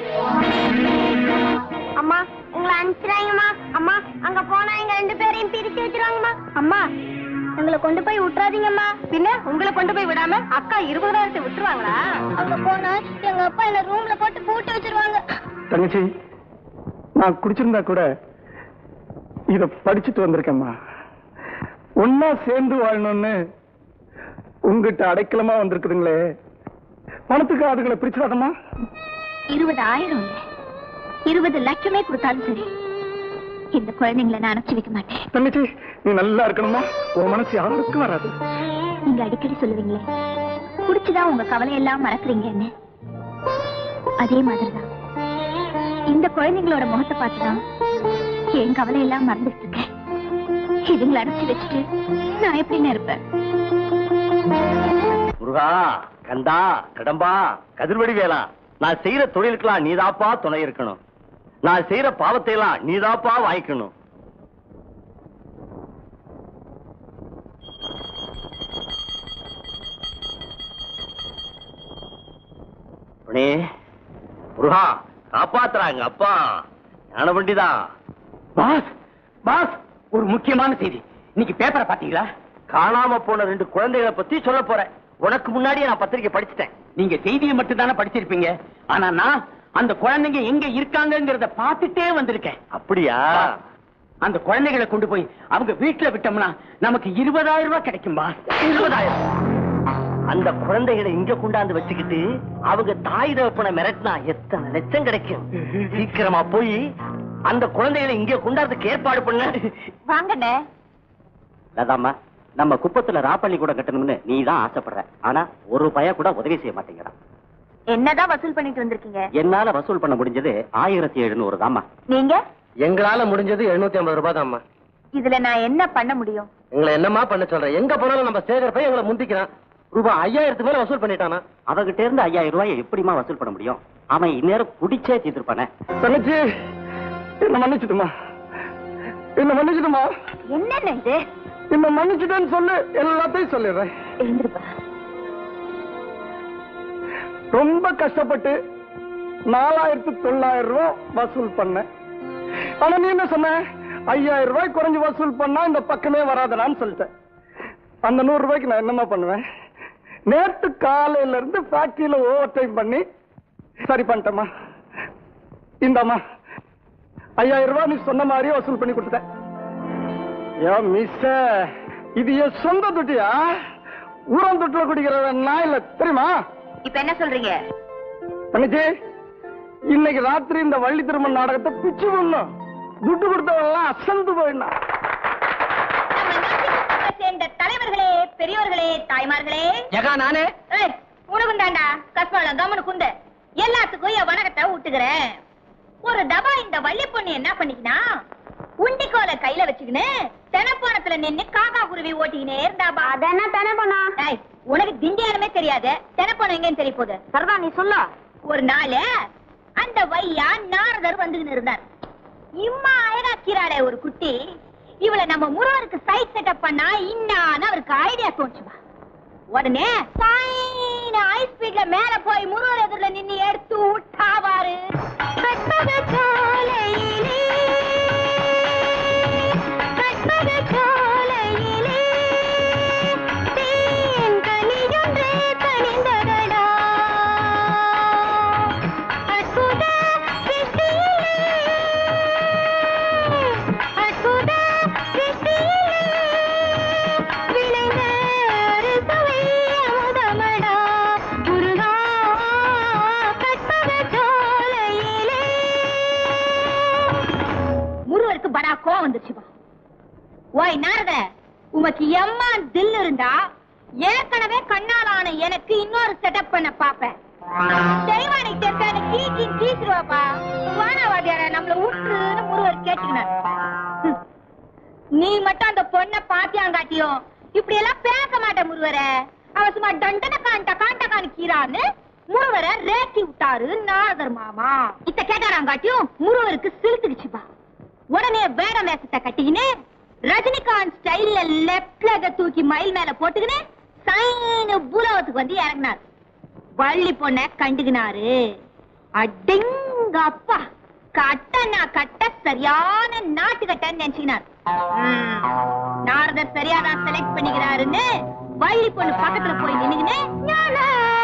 அம்மா உங்களை அனுப்பிச்சிடாங்கம்மா அம்மா அங்க போனா எங்க ரெண்டு பேரையும் பிரிச்சு வச்சிருவாங்கம்மா அம்மா எங்களை கொண்டு போய் விட்டுறாதீங்கம்மா பின்ன உங்களை கொண்டு போய் விடாம அக்கா இருபதாயிரத்தை விட்டுருவாங்களா அங்க போனா எங்க அப்பா என்ன ரூம்ல போட்டு பூட்டி வச்சிருவாங்க தங்கச்சி நான் குடிச்சிருந்தா கூட இத படிச்சுட்டு வந்திருக்கேம்மா ஒன்னா சேர்ந்து வாழணும்னு உங்ககிட்ட அடைக்கலமா வந்திருக்குதுங்களே பணத்துக்கு அதுகளை பிரிச்சுடாதம்மா இருபதாயிரம் இல்ல இருபது லட்சமே கொடுத்தாலும் சரி இந்த குழந்தைங்களை நான் அனுப்பிச்சு வைக்க மாட்டேன் தங்கச்சி நீ நல்லா இருக்கணுமா உன் மனசு யாருக்கும் வராது நீங்க அடிக்கடி சொல்லுவீங்களே குடிச்சுதான் உங்க கவலை எல்லாம் மறக்கிறீங்கன்னு அதே மாதிரிதான் இந்த குழந்தைங்களோட முகத்தை பார்த்துதான் என் கவலை எல்லாம் மறந்துட்டு இருக்கேன் இதுங்களை அடைச்சு வச்சுட்டு நான் எப்படின்னு இருப்பேன் முருகா கந்தா கடம்பா கதிர்வடி வேலா நான் செய்யற தொழிலுக்கெல்லாம் நீதாப்பா துணை இருக்கணும் நான் செய்யற பாவத்தை எல்லாம் நீதாப்பா வாங்கிக்கணும் அண்ணே, முருகா காப்பாத்துறாங்க அப்பா ஞான வண்டிதான் பாஸ் பாஸ் ஒரு முக்கியமான செய்தி இன்னைக்கு பேப்பரை பாத்தீங்களா காணாம போன ரெண்டு குழந்தைகளை பத்தி சொல்ல போறேன் உனக்கு முன்னாடியே நான் பத்திரிக்கை படிச்சுட்டேன் நீங்க செய்தியை மட்டும் தானே படிச்சிருப்பீங்க ஆனா நான் அந்த குழந்தைங்க எங்க இருக்காங்கங்கறத பார்த்துட்டே வந்திருக்கேன் அப்படியா அந்த குழந்தைகளை கொண்டு போய் அவங்க வீட்டுல விட்டோம்னா நமக்கு இருபதாயிரம் ரூபாய் கிடைக்கும் பாஸ் இருபதாயிரம் அந்த குழந்தைகளை இங்க கொண்டாந்து வச்சுக்கிட்டு அவங்க தாய் தகப்பனை மிரட்டினா எத்தனை லட்சம் கிடைக்கும் சீக்கிரமா போய் அந்த குழந்தைகளை இங்க கொண்டாடுறதுக்கு ஏற்பாடு பண்ண வாங்கண்ணே லதாம்மா நம்ம குப்பத்துல ராப்பள்ளி கூட கட்டணும்னு நீ தான் ஆசைப்படுற ஆனா ஒரு பய கூட உதவி செய்ய மாட்டேங்கிறான் என்னதான் வசூல் பண்ணிட்டு வந்திருக்கீங்க என்னால வசூல் பண்ண முடிஞ்சது ஆயிரத்தி எழுநூறு தாம்மா நீங்க எங்களால முடிஞ்சது எழுநூத்தி ஐம்பது ரூபாய் தாம்மா இதுல நான் என்ன பண்ண முடியும் எங்களை என்னமா பண்ண சொல்ற எங்க போனாலும் நம்ம சேகர் போய் எங்களை முந்திக்கிறான் ரூபாய் ஐயாயிரத்துக்கு மேல வசூல் பண்ணிட்டானா அவகிட்ட இருந்து ஐயாயிரம் ரூபாய் எப்படிமா வசூல் பண்ண முடியும் அவன் இந்நேரம் குடிச்சே தீர்த்திருப்பானே தங்கச்சி என்ன மன்னிச்சிடுமா என்ன மன்னிச்சிடுமா என்னென்ன இது என்ன மன்னிச்சிட்டேன்னு சொல்லு எல்லாத்தையும் சொல்லிடுறேன் எழுந்திருப்பா ரொம்ப கஷ்டப்பட்டு நாலாயிரத்து தொள்ளாயிரம் ரூபாய் வசூல் பண்ணேன் ஆனா நீ என்ன சொன்ன ஐயாயிரம் ரூபாய் குறைஞ்சு வசூல் பண்ணா இந்த பக்கமே வராதனான்னு சொல்லிட்டேன் அந்த நூறு ரூபாய்க்கு நான் என்னமா பண்ணுவேன் நேத்து காலையில இருந்து ஃபேக்டரியில ஓவர் டைம் பண்ணி சரி பண்ணிட்டேம்மா இந்தாம்மா ஐயாயிரம் ரூபாய் நீ சொன்ன மாதிரியே வசூல் பண்ணி கொடுத்துட்டேன் ஏன் மிஸ் இது என் சொந்த துட்டியா ஊரந்தொட்டுல குடிக்கிறவன் நான் இல்ல தெரியுமா இப்ப என்ன சொல்றீங்க தங்கச்சி இன்னைக்கு ராத்திரி இந்த வள்ளி திருமண நாடகத்தை பிச்சு பண்ணும் துட்டு கொடுத்தவன் எல்லாம் அசந்து போயிடலாம் நம்ம நாட்டுக்கு சேர்ந்த தலைவர்களே பெரியவர்களே தாய்மார்களே ஜகா நானே ஏய், உனக்கும் தாண்டா கஸ்மாலம் கம்மனு குந்த எல்லாத்துக்கும் என் வணக்கத்தை விட்டுக்கிறேன் ஒரு தபா இந்த வள்ளி பொண்ணு என்ன பண்ணிக்கினா உண்டிக்கோல கையில வச்சுக்கின்னு தெனப்போனத்துல நின்னு காக்கா குருவி ஓட்டிக்கினே இருந்தாபா அதென்ன தானே பண்ணா ஏய், உனக்கு திண்டியானமே தெரியாது தெனப்போனம் எங்கன்னு தெரிய போகுது சரிதா நீ சொல்ல ஒரு நாள் அந்த வையா நாரதர் வந்துகின்னு இருந்தார் இம்மா அழகாக்கிறாளே ஒரு குட்டி இவளை நம்ம முருகருக்கு சைட் செட்டப் பண்ணா இன்னான்னு அவருக்கு ஐடியா தோணுச்சுமா உடனே சாயின்னு ஹை ஸ்பீட்ல மேல போய் முருகர் எதிரில நின்னு எடுத்து விட்டாவாரு கற்பக சோலையிலே, கற்பக சோலையிலே, தேன் கனியொன்று கனிந்ததடா. அற்புத சிருஷ்டியிலே, அற்புத சிருஷ்டியிலே, விளைந்த அறுசுவை அமுதமடா. முருகா, கற்பக சோலையிலே. முருகருக்கு படா கோவம் வந்துச்சுப்பா ஓய் நாரத உமக்கு எம்மா தில் இருந்தா ஏற்கனவே கண்ணாலான எனக்கு இன்னொரு செட்டப் பண்ண பாப்பேன் தெய்வானை தெற்கான கீச்சி கீச்சிருவாப்பா வானவாதியார நம்மள விட்டுருன்னு முருகர் கேட்டுக்கினார் ஹம். நீ மட்டும் அந்த பொண்ணை பாத்தியாங்காட்டியும் இப்படி எல்லாம் பேச மாட்டேன் முருவரை அவ சும்மா தண்டன காண்ட காண்ட காணிக்கிறான்னு முருவரை ரேக்கி விட்டாரு நாரதர் மாமா இத்த கேட்டாராங்காட்டியும் முருவருக்கு சிலுத்துடுச்சுப்பா உடனே வேட வேஷத்தை கட்டிக்கின்னு ரஜினிகாந்த் ஸ்டைல்ல லெப்ட் லெக தூக்கி மயில் மேல போட்டுக்கின்னு சைனு பூலவத்துக்கு வந்து இறங்கினார் வள்ளி பொண்ண கண்டுகினாரு அடிங்க அப்பா கட்டனா கட்ட சரியான நாட்டு கட்டன்னு நினைச்சுக்கினார் ம், நாரதர் சரியாதான் செலக்ட் பண்ணிக்கிறாருன்னு வள்ளி பொண்ணு பக்கத்துல போய் நின்னுக்கின்னு ஞான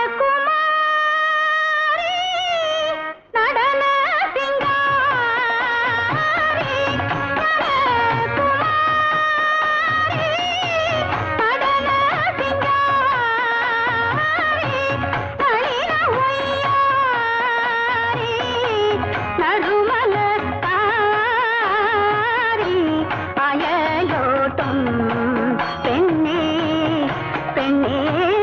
குமாரி, நடன சிங்காரி, ஞான குமாரி, நடன சிங்காரி, நளின ஒய்யாரி, நறுமலர் தாரி, அயலோட்டும் பெண்ணே பெண்ணே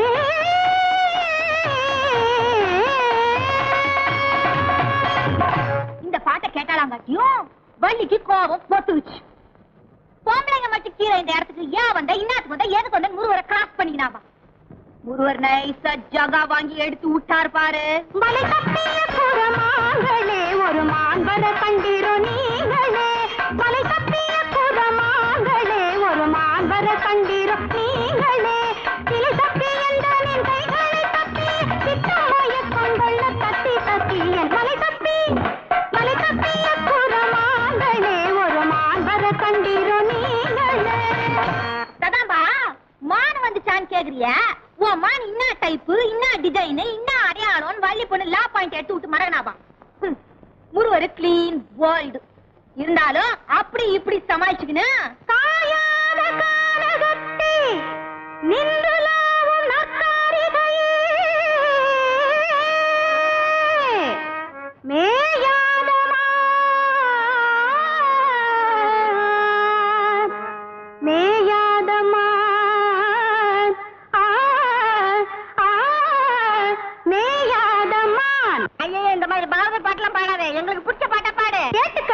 இந்த பாட்டை கேட்டாலாங்காட்டியும் வள்ளிக்கு கோபம் பொத்துச்சு பொம்பளைங்க மட்டும் கீழே இந்த இடத்துக்கு ஏன் வந்த இன்னாத்துக்கு வந்த எதுக்கு வந்த முருவரை கிராஸ் பண்ணிக்கினாமா முருவர் நைசா ஜகா வாங்கி எடுத்து விட்டார் பாரு மலை தப்பிய குரமாங்களே ஒரு மான்பர கண்டிரோ நீங்களே மலை தப்பிய குரமாங்களே ஒரு மான்பர கண்டிரோ நீங்களே கிளை தப்பி என்ற நின் கைகளை தப்பி சித்தமாய கொண்டொள்ள தத்தி தத்தி என் மலை தப்பி மலை தப்பிய குரமாங்களே ஒரு மான்பர கண்டிரோ நீங்களே ததாம்பா மான் வந்துச்சான்னு கேக்குறிய உன் மான் இன்னா டைப்பு இன்னா டிசைன் இன்னா அடையாளம் வள்ளி பொண்ணு லா பாயிண்ட் எடுத்து விட்டு மறகனாபா முருவரு கிளீன் வேர்ல்டு இருந்தாலும் அப்படி இப்படி சமாளிச்சுக்கின்னு காயாத கானகத்தே நின்றுலாவும் நற்காரிகையே மேயாத மான், மேயாத மான், ஆ, ஆ, மேயாத மான். ஐயே, இந்த மாதிரி பாரதி பாட்டுலாம் பாடாதே எங்களுக்கு பிடிச்ச பாட்டை பாடு கேட்டுக்க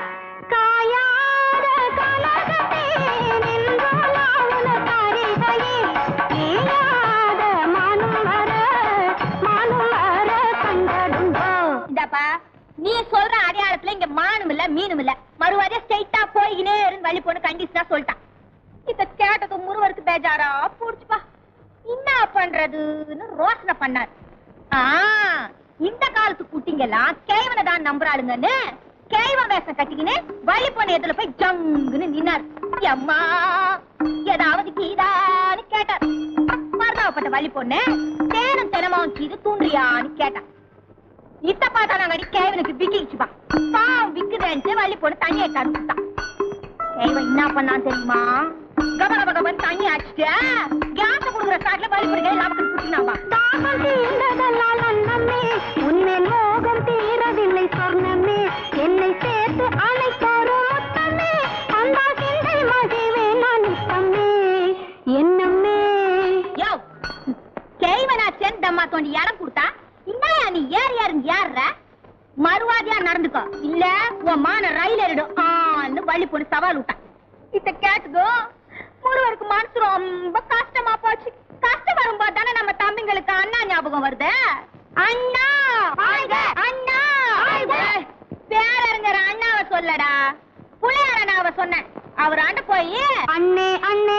காயாத கலகத்தே நின்றுலாவுன காரிகையே மேயாத மானும் வர மானும் வர கண்டடுங்கோ இந்தாப்பா நீ சொல்ற அடையாளத்துல இங்க மானும் இல்ல மீனும் இல்ல மறுவாதியா ஸ்ட்ரைட்டா போய்கினே இருந்து வழி போன கண்டிஷனா சொல்லிட்டான் இத கேட்டது முருவருக்கு பேஜாரா போடுச்சுப்பா என்ன பண்றதுன்னு ரோசனை பண்ணார் ஆ இந்த காலத்து குட்டிங்கெல்லாம் கேவனை தான் நம்புறாளுங்கன்னு கேவ வேஷம் கட்டிக்கின்னு வழி போன எதுல போய் ஜங்குன்னு நின்னார் அம்மா ஏதாவது கீதான்னு கேட்டார் மருதாவப்பட்ட வழி பொண்ணு தேனும் தினமும் கீது தூண்டுறியான்னு கேட்டான் இத்த பார்த்தா நாங்க கேவனுக்கு விக்கிச்சுப்பா பாவம் விக்குதேன்ட்டு வள்ளி போட்டு தண்ணியை தடுத்துட்டான் கேவன் என்ன பண்ணான் தெரியுமா கப கப கபன்னு தண்ணி அடிச்சுட்டு கேஸ் கொடுக்குற போற சாட்ல பலி பிடிக்க நமக்கு புட்டினாமா தாகம் தீர்ந்ததல்லால் அன்னமே உன்மேல் மோகம் தீரவில்லை சொர்ணமே என்னை சேர்த்து அழைத்தோரும் முத்தமே அந்தா சிந்தை மகிழ்வே நான் நித்தமே என்னமே யோ கேய்வனா செந்தம்மா தோண்டி இடம் கொடுத்தா இன்னாயா நீ ஏறு ஏறுங்க ஏறுற மறுவாதியா நடந்துக்கோ இல்ல உன் மான ரயில் ஏறிடும் ஆன்னு வள்ளி பொண்ணு சவால் விட்டான் இத கேட்டதோ முருகருக்கு மனசு ரொம்ப கஷ்டமா போச்சு கஷ்டம் வரும்போது தானே நம்ம தம்பிங்களுக்கு அண்ணா ஞாபகம் வருது அண்ணா அண்ணா பேரறிஞர் அண்ணாவை சொல்லடா புள்ளையார் அண்ணாவை சொன்னேன் அவர் ஆண்ட போய் அண்ணே அண்ணே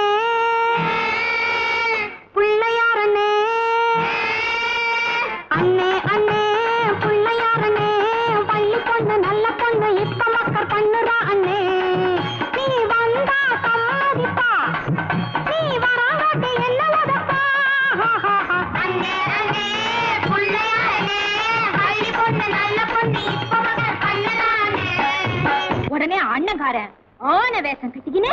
பிள்ளையாரண்ணே அண்ணே அண்ணே பிள்ளையாரண்ணே பள்ளி பொண்ணு நல்ல பொண்ணு இப்ப மக்கள் பண்ணுறா அண்ணே நீ வந்தா சம்மதிப்பா நீ வராட்டி என்ன உதப்பா அண்ணே அண்ணே பிள்ளையாரண்ணே பள்ளி பொண்ணு நல்ல பொண்ணு இப்ப மக்கள் பண்ணுறா அண்ணே உடனே அண்ணங்காரன் ஆன வேஷம் கட்டிக்கினே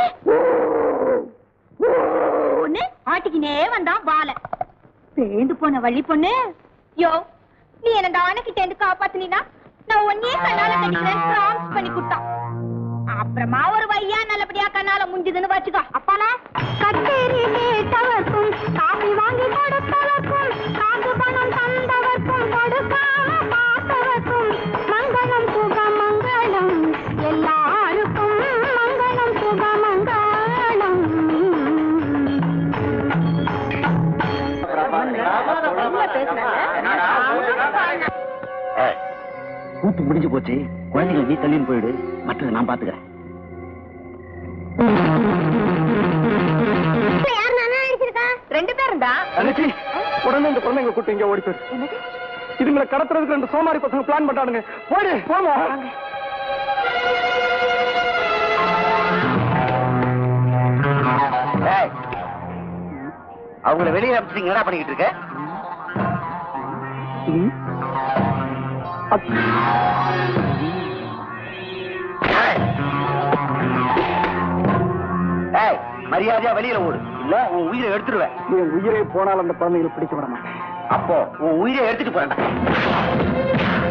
ஒண்ணு ஆட்டிக்கினே வந்தான் வாழ பேந்து போன வள்ளி பொண்ணு யோ நீ என்ன அந்த ஆனைக்கிட்ட இருந்து காப்பாத்தினா நான் ஒன்னே கண்ணால கட்டிக்கிறேன் ப்ராமிஸ் பண்ணி கொடுத்தான் அப்புறமா ஒரு வையா நல்லபடியா கண்ணால முடிஞ்சதுன்னு வச்சுக்கோ அப்பால கச்சேரி கேட்டவர்க்கும் காசு வாங்கி கொடுத்தவர்க்கும் காசு பணம் தந்தவர்க்கும் கொடுக்காம பார்த்தவர்க்கும் மங்களம் சுக மங்களம் எல்லாருக்கும் மங்களம் சுக மங்களம் கூத்து முடிஞ்சு போச்சு குழந்தைகள் நீ தள்ளின்னு போயிடு மற்றதை நான் பாத்துக்கிறேன் யார் நானா அடிச்சிருக்கா ரெண்டு பேரும் தான் தங்கச்சி உடனே இந்த குழந்தைங்க கூட்டு இங்க ஓடி போயிரு இதுங்களை கடத்துறதுக்கு ரெண்டு சோமாரி பசங்க பிளான் பண்ணானுங்க போடு போமா ஏய், அவங்கள வெளியே அனுப்பிச்சு என்னடா பண்ணிக்கிட்டு இருக்க ஏய். ஏய், மரியாதையா வெளியில ஓடு இல்ல உன் உயிரை எடுத்துருவேன் என் உயிரை போனால் அந்த குழந்தைகளை பிடிக்க விட மாட்டேன் அப்போ உன் உயிரை எடுத்துட்டு போறேன்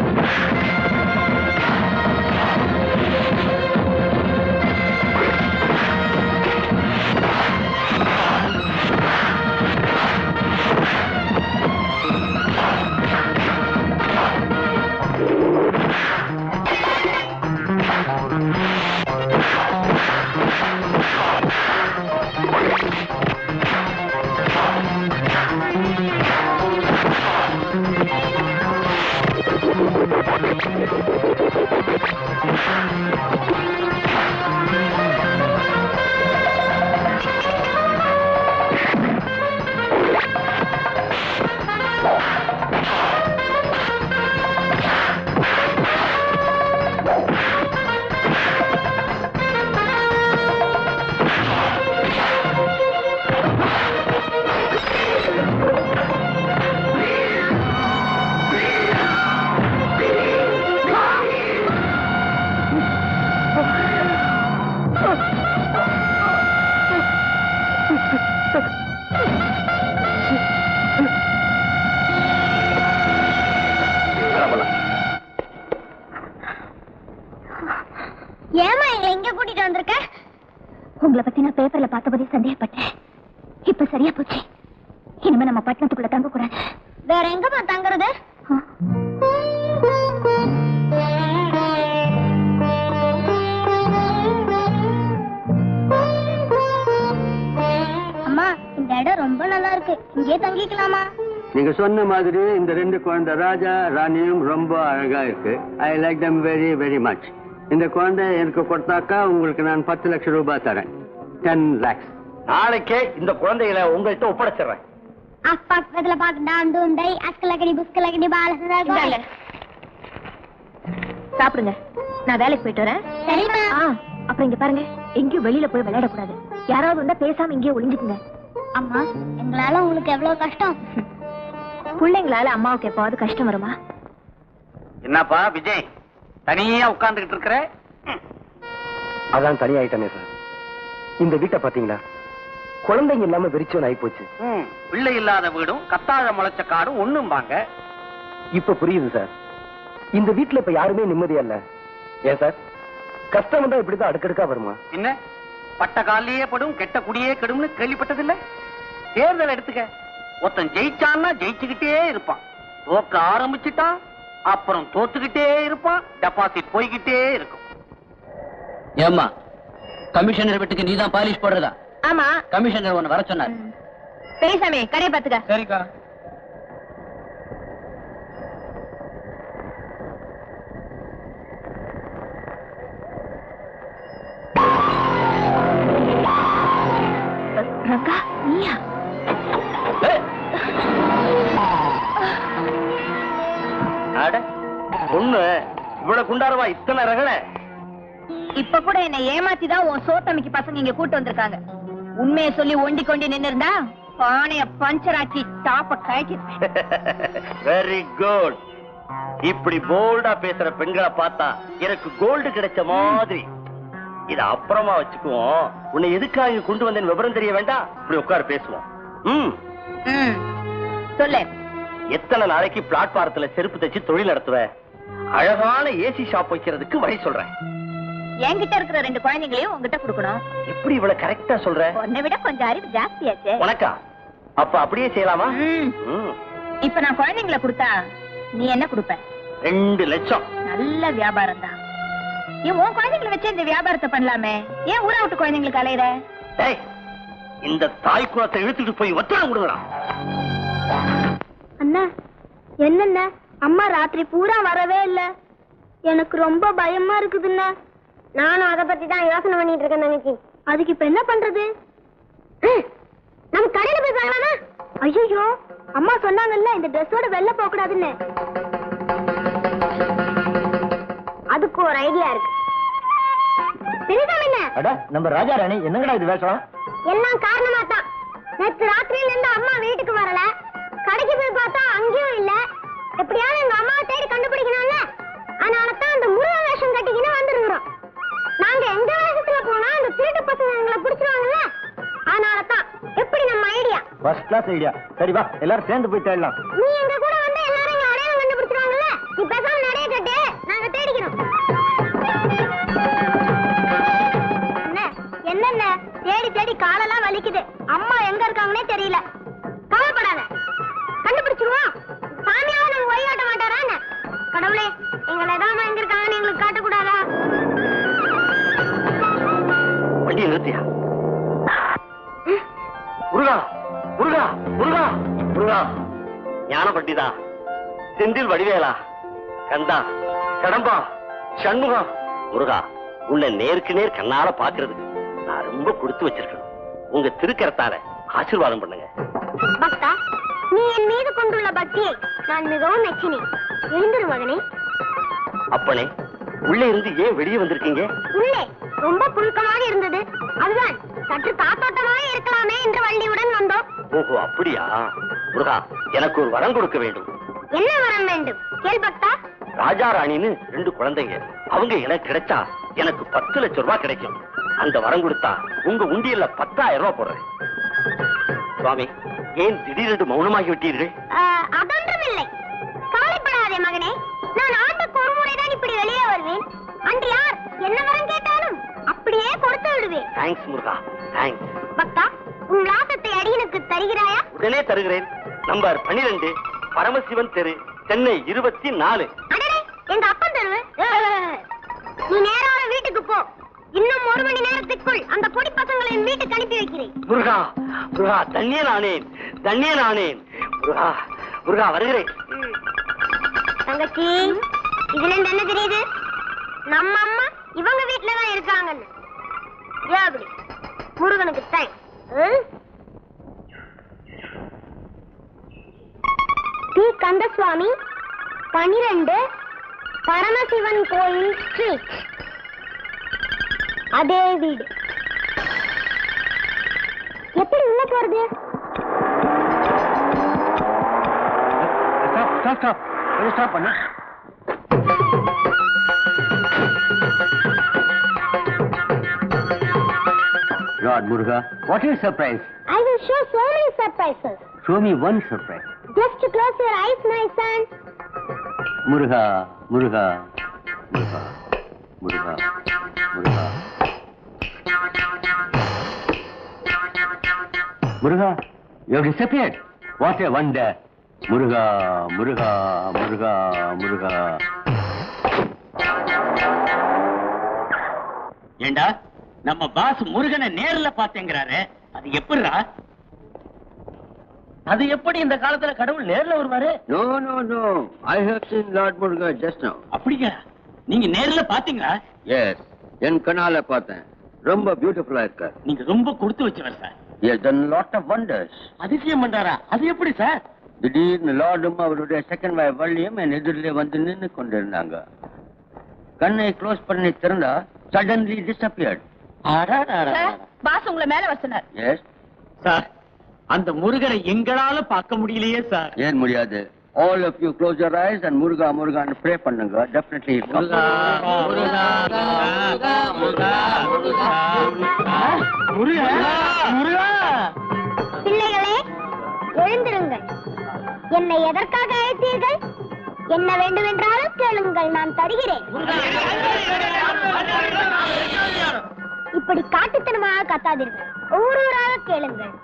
ஏமா எங்களை இங்க கூட்டிட்டு வந்திருக்க உங்களை பத்தி நான் பேப்பர்ல பார்த்தபடி சந்தேகப்பட்டேன் இப்ப சரியா போச்சு இனிமே நம்ம பட்டணத்துக்குள்ள தங்க கூடாது வேற எங்கம்மா தங்குறது அம்மா இந்த இடம் ரொம்ப நல்லா இருக்கு இங்கே தங்கிக்கலாமா நீங்க சொன்ன மாதிரி இந்த ரெண்டு குழந்தை ராஜா ராணியும் ரொம்ப அழகா இருக்கு I like them very very much இந்த குழந்தை எனக்கு கொடுத்தாக்கா உங்களுக்கு நான் பத்து லட்சம் ரூபாய் தரேன் டென் லேக்ஸ் நாளைக்கே இந்த குழந்தைகளை உங்கள்கிட்ட ஒப்படைச்சிடுறேன் அப்பா பக்கத்துல பாக்கண்டா அந்துண்டை அஸ்கலகடி புஸ்கலகடி இந்தாங்க. சாப்பிடுங்க நான் வேலைக்கு போயிட்டு வரேன் சரிம்மா ஆ, அப்புறம் இங்க பாருங்க எங்கேயும் வெளியில போய் விளையாட கூடாது யாராவது வந்தா பேசாம இங்கேயே ஒளிஞ்சுக்குங்க அம்மா எங்களால உங்களுக்கு எவ்வளவு கஷ்டம் பிள்ளைங்களால அம்மாவுக்கு எப்பாவது கஷ்டம் வருமா என்னப்பா விஜய் தனியா உட்கார்ந்துகிட்டு இருக்கிற அதான் தனியாயிட்டனே சார் இந்த வீட்டை பாத்தீங்களா குழந்தைங்க இல்லாம வெறிச்சவன் ஆகி போச்சு ம், பிள்ளை இல்லாத வீடும் கத்தாழ முளைச்ச காடும் ஒண்ணும்பாங்க இப்ப புரியுது சார் இந்த வீட்டுல இப்ப யாருமே நிம்மதியா இல்ல ஏன் சார் கஷ்டம் வந்தா இப்படிதான் அடுக்கடுக்கா வருமா என்ன பட்ட காலிலேயே படும் கெட்ட குடியே கெடும்னு கேள்விப்பட்டதில்ல தேர்தல் எடுத்துக்க ஒருத்தன் ஜெயிச்சான்னா ஜெயிச்சுக்கிட்டே இருப்பான் தோக்க ஆரம்பிச்சுட்டான் அப்புறம் தோத்துக்கிட்டே இருப்பான் டெபாசிட் போய்கிட்டே இருக்கும் ஏம்மா கமிஷனர் வீட்டுக்கு நீதான் பாலிஷ் போடுறதா ஆமா கமிஷனர் உன்னை வர சொன்னார் பெரியசாமி கடையை பாத்துக்க சரிக்கா ரங்கா நீயா அட பொண்ணு இவ்வளவு குண்டாரவா இத்தனை ரகலை இப்ப கூட என்னை ஏமாத்தி தான் உன் சோத்தமிக்கு பசங்க இங்க கூட்டு வந்திருக்காங்க உண்மையை சொல்லி ஒண்டி கொண்டு நின்னு இருந்தா பானைய பஞ்சர் ஆக்கி டாப்ப கழட்டி வெரி குட் இப்படி போல்டா பேசுற பெண்களை பார்த்தா எனக்கு கோல்டு கிடைச்ச மாதிரி இத அப்புறமா வச்சுக்குவோம் உன்னை எதுக்காக இங்க கொண்டு வந்தேன் விவரம் தெரிய வேண்டாம் இப்படி உட்கார பேசுவோம் ம் ம் சொல்லு எத்தனை நாளைக்கு பிளாட்பாரத்துல செருப்பு தைச்சு தொழில் நடத்துவ அழகான ஏசி ஷாப் வைக்கிறதுக்கு வழி சொல்றேன் என்கிட்ட இருக்கிற ரெண்டு குழந்தைங்களையும் உங்ககிட்ட கொடுக்கணும் எப்படி இவ்வளவு கரெக்டா சொல்ற உன்னை விட கொஞ்சம் அறிவு ஜாஸ்தியாச்சே உனக்கா அப்ப அப்படியே செய்யலாமா ம். ம். இப்ப நான் குழந்தைங்களை கொடுத்தா நீ என்ன கொடுப்ப ரெண்டு லட்சம் நல்ல வியாபாரம் தான் ஏன் உன் குழந்தைங்களை வச்சு இந்த வியாபாரத்தை பண்ணலாமே ஏன் ஊரா விட்டு குழந்தைங்களுக்கு அலையிற டேய், இந்த தாய் குலத்தை இழுத்துட்டு போய் ஒத்தடம் கொடுங்கடா அண்ணா என்னண்ணா அம்மா ராத்திரி பூரா வரவே இல்ல எனக்கு ரொம்ப பயமா இருக்குதுண்ணா நானும் அத பத்தி தான் யோசனை பண்ணிட்டு இருக்கேன் தங்கச்சி அதுக்கு இப்ப என்ன பண்றது நம்ம கடையில போய் பார்க்கலாமா ஐயோ அம்மா சொன்னாங்கல்ல இந்த ட்ரெஸ்ஸோட வெளில போக கூடாதுன்னு அதுக்கு ஒரு ஐடியா இருக்கு பெரியதாம் என்ன அட நம்ம ராஜா ராணி என்னங்கடா இது வேஷம் எல்லாம் காரணமா தான் நேற்று ராத்திரியில இருந்து அம்மா வீட்டுக்கு வரல கடைக்கு போய் பார்த்தா அங்கேயும் இல்ல எப்படியாவது எங்க அம்மாவை தேடி கண்டுபிடிக்கணும்ல அதனால தான் அந்த முருக வேஷம் கட்டிக்கின்னு வந்துருக்கிறோம் நாங்க எந்த வேஷத்துல போனா அந்த திருட்டு பசங்க எங்களை பிடிச்சிருவாங்கல்ல அதனால தான் எப்படி நம்ம ஐடியா ஃபர்ஸ்ட் கிளாஸ் ஐடியா சரி வா எல்லாரும் சேர்ந்து போய் தேடலாம் நீ எங்க கூட வந்து எல்லாரும் எங்க அடையாளம் கண்டுபிடிச்சிருவாங்கல்ல நீ பேசாம நடைய கட்டு நாங்க தேடிக்கிறோம் அண்ணே, என்னண்ணே தேடி தேடி காலெல்லாம் வலிக்குது அம்மா எங்க இருக்காங்கன்னே தெரியல கவலைப்படாத கண்டுபிடிச்சிருவோம் சாமியாவது நம்ம வழிகாட்ட மாட்டாரா என்ன கடவுளே எங்களை ஏதாவது எங்க இருக்காங்கன்னு எங்களுக்கு காட்டக்கூடாதா வண்டியை நிறுத்தியா முருகா முருகா முருகா முருகா ஞான பண்டிதா செந்தில் வடிவேலா கந்தா கடம்பா சண்முகா முருகா உன்னை நேருக்கு நேர் கண்ணால பாக்குறதுக்கு நான் ரொம்ப கொடுத்து வச்சிருக்கேன் உங்க திருக்கரத்தால ஆசீர்வாதம் பண்ணுங்க பக்தா நீ என் மீது கொண்டுள்ள பக்தியை நான் மிகவும் மெச்சினேன் எழுந்திரு மகனே அப்பனே உள்ளே இருந்து ஏன் வெளியே வந்திருக்கீங்க உள்ளே ரொம்ப புழுக்கமாக இருந்தது அதுதான் சற்று காத்தோட்டமாக இருக்கலாமே என்று வண்டியுடன் வந்தோம் ஓஹோ அப்படியா முருகா எனக்கு ஒரு வரம் கொடுக்க வேண்டும் என்ன வரம் வேண்டும் கேள் பக்தா ராஜா ராணின்னு ரெண்டு குழந்தைங்க அவங்க எனக்கு கிடைச்சா எனக்கு பத்து லட்சம் ரூபாய் கிடைக்கும் அந்த வரம் கொடுத்தா உங்க உண்டியல்ல பத்தாயிரம் ரூபாய் போடுறேன் சுவாமி ஏன் திடீரென்று மௌனமாகி விட்டீர்கள் ஆஹ், அதொன்றுமில்லை கவலைப்படாதே மகனே நான் ஆண்டுக்கு ஒரு முறைதான் இப்படி வெளியே வருவேன் அன்று யார் என்ன வரம் கேட்டாலும் அப்படியே கொடுத்து விடுவேன் தேங்க்ஸ் முருகா தேங்க்ஸ் பக்தா உன் விலாசத்தை அடியனுக்கு தருகிறாயா உடனே தருகிறேன் நம்பர் பன்னிரெண்டு பரமசிவன் தெரு சென்னை இருபத்தி நாலு அடடே எங்க அப்பன் தெருவு ஏய், நீ நேராக வீட்டுக்கு போ இன்னும் ஒரு மணி நேரத்துக்குள் அந்த பொடி பசங்களை என் வீட்டுக்கு அனுப்பி வைக்கிறேன் முருகா முருகா தண்ணியே நானேன் தண்ணியே நானேன் முருகா முருகா வருகிறேன் தங்கச்சி இதுல இருந்து என்ன தெரியுது நம்ம அம்மா இவங்க வீட்டுல தான் இருக்காங்கன்னு ஏன் அப்படி முருகனுக்கு தேங்க்ஸ் டி கந்தசுவாமி பனிரெண்டு பரமசிவன் கோயில் ஸ்ட்ரீட் அதே வீடு எப்படி உள்ள போறது ஸ்டாப் ஸ்டாப் ஸ்டாப் ஸ்டாப் பண்ணு Lord Muruga, what is surprise? I will show so many surprises. Show me one surprise. Just to close your eyes, my son. Muruga, Muruga, Muruga, Muruga, Muruga. Muruga, you have disappeared. What a wonder. Muruga, Muruga, Muruga, Muruga. ஏண்டா நம்ம pass முருகனை நேர்ல பாத்தேங்கிறாரு அது எப்படிடா அது எப்படி இந்த காலத்துல கடவுள் நேர்ல வருவாரு No, no, no. I have seen Lord Muruga just now. அப்படிங்க நீங்க நேர்ல பாத்தீங்களா Yes, என் கண்ணால பார்த்தேன் ரொம்ப பியூட்டிஃபுல்லா இருக்கார் நீங்க ரொம்ப கொடுத்து வச்சவர் sir He has done lot of wonders. அதிசயம் பண்றாரா அது எப்படி சார் திடீர்னு லார்டும் அவருடைய செகண்ட் வாய் வள்ளியும் என் எதிரிலே வந்து நின்று கொண்டிருந்தாங்க கண்ணை க்ளோஸ் பண்ணி திறந்தா சடன்லி டிஸ்அப்பியர்ட் பாஸ் உங்களை மேல வர சொன்னார் எஸ் சார் அந்த முருகனை எங்களால பார்க்க முடியலையே சார் ஏன் முடியாது all of you close your eyes and Muruga முருகான்னு ப்ரே பண்ணுங்க டெஃபினெட்லி முருகா முருகா முருகா முருகா முருகா பிள்ளைகளே எழுந்திருங்கள் என்னை எதற்காக அழைத்தீர்கள் என்ன வேண்டுமென்றாலும் கேளுங்கள் நான் தருகிறேன் இப்படி காட்டுத்தனமாக கத்தாதீர்கள் ஊரூராக கேளுங்கள்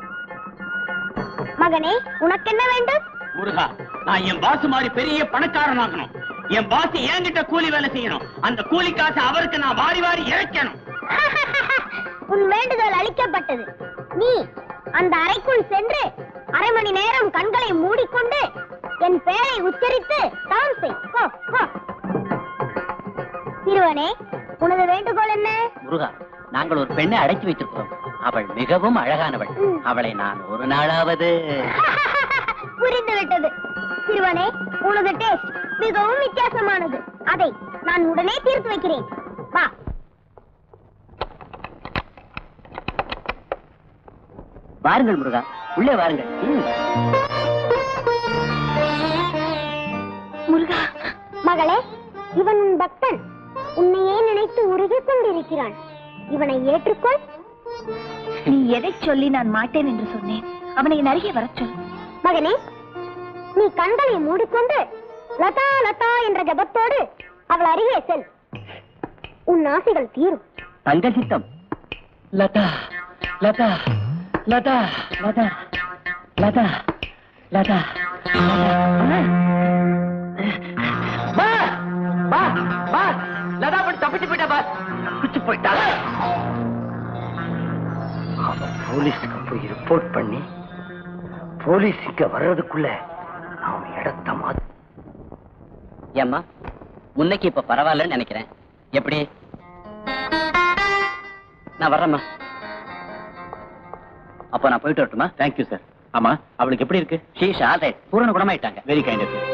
மகனே உனக்கு என்ன வேண்டும் முருகா நான் என் பாஸ் மாதிரி பெரிய பணக்காரன் ஆகணும் என் பாஸ் என்கிட்ட கூலி வேலை செய்யணும் அந்த கூலி காசு அவருக்கு நான் வாரி வாரி இறைக்கணும் உன் வேண்டுதல் அளிக்கப்பட்டது நீ அந்த அறைக்குள் சென்று அரை மணி நேரம் கண்களை மூடிக்கொண்டு என் பெயரை உச்சரித்து தவம் செய் போ, போ. சிறுவனே உனது வேண்டுகோள் என்ன முருகா நாங்கள் ஒரு பெண்ணை அடைத்து வைத்திருக்கிறோம் அவள் மிகவும் அழகானவள் ம். அவளை நான் ஒரு நாளாவது புரிந்து விட்டது சிறுவனே உனது டேஸ்ட் மிகவும் வித்தியாசமானது அதை நான் உடனே தீர்த்து வைக்கிறேன் வா வாருங்கள் முருகா உள்ளே வாருங்கள் முருகா மகளே இவன் உன் பக்தன் உன்னையே நினைத்து உருகிக் கொண்டிருக்கிறான் இவனை ஏற்றுக்கொள் நீ எதை சொல்லி நான் மாட்டேன் என்று சொன்னேன் அவனை என் அருகே வரச் சொல் மகனே நீ கண்களை மூடிக்கொண்டு லதா லதா என்ற ஜபத்தோடு அவள் அருகே செல் உன் ஆசைகள் தீரும் தங்க சித்தம் லதா லதா லதா லதா லதா லதா பா பா பா லதா படி தப்பிச்சு போயிட்டா பா பிச்சு போயிட்டா அவன் போலீஸ்க்கு போய் ரிப்போர்ட் பண்ணி போலீஸ் இங்க வர்றதுக்குள்ள அவன் இடத்த மாத்த ஏம்மா முன்னைக்கு இப்ப பரவாயில்லன்னு நினைக்கிறேன் எப்படி நான் வர்றேம்மா அப்ப நான் போயிட்டு வரட்டுமா தேங்க்யூ சார் ஆமா அவளுக்கு எப்படி இருக்கு ஷீஷ் ஆல் ரைட் பூரண குணமாயிட்டாங்க very kind of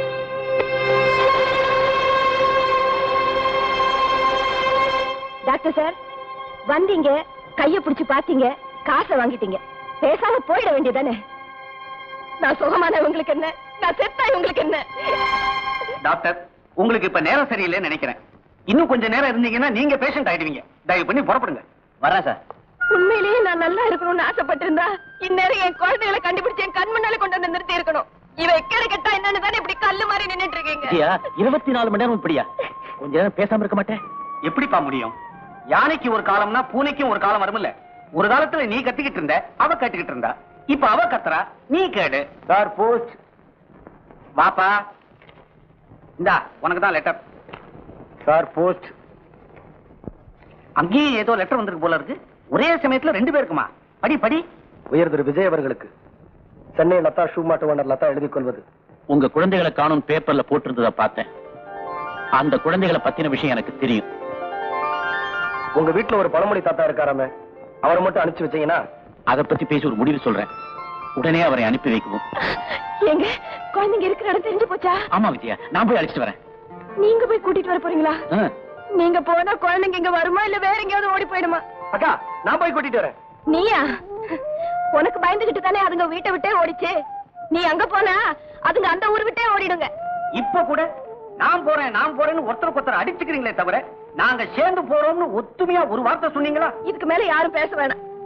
doctor sir வந்தீங்க கைய பிடிச்சு பாத்தீங்க காசை வாங்கிட்டீங்க பேசாம போயிட வேண்டியதானே நான் சுகமான உங்களுக்கு என்ன நான் செத்தா உங்களுக்கு என்ன டாக்டர் உங்களுக்கு இப்ப நேரம் சரியில்லைன்னு நினைக்கிறேன் இன்னும் கொஞ்ச நேரம் இருந்தீங்கன்னா நீங்க பேஷண்ட் ஆயிடுவீங்க தயவு பண்ணி புறப்படுங்க வர்றேன் சார் உண்மையிலேயே நான் நல்லா இருக்கணும்னு ஆசைப்பட்டிருந்தா இந்நேரம் என் குழந்தைகளை கண்டுபிடிச்சு என் கண் முன்னால கொண்டு வந்து நிறுத்தி இருக்கணும் இவ எக்கேடு கெட்டா என்னன்னு தானே இப்படி கல்லு மாதிரி நின்னுட்டு இருக்கீங்க இருபத்தி நாலு மணி நேரம் இப்படியா கொஞ்ச நேரம் பேசாம இருக்க மாட்டேன் எப்படிப்பா முடியும் யானைக்கு ஒரு காலம்னா பூனைக்கும் ஒரு காலம் வரும்ல ஒரு காலத்துல நீ கத்திக்கிட்டு இருந்த அவ கேட்டுக்கிட்டு இருந்தா இப்ப அவ கத்துறா நீ கேடு சார் போஸ்ட் வாப்பா இந்தா உனக்கு தான் லெட்டர் சார் போஸ்ட் அங்கேயும் ஏதோ லெட்டர் வந்திருக்கு போல இருக்கு ஒரே சமயத்துல ரெண்டு பேருக்குமா படி படி உயர் திரு விஜய் அவர்களுக்கு Chennai Latha shoe mart owner Latha எழுதிக் கொள்வது உங்க குழந்தைகளை காணும் பேப்பர்ல போட்டிருந்ததை பார்த்தேன் அந்த குழந்தைகளை பத்தின விஷயம் எனக்கு தெரியும் உங்க வீட்டுல ஒரு பழமொழி தாத்தா இருக்காராமே அவரை மட்டும் அனுப்பிச்சு வச்சீங்கன்னா அதை பத்தி பேசி ஒரு முடிவு சொல்றேன் உடனே அவரை அனுப்பி வைக்கவும் எங்க குழந்தைங்க இருக்கிற இடம் தெரிஞ்சு போச்சா ஆமா விஜயா நான் போய் அழைச்சிட்டு வரேன் நீங்க போய் கூட்டிட்டு வர போறீங்களா ஆ. நீங்க போனா குழந்தைங்க இங்க வருமா இல்ல வேற எங்கேயாவது ஓடி போயிடுமா அக்கா நான் போய் கூட்டிட்டு வரேன் நீயா உனக்கு பயந்துகிட்டு தானே அதுங்க வீட்டை விட்டே ஓடிச்சு நீ அங்க போனா அதுங்க அந்த ஊர் விட்டே ஓடிடுங்க இப்ப கூட நான் போறேன் நான் போறேன்னு ஒருத்தருக்கு ஒருத்தர் அடிச்சுக்கிறீங்களே தவிர நாங்க சேர்ந்து போறோம்னு ஒத்துமையா ஒரு வார்த்தை சொன்னீங்களா இதுக்கு மேல யாரும் பேச வேணாம்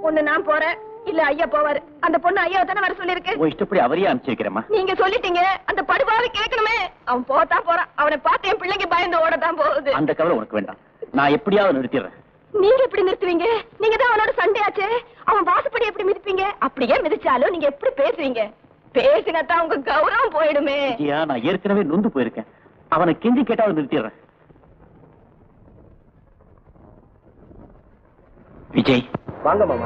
ஒண்ணு நான் போறேன் இல்ல ஐயா போவாரு அந்த பொண்ணு ஐயாவை தானே வர சொல்லிருக்கு உன் இஷ்டப்படி அவரையே அனுப்பிச்சு வைக்கிறேம்மா நீங்க சொல்லிட்டீங்க அந்த படுபாவை கேட்கணுமே அவன் போத்தான் போறான் அவனை பார்த்து என் பிள்ளைங்க பயந்து ஓடத்தான் போகுது அந்த கவலை உனக்கு வேண்டாம் நான் எப்படியாவது நிறுத்திடுறேன் நீங்க எப்படி நிறுத்துவீங்க நீங்க தான் அவனோட சண்டை ஆச்சே அவன் வாசப்படி எப்படி மிதிப்பீங்க அப்படியே மிதிச்சாலும் நீங்க எப்படி பேசுவீங்க பேசுங்கத்தான் உங்க கௌரவம் போயிடுமே விஜயா நான் ஏற்கனவே நொந்து போயிருக்கேன் அவனை கெஞ்சி கேட்டாவது நிறுத்திடுறேன் விஜய் வாங்க மாமா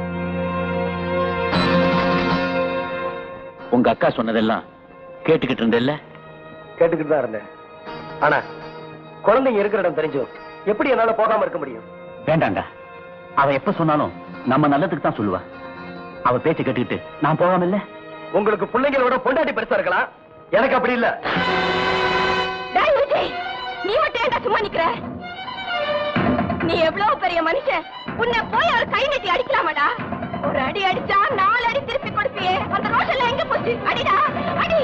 உங்க அக்கா சொன்னதெல்லாம் கேட்டுக்கிட்டு இருந்தேல்ல கேட்டுக்கிட்டு தான் இருந்தேன் ஆனா குழந்தைங்க இருக்கிற இடம் தெரிஞ்சும் எப்படி என்னால போகாம இருக்க முடியும் வேண்டாண்டா அவ எப்ப சொன்னாலும் நம்ம நல்லதுக்கு தான் சொல்லுவா அவ பேச்ச கேட்டுக்கிட்டு நான் போகாம இல்ல உங்களுக்கு பிள்ளைங்களோட பொண்டாட்டி பெருசா இருக்கலாம் எனக்கு அப்படி இல்ல டேய் விஜய் நீ மட்டும் ஏன்டா சும்மா நிக்கிற நீ எவ்வளவு பெரிய மனுஷன் உன்னை போய் அவர் கை நீட்டி அடிக்கலாமாடா ஒரு அடி அடிச்சா நாலு அடி திருப்பி கொடுப்பியே அந்த ரோஷன்ல எங்க போச்சு அடிடா அடி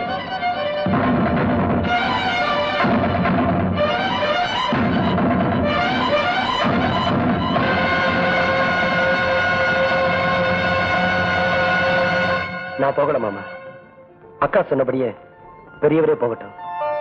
நான் போகல மாமா அக்கா சொன்னபடியே பெரியவரே போகட்டும்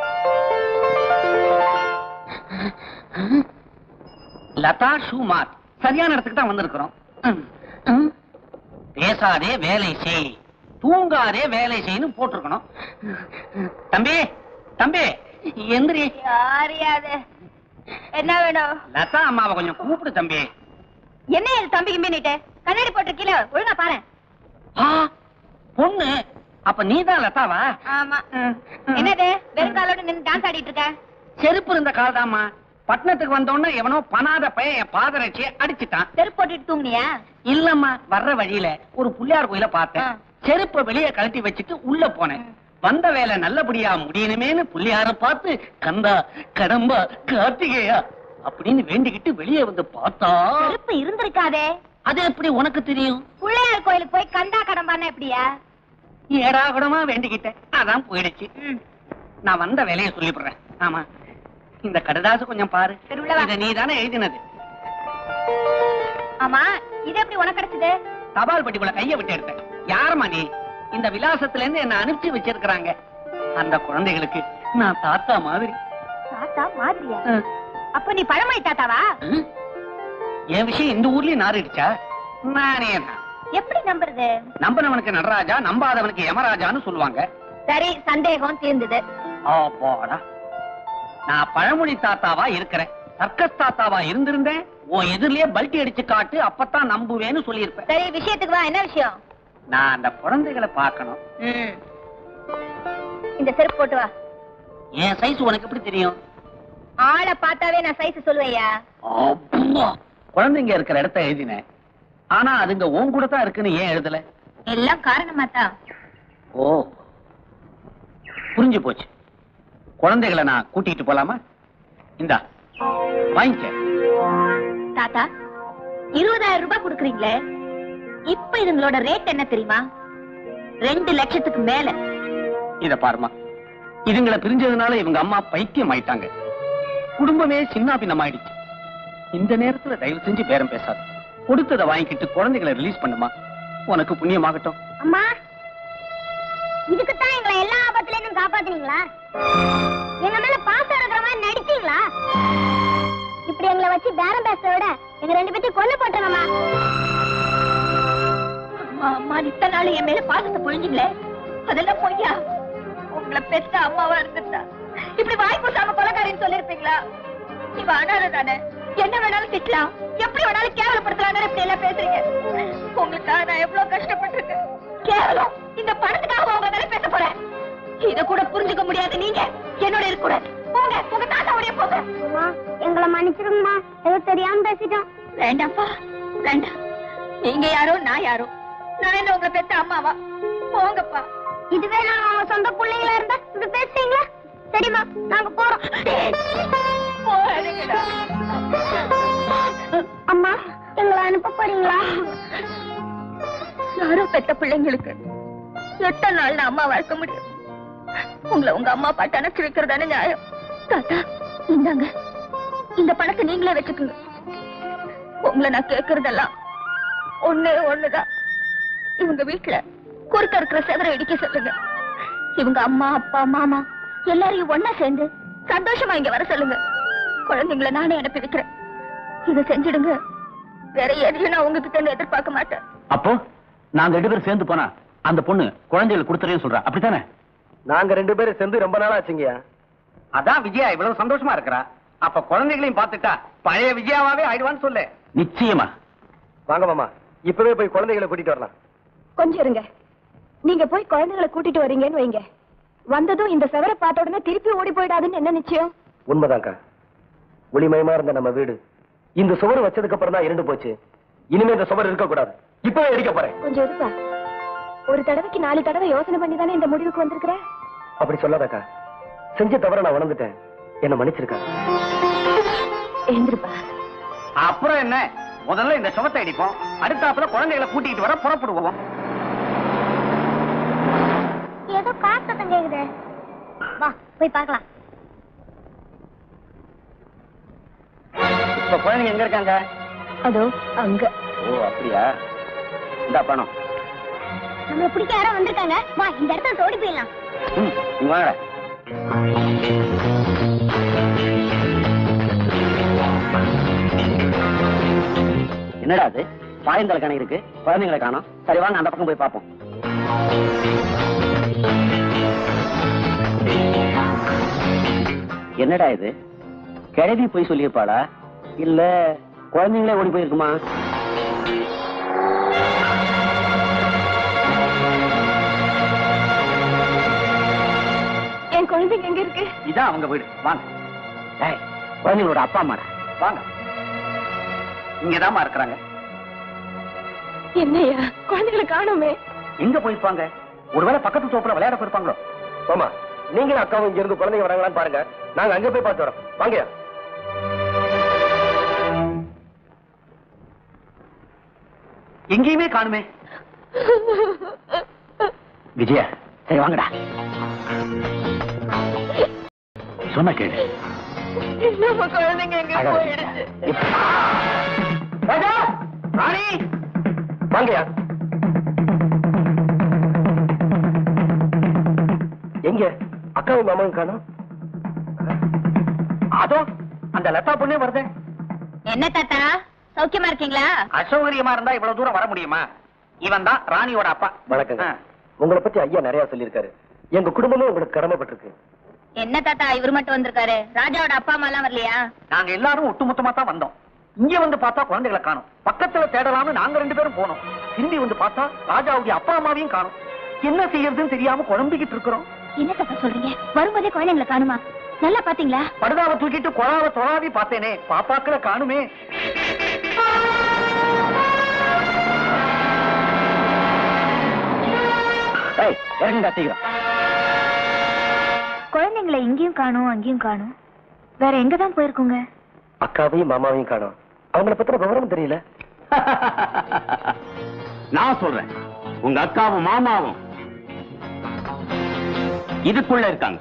லதா ஷூமார்ட் சரியான இடத்துக்கு தான் வந்திருக்கிறோம் ம், ம். பேசாதே வேலை செய் தூங்காதே வேலை செய்யு போட்டிருக்கணும் தம்பி தம்பி எந்திரி யாரையாது என்ன வேணும் லதா அம்மாவை கொஞ்சம் கூப்பிடு தம்பி என்ன இது தம்பி கிம்பின்னுட்டு கண்ணாடி போட்டிருக்கீல ஒழுங்கா பாரு ஆ, பொண்ணு அப்ப நீதான் லதாவா ஆமா என்னது வெறுங்காலோட நின்னு டான்ஸ் ஆடிட்டு இருக்க செருப்பு இருந்த காலதாம்மா பட்டணத்துக்கு வந்தோடனே எவனோ பணாத பையன் என் பாதரட்சியை அடிச்சுட்டான் செருப்பு போட்டுட்டு தூங்குனியா இல்லம்மா வர்ற வழியில ஒரு புள்ளியார் கோயில பார்த்தேன் ஆ. செருப்ப வெளியே கழட்டி வச்சுட்டு உள்ள போனேன் வந்த வேலை நல்லபடியா முடியணுமேன்னு புள்ளியார பார்த்து கந்தா கடம்பா கார்த்திகேயா அப்படின்னு வேண்டிக்கிட்டு வெளியே வந்து பார்த்தா செருப்பு இருந்திருக்காதே அது எப்படி உனக்கு தெரியும் பிள்ளையார் கோயிலுக்கு போய் கண்டா கடம்பானா எப்படியா ஏடா கூடமா வேண்டிக்கிட்டேன் அதான் போயிடுச்சு நான் வந்த வேலையை சொல்லிவிடுறேன் ஆமா இந்த கடதாசு கொஞ்சம் பாரு சரி, உள்ள வா. இதை நீ தானே எழுதினது ஆமா இது எப்படி உனக்கு கிடைச்சது தபால் பெட்டிக்குள்ள கைய விட்டு எடுத்தேன் யாரம்மா நீ இந்த விலாசத்துல இருந்து என்ன அனுப்பிச்சு வச்சிருக்கிறாங்க அந்த குழந்தைகளுக்கு நான் தாத்தா மாதிரி தாத்தா மாதிரியா ம். அப்ப நீ பழமொழி தாத்தாவா ம்? என் விஷயம் இந்த ஊர்லயும் நாரிடுச்சா நானே தான் எப்படி நம்புறது நம்பினவனுக்கு நடராஜா நம்பாதவனுக்கு யமராஜான்னு சொல்லுவாங்க சரி சந்தேகம் தீர்ந்தது ஆப்பாடா நான் பழமொழி தாத்தாவா இருக்கிறேன் சர்க்கஸ் தாத்தாவா இருந்திருந்தேன் உன் எதிரிலேயே பல்ட்டி அடிச்சு காட்டு அப்பதான் நம்புவேன்னு சொல்லியிருப்பேன் சரி விஷயத்துக்கு வா என்ன விஷயம் நான் அந்த குழந்தைகளை பார்க்கணும் ம். இந்த செருப்பு போட்டு வா என் சைஸ் உனக்கு எப்படி தெரியும் ஆளை பார்த்தாவே நான் சைஸ் சொல்லுவையா அப்பா! குழந்தைங்க இருக்கிற இடத்த எழுதினேன் ஆனா அதுங்க உன் கூட தான் இருக்குன்னு ஏன் எழுதல எல்லாம் காரணமா தான் ஓ புரிஞ்சு போச்சு குழந்தைகளை நான் கூட்டிட்டு போலாமா இந்தா வாங்கிக்க தாத்தா இருபதாயிரம் ரூபாய் கொடுக்குறீங்களே இப்ப இதுங்களோட ரேட் என்ன தெரியுமா ரெண்டு லட்சத்துக்கு மேல இத பாருமா இதுங்களை பிரிஞ்சதுனால இவங்க அம்மா பைத்தியம் ஆயிட்டாங்க குடும்பமே சின்ன பின்னமாயிடுச்சு இந்த நேரத்துல தயவு செஞ்சு பேரம் பேசாத கொடுத்ததை வாங்கிக்கிட்டு குழந்தைகளை ரிலீஸ் பண்ணுமா உனக்கு புண்ணியமாகட்டும் அம்மா இதுக்குத்தான் எங்களை எல்லா ஆபத்துல இருந்தும் காப்பாத்துனீங்களா எங்க மேல பாசம் இருக்கிற மாதிரி நடிச்சீங்களா இப்படி எங்களை வச்சு பேரம் பேசுறத விட எங்க ரெண்டு பேத்தையும் கொல்ல போட்டுருங்கம்மா அம்மா அம்மா இத்தனை நாள் என் மேல பாசத்தை பொழிஞ்சுங்களே அதெல்லாம் பொய்யா உங்களை பெத்த அம்மாவா இருந்திருந்தா இப்படி வாய் கூசாம கொலக்காரின்னு சொல்லிருப்பீங்களா இவ அனாதை தானே என்ன வேணாலும் திட்டலாம் எப்படி வேணாலும் கேவலப்படுத்தலாம் இப்படி எல்லாம் பேசுறீங்க உங்களுக்காக நான் எவ்வளவு கஷ்டப்பட்டிருக்கேன் கேவலம் இந்த பணத்துக்காக உங்க மேல பேச போறேன் இத கூட புரிஞ்சுக்க முடியாது நீங்க என்னோட இருக்க கூடாது போங்க உங்க தாத்தாவுடைய போங்க அம்மா எங்களை மன்னிச்சிருங்கம்மா ஏதோ தெரியாம பேசிட்டோம் வேண்டாம்ப்பா வேண்டாம் நீங்க யாரோ நான் யாரோ நான் என்ன உங்களை பெத்த அம்மாவா போங்கப்பா இதுவே நாங்க உங்க சொந்த பிள்ளைங்களா இருந்தா இப்படி பேசுறீங்களா சரிம்மா நாங்க போறோம் போகாதீங்கடா. அம்மா எங்களை அனுப்ப போறீங்களா யாரோ பெத்த பிள்ளைங்களுக்கு எத்தனை நாள் அம்மா வளர்க்க முடியும் உங்களை உங்க அம்மா பாட்டு அணைச்சு வைக்கிறதானே நியாயம் தாத்தா இந்தாங்க இந்த பணத்தை நீங்களே வச்சுக்கோங்க உங்களை நான் கேக்குறதெல்லாம் ஒண்ணே ஒண்ணுதான் இவங்க வீட்டுல குறுக்க இருக்கிற செவரை இடிக்க சொல்லுங்க இவங்க அம்மா அப்பா மாமா எல்லாரையும் ஒண்ணா சேர்ந்து சந்தோஷமா இங்க வர சொல்லுங்க குழந்தைங்களை நானே அனுப்பி வைக்கிறேன் இதை செஞ்சிடுங்க வேற எதையும் நான் உங்ககிட்ட இருந்து எதிர்பார்க்க மாட்டேன் அப்போ நாங்க ரெண்டு பேரும் சேர்ந்து போனா அந்த பொண்ணு குழந்தைகள் கொடுத்துறேன்னு சொல்றா அப்படித்தானே நாங்க ரெண்டு பேரும் சேர்ந்து ரொம்ப நாள் ஆச்சுங்கய்யா அதான் விஜயா இவ்வளவு சந்தோஷமா இருக்கிறா அப்ப குழந்தைகளையும் பார்த்துட்டா பழைய விஜயாவாவே ஆயிடுவான்னு சொல்லு நிச்சயமா வாங்க மாமா இப்பவே போய் குழந்தைகளை கூட்டிட்டு வரலாம் கொஞ்சம் இருங்க நீங்க போய் குழந்தைகளை கூட்டிட்டு வரீங்கன்னு வைங்க வந்ததும் இந்த செவரை பார்த்த உடனே திருப்பி ஓடி போயிடாதுன்னு என்ன நிச்சயம் உண்மைதான்க்கா ஒளிமயமா இருந்த நம்ம வீடு இந்த சுவர் வச்சதுக்கு அப்புறம் தான் இரண்டு போச்சு இனிமே இந்த சுவர் இருக்க கூடாது இப்பவே அடிக்க போறேன் கொஞ்சம் இருப்பா ஒரு தடவைக்கு நாலு தடவை யோசனை பண்ணி தானே இந்த முடிவுக்கு வந்திருக்கிற அப்படி சொல்லாதக்கா செஞ்ச தவிர நான் உணர்ந்துட்டேன் என்ன மன்னிச்சிருக்கா எழுந்திருப்பா அப்புறம் என்ன முதல்ல இந்த சுகத்தை அடிப்போம் அடுத்தாப்புல குழந்தைகளை கூட்டிட்டு வர புறப்படுவோம் ஏதோ காத்தம் கேக்குது வா போய் பார்க்கலாம் இப்ப குழந்தைங்க எங்க இருக்காங்க அதோ அங்க ஓ அப்படியா இந்த பணம் நம்மள பிடிக்க யாரோ வந்திருக்காங்க வா இந்த இடத்துல தோடி போயிடலாம் ம் நீங்க வாங்க என்னடா அது சாயந்தர கணக்கு இருக்கு குழந்தைங்களை காணோம் சரி வாங்க அந்த பக்கம் போய் பார்ப்போம் என்னடா இது கிழவி போய் சொல்லியிருப்பாளா இல்ல குழந்தைங்களே ஓடி போயிருக்குமா என் குழந்தைங்க எங்க இருக்கு இதான் அவங்க வீடு வாங்க டேய், குழந்தைங்களோட அப்பா அம்மாடா வாங்க இங்கதாம்மா இருக்கிறாங்க என்னையா குழந்தைகளை காணுமே எங்க போயிருப்பாங்க ஒருவேளை பக்கத்து தோப்புல விளையாட போயிருப்பாங்களோ மாமா நீங்களும் அக்காவும் இங்க இருந்து குழந்தைங்க வராங்களான்னு பாருங்க நாங்க அங்க போய் பார்த்து வரோம் வாங்கயா எங்கேயுமே காணுமே விஜயா சரி வாங்கடா சொன்ன கேளு நம்ம குழந்தைங்க எங்க அழாத. போயிடுச்சு இப்ப- ராஜா ராணி வாங்கயா எங்க அக்காவும் மாமாவும் காணோம் அதோ அந்த லதா பொண்ணே வருதே என்ன தாத்தா சௌக்கியமா இருக்கீங்களா அசௌகரியமா இருந்தா இவ்வளவு தூரம் வர முடியுமா இவன் தான் ராணியோட அப்பா வணக்கங்க ஆ. உங்களை பத்தி ஐயா நிறைய சொல்லியிருக்காரு எங்க குடும்பமும் உங்களுக்கு கடமைப்பட்டிருக்கு என்ன தாத்தா இவர் மட்டும் வந்திருக்காரு ராஜாவோட அப்பா அம்மா எல்லாம் வரலையா நாங்க எல்லாரும் ஒட்டுமொத்தமா தான் வந்தோம் இங்க வந்து பார்த்தா குழந்தைகளை காணும் பக்கத்துல தேடலாம்னு நாங்க ரெண்டு பேரும் போனோம் திரும்பி வந்து பார்த்தா ராஜாவுடைய அப்பா அம்மாவையும் காணும் என்ன செய்யறதுன்னு தெரியாம குழம்பிக்கிட்டு இருக்கிறோம் என்ன தாத்தா சொல்றீங்க வரும்போதே குழந்தைங்களை காணுமா நல்லா பாத்தீங்களா படுதாவை தூக்கிட்டு குழாவை தொழாவி பார்த்தேனே பாப்பாக்களை காணுமே ஏய், இறங்குடா சீக்கிரம் குழந்தைங்களை இங்கேயும் காணும் அங்கேயும் காணும் வேற எங்க தான் போயிருக்குங்க அக்காவையும் மாமாவையும் காணோம் அவங்கள பத்தின விவரம் தெரியல நான் சொல்றேன் உங்க அக்காவும் மாமாவும் இதுக்குள்ள இருக்காங்க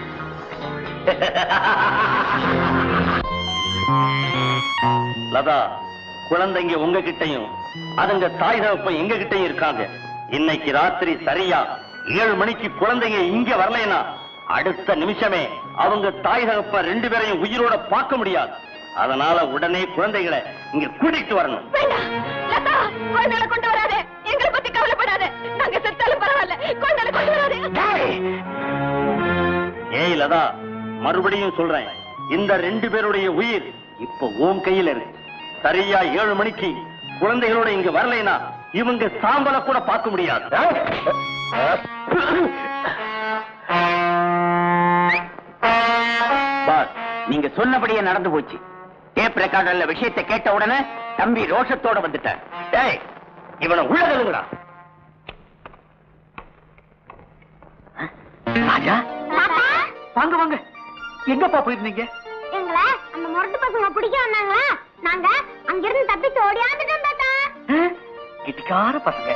லதா குழந்தைங்க உங்க கிட்டயும் அதுங்க தாய் தகப்பன் எங்க கிட்டயும் இருக்காங்க இன்னைக்கு ராத்திரி சரியா ஏழு மணிக்கு குழந்தைங்க இங்க வரலைன்னா அடுத்த நிமிஷமே அவங்க தாய் தகப்பன் ரெண்டு பேரையும் உயிரோட பார்க்க முடியாது அதனால உடனே குழந்தைகளை இங்க கூட்டிட்டு வரணும் வேண்டாம் லதா குழந்தைகளை கொண்டு வராதே எங்களை பத்தி கவலைப்படாத நாங்க செத்தாலும் பரவாயில்ல குழந்தைகளை கொண்டு வராதே ஏய் லதா மறுபடியும் சொல்றேன் இந்த ரெண்டு பேருடைய உயிர் இப்ப உன் கையில இருக்கு சரியா ஏழு மணிக்கு குழந்தைகளோட இங்க வரலைனா இவங்க சாம்பல கூட பார்க்க முடியாது பாஸ் நீங்க சொன்னபடியே நடந்து போச்சு டேப் ரெக்கார்டர்ல விஷயத்தை கேட்ட உடனே தம்பி ரோஷத்தோட வந்துட்டார் டேய் இவனை உள்ள தள்ளுங்கடா ராஜா வாங்க வாங்க எங்கப்பா போயிருந்தீங்க எங்களை அந்த முரட்டு பசங்க பிடிக்க வந்தாங்களா நாங்க அங்கிருந்து தப்பிச்சு ஓடியாந்துட்டோம் தாத்தா கெட்டிக்கார பசங்க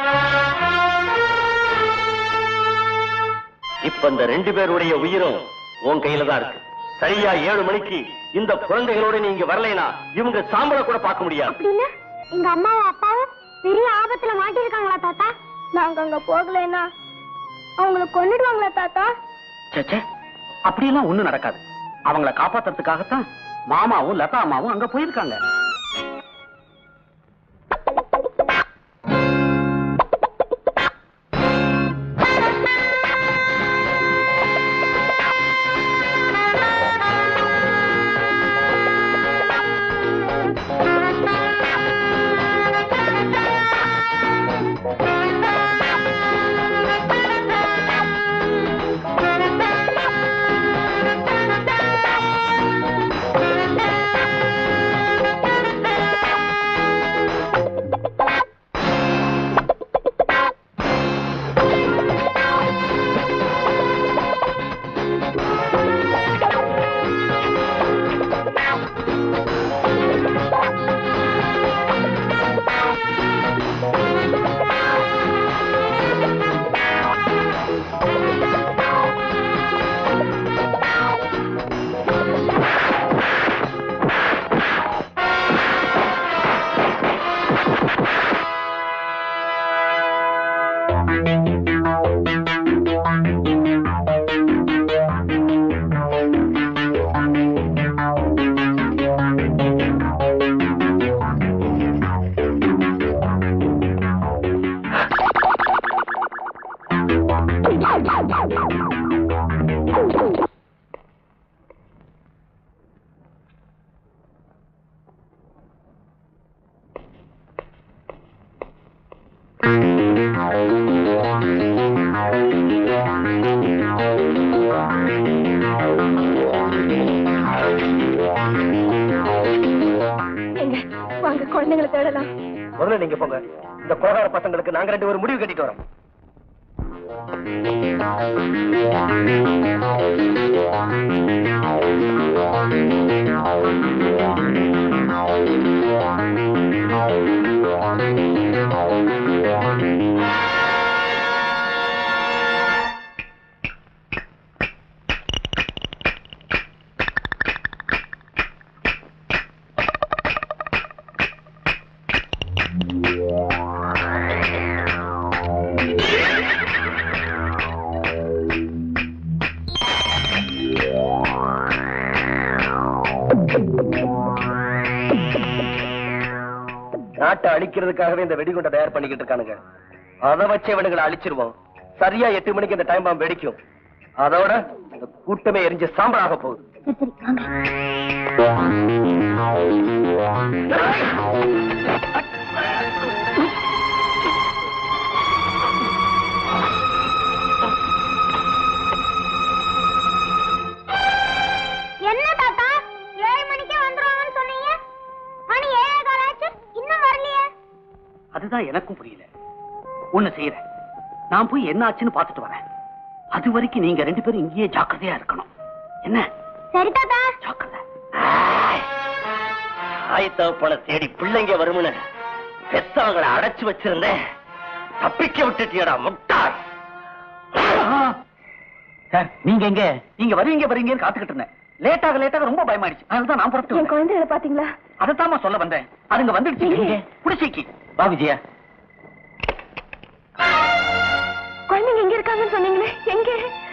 இப்ப இந்த ரெண்டு பேருடைய உயிரும் உன் கையில தான் இருக்கு சரியா ஏழு மணிக்கு இந்த குழந்தைகளோட நீங்க வரலைனா இவங்க சாம்பலை கூட பார்க்க முடியாது அப்படின்னா எங்க அம்மாவும் அப்பாவும் பெரிய ஆபத்துல மாட்டிருக்காங்களா தாத்தா நாங்க அங்க போகலைன்னா அவங்கள கொன்னுடுவாங்களா தாத்தா சேச்சே அப்படியெல்லாம் ஒண்ணும் நடக்காது அவங்கள காப்பாத்துறதுக்காகத்தான் மாமாவும் லதா அம்மாவும் அங்க போயிருக்காங்க எங்க வாங்க குழந்தைங்களை தேடலாம் முதல்ல நீங்க போங்க இந்த கோகார பசங்களுக்கு நாங்க ரெண்டு ஒரு முடிவு கட்டிட்டு வரோம் நாட்டை அழிக்கிறதுக்காகவே இந்த வெடிகுண்டை தயார் பண்ணிக்கிட்டு இருக்கானுங்க அதை வச்சு இவனுங்களை அழிச்சிருவோம் சரியா எட்டு மணிக்கு இந்த டைம் பாம்பு வெடிக்கும் அதோட இந்த கூட்டமே எரிஞ்சு சாம்பலாக போகுது சரி சரி வாங்க என்ன தாத்தா ஏழு மணிக்கே வந்துருவாங்கன்னு சொன்னீங்க மணி ஏழே காலாச்சு இன்னும் வரலையே அதுதான் எனக்கும் புரியல ஒண்ணு செய்யறேன் நான் போய் என்ன ஆச்சுன்னு பார்த்துட்டு வரேன் அது வரைக்கும் நீங்க ரெண்டு பேரும் இங்கேயே ஜாக்கிரதையா இருக்கணும் என்ன சரி தாத்தா ஜாக்கிரதை ஆயத்தவப்பனை தேடி பிள்ளைங்க வருமுன்னு பெத்தவங்களை அடைச்சு வச்சிருந்தேன் தப்பிக்க விட்டுட்டியடா முட்டாள் சார் நீங்க எங்க நீங்க வருவீங்க வருவீங்கன்னு காத்துக்கிட்டு இருந்தேன் லேட்டாக லேட்டாக ரொம்ப பயமாயிடுச்சு அதுதான் நான் புறப்பட்டு என் வந்தேன். குழந்தைகளை பாத்தீங்களா அதைத்தாம்மா சொல்ல வந்தேன் அதுங்க வந்துடுச்சு இங்க புடிச்சிக்கி வா விஜயா குழந்தைங்க எங்க இருக்காங்கன்னு சொன்னீங்களே எங்க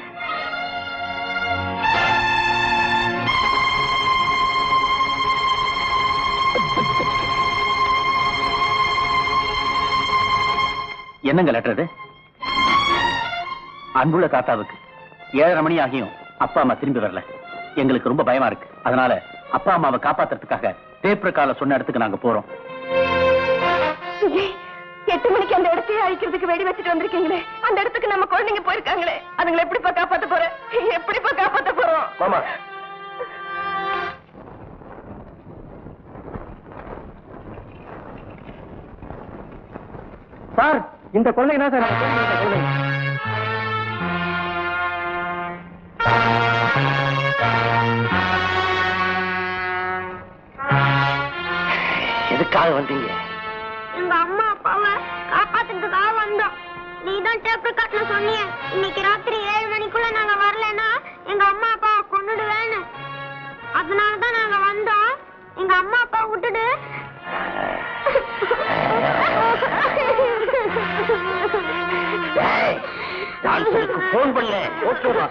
என்னங்க லெட்டர் இது அன்புள்ள தாத்தாவுக்கு ஏழரை மணி ஆகியும் அப்பா அம்மா திரும்பி வரல எங்களுக்கு ரொம்ப பயமா இருக்கு அதனால அப்பா அம்மாவை காப்பாத்துறதுக்காக தேப்ரக்கால சொன்ன இடத்துக்கு நாங்க போறோம் விஜய், எட்டு மணிக்கு அந்த இடத்தையே அழிக்கிறதுக்கு வெடி வச்சுட்டு வந்திருக்கீங்களே அந்த இடத்துக்கு நம்ம குழந்தைங்க போயிருக்காங்களே அதுங்களை எப்படிப்பா காப்பாத்த போறேன் எப்படிப்பா காப்பாத்த போறோம் மாமா சார் இந்த குழந்தைங்க தான் சார் நம்ம தேடி வந்த குழந்தைங்க. எதுக்காக வந்தீங்க எங்க அம்மா அப்பாவை காப்பாத்துறதுக்காக வந்தோம் நீ தான் டேப் ரெக்கார்ட்ல சொன்னிய இன்னைக்கு ராத்திரி ஏழு மணிக்குள்ள நாங்க வரலன்னா எங்க அம்மா அப்பாவை அதனாலதான் நாங்க வந்தோம் எங்க அம்மா அப்பா விட்டுடு டான்ஸருக்கு போன் பண்ண ஓட்டுறோம்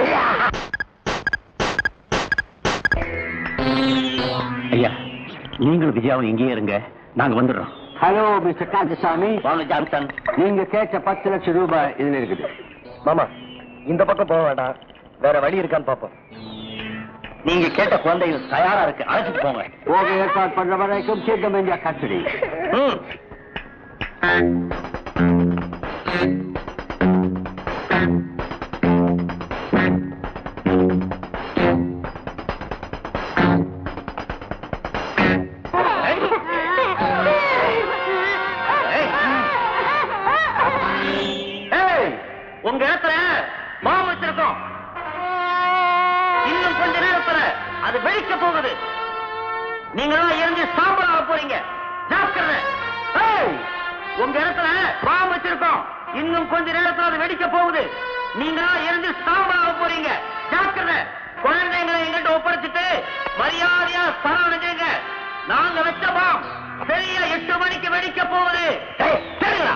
ஐயா நீங்களும் விஜயாவும் இங்கேயே இருங்க நாங்க வந்துடுறோம் ஹலோ மிஸ்டர் காந்தசாமி வாங்க ஜான்சன் நீங்க கேட்ட பத்து லட்சம் ரூபாய் இதுல இருக்குது மாமா இந்த பக்கம் போக வேண்டாம் வேற வழி இருக்கான்னு பாப்போம் நீங்க கேட்ட குழந்தைகள் தயாரா இருக்கு அழைச்சிட்டு போங்க போக ஏற்பாடு பண்ற வரைக்கும் சீக்கிரம் இந்தியா கஸ்டடி ம். ஏய், உங்க இடத்துல பாம்பு வச்சிருக்கோம் இன்னும் கொஞ்ச நேரத்துல அது வெடிக்க போகுது நீங்களும் எரிஞ்சு சாம்பல் ஆக போறீங்க ஜாக்கிரதை ஏய், உங்க இடத்துல பாம்பு வச்சிருக்கோம் இன்னும் கொஞ்ச நேரத்துல அது வெடிக்க போகுது நீங்களும் எரிஞ்சு சாம்பல் ஆக போறீங்க ஜாக்கிரதை குழந்தைங்களை எங்கிட்ட ஒப்படைச்சிட்டு மரியாதையா சரணடைங்க நாங்க வச்ச பாம் சரியா எட்டு மணிக்கு வெடிக்க போகுது ஏய், சரிங்களா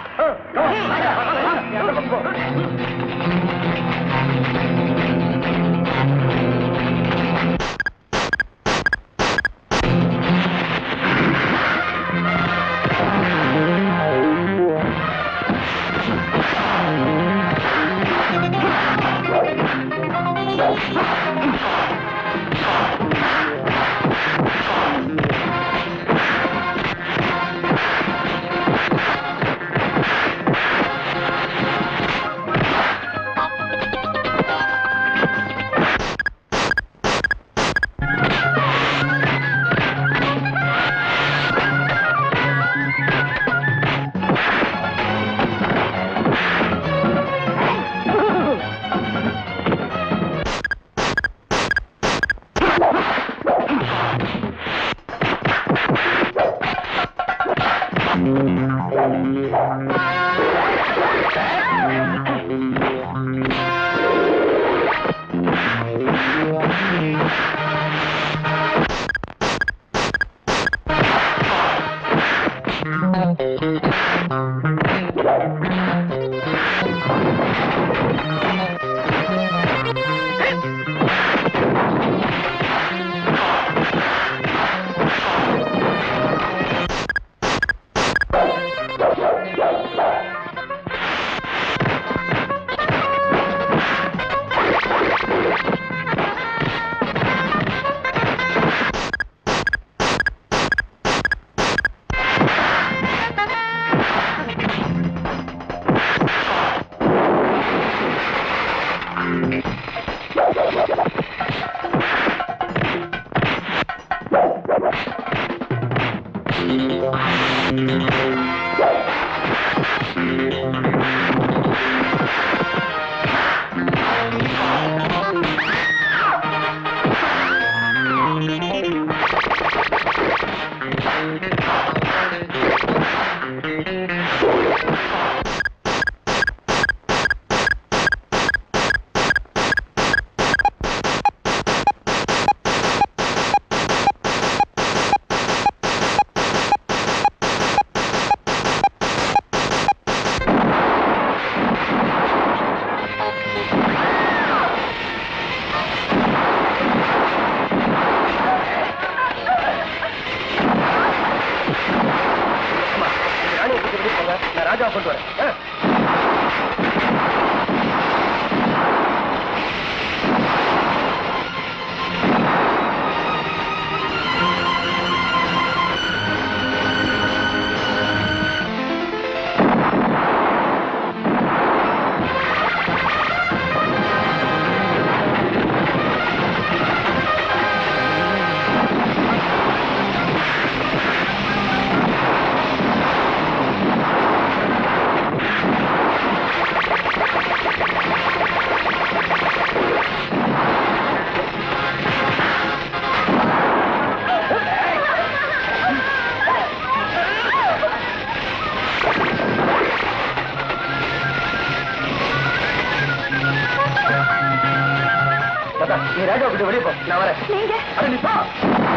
கொஞ்சம் வெளியே போ நான் வரேன் நீங்க அட நீ போ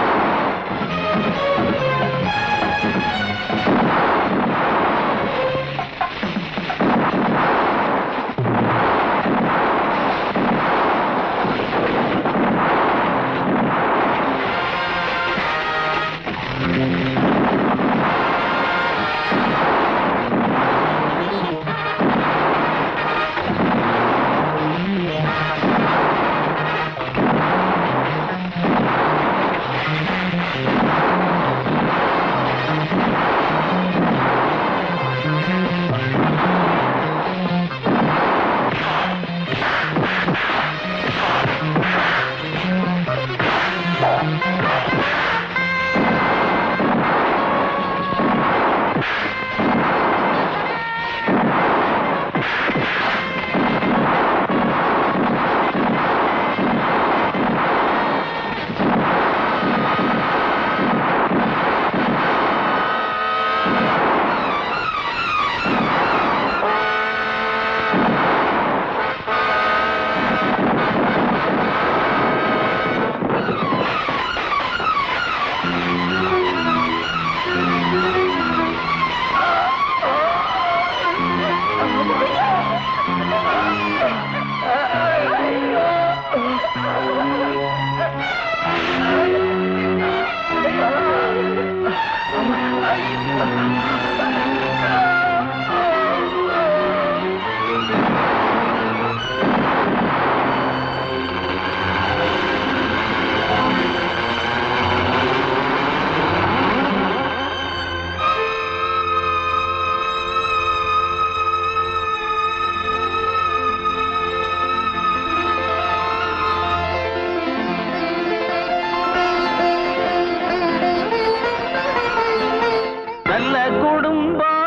நல்ல குடும்பம்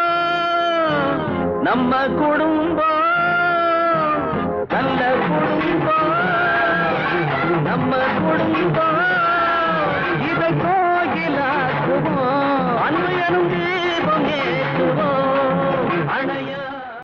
நம்ம குடும்பம் நல்ல குடும்பம் நம்ம குடும்பம்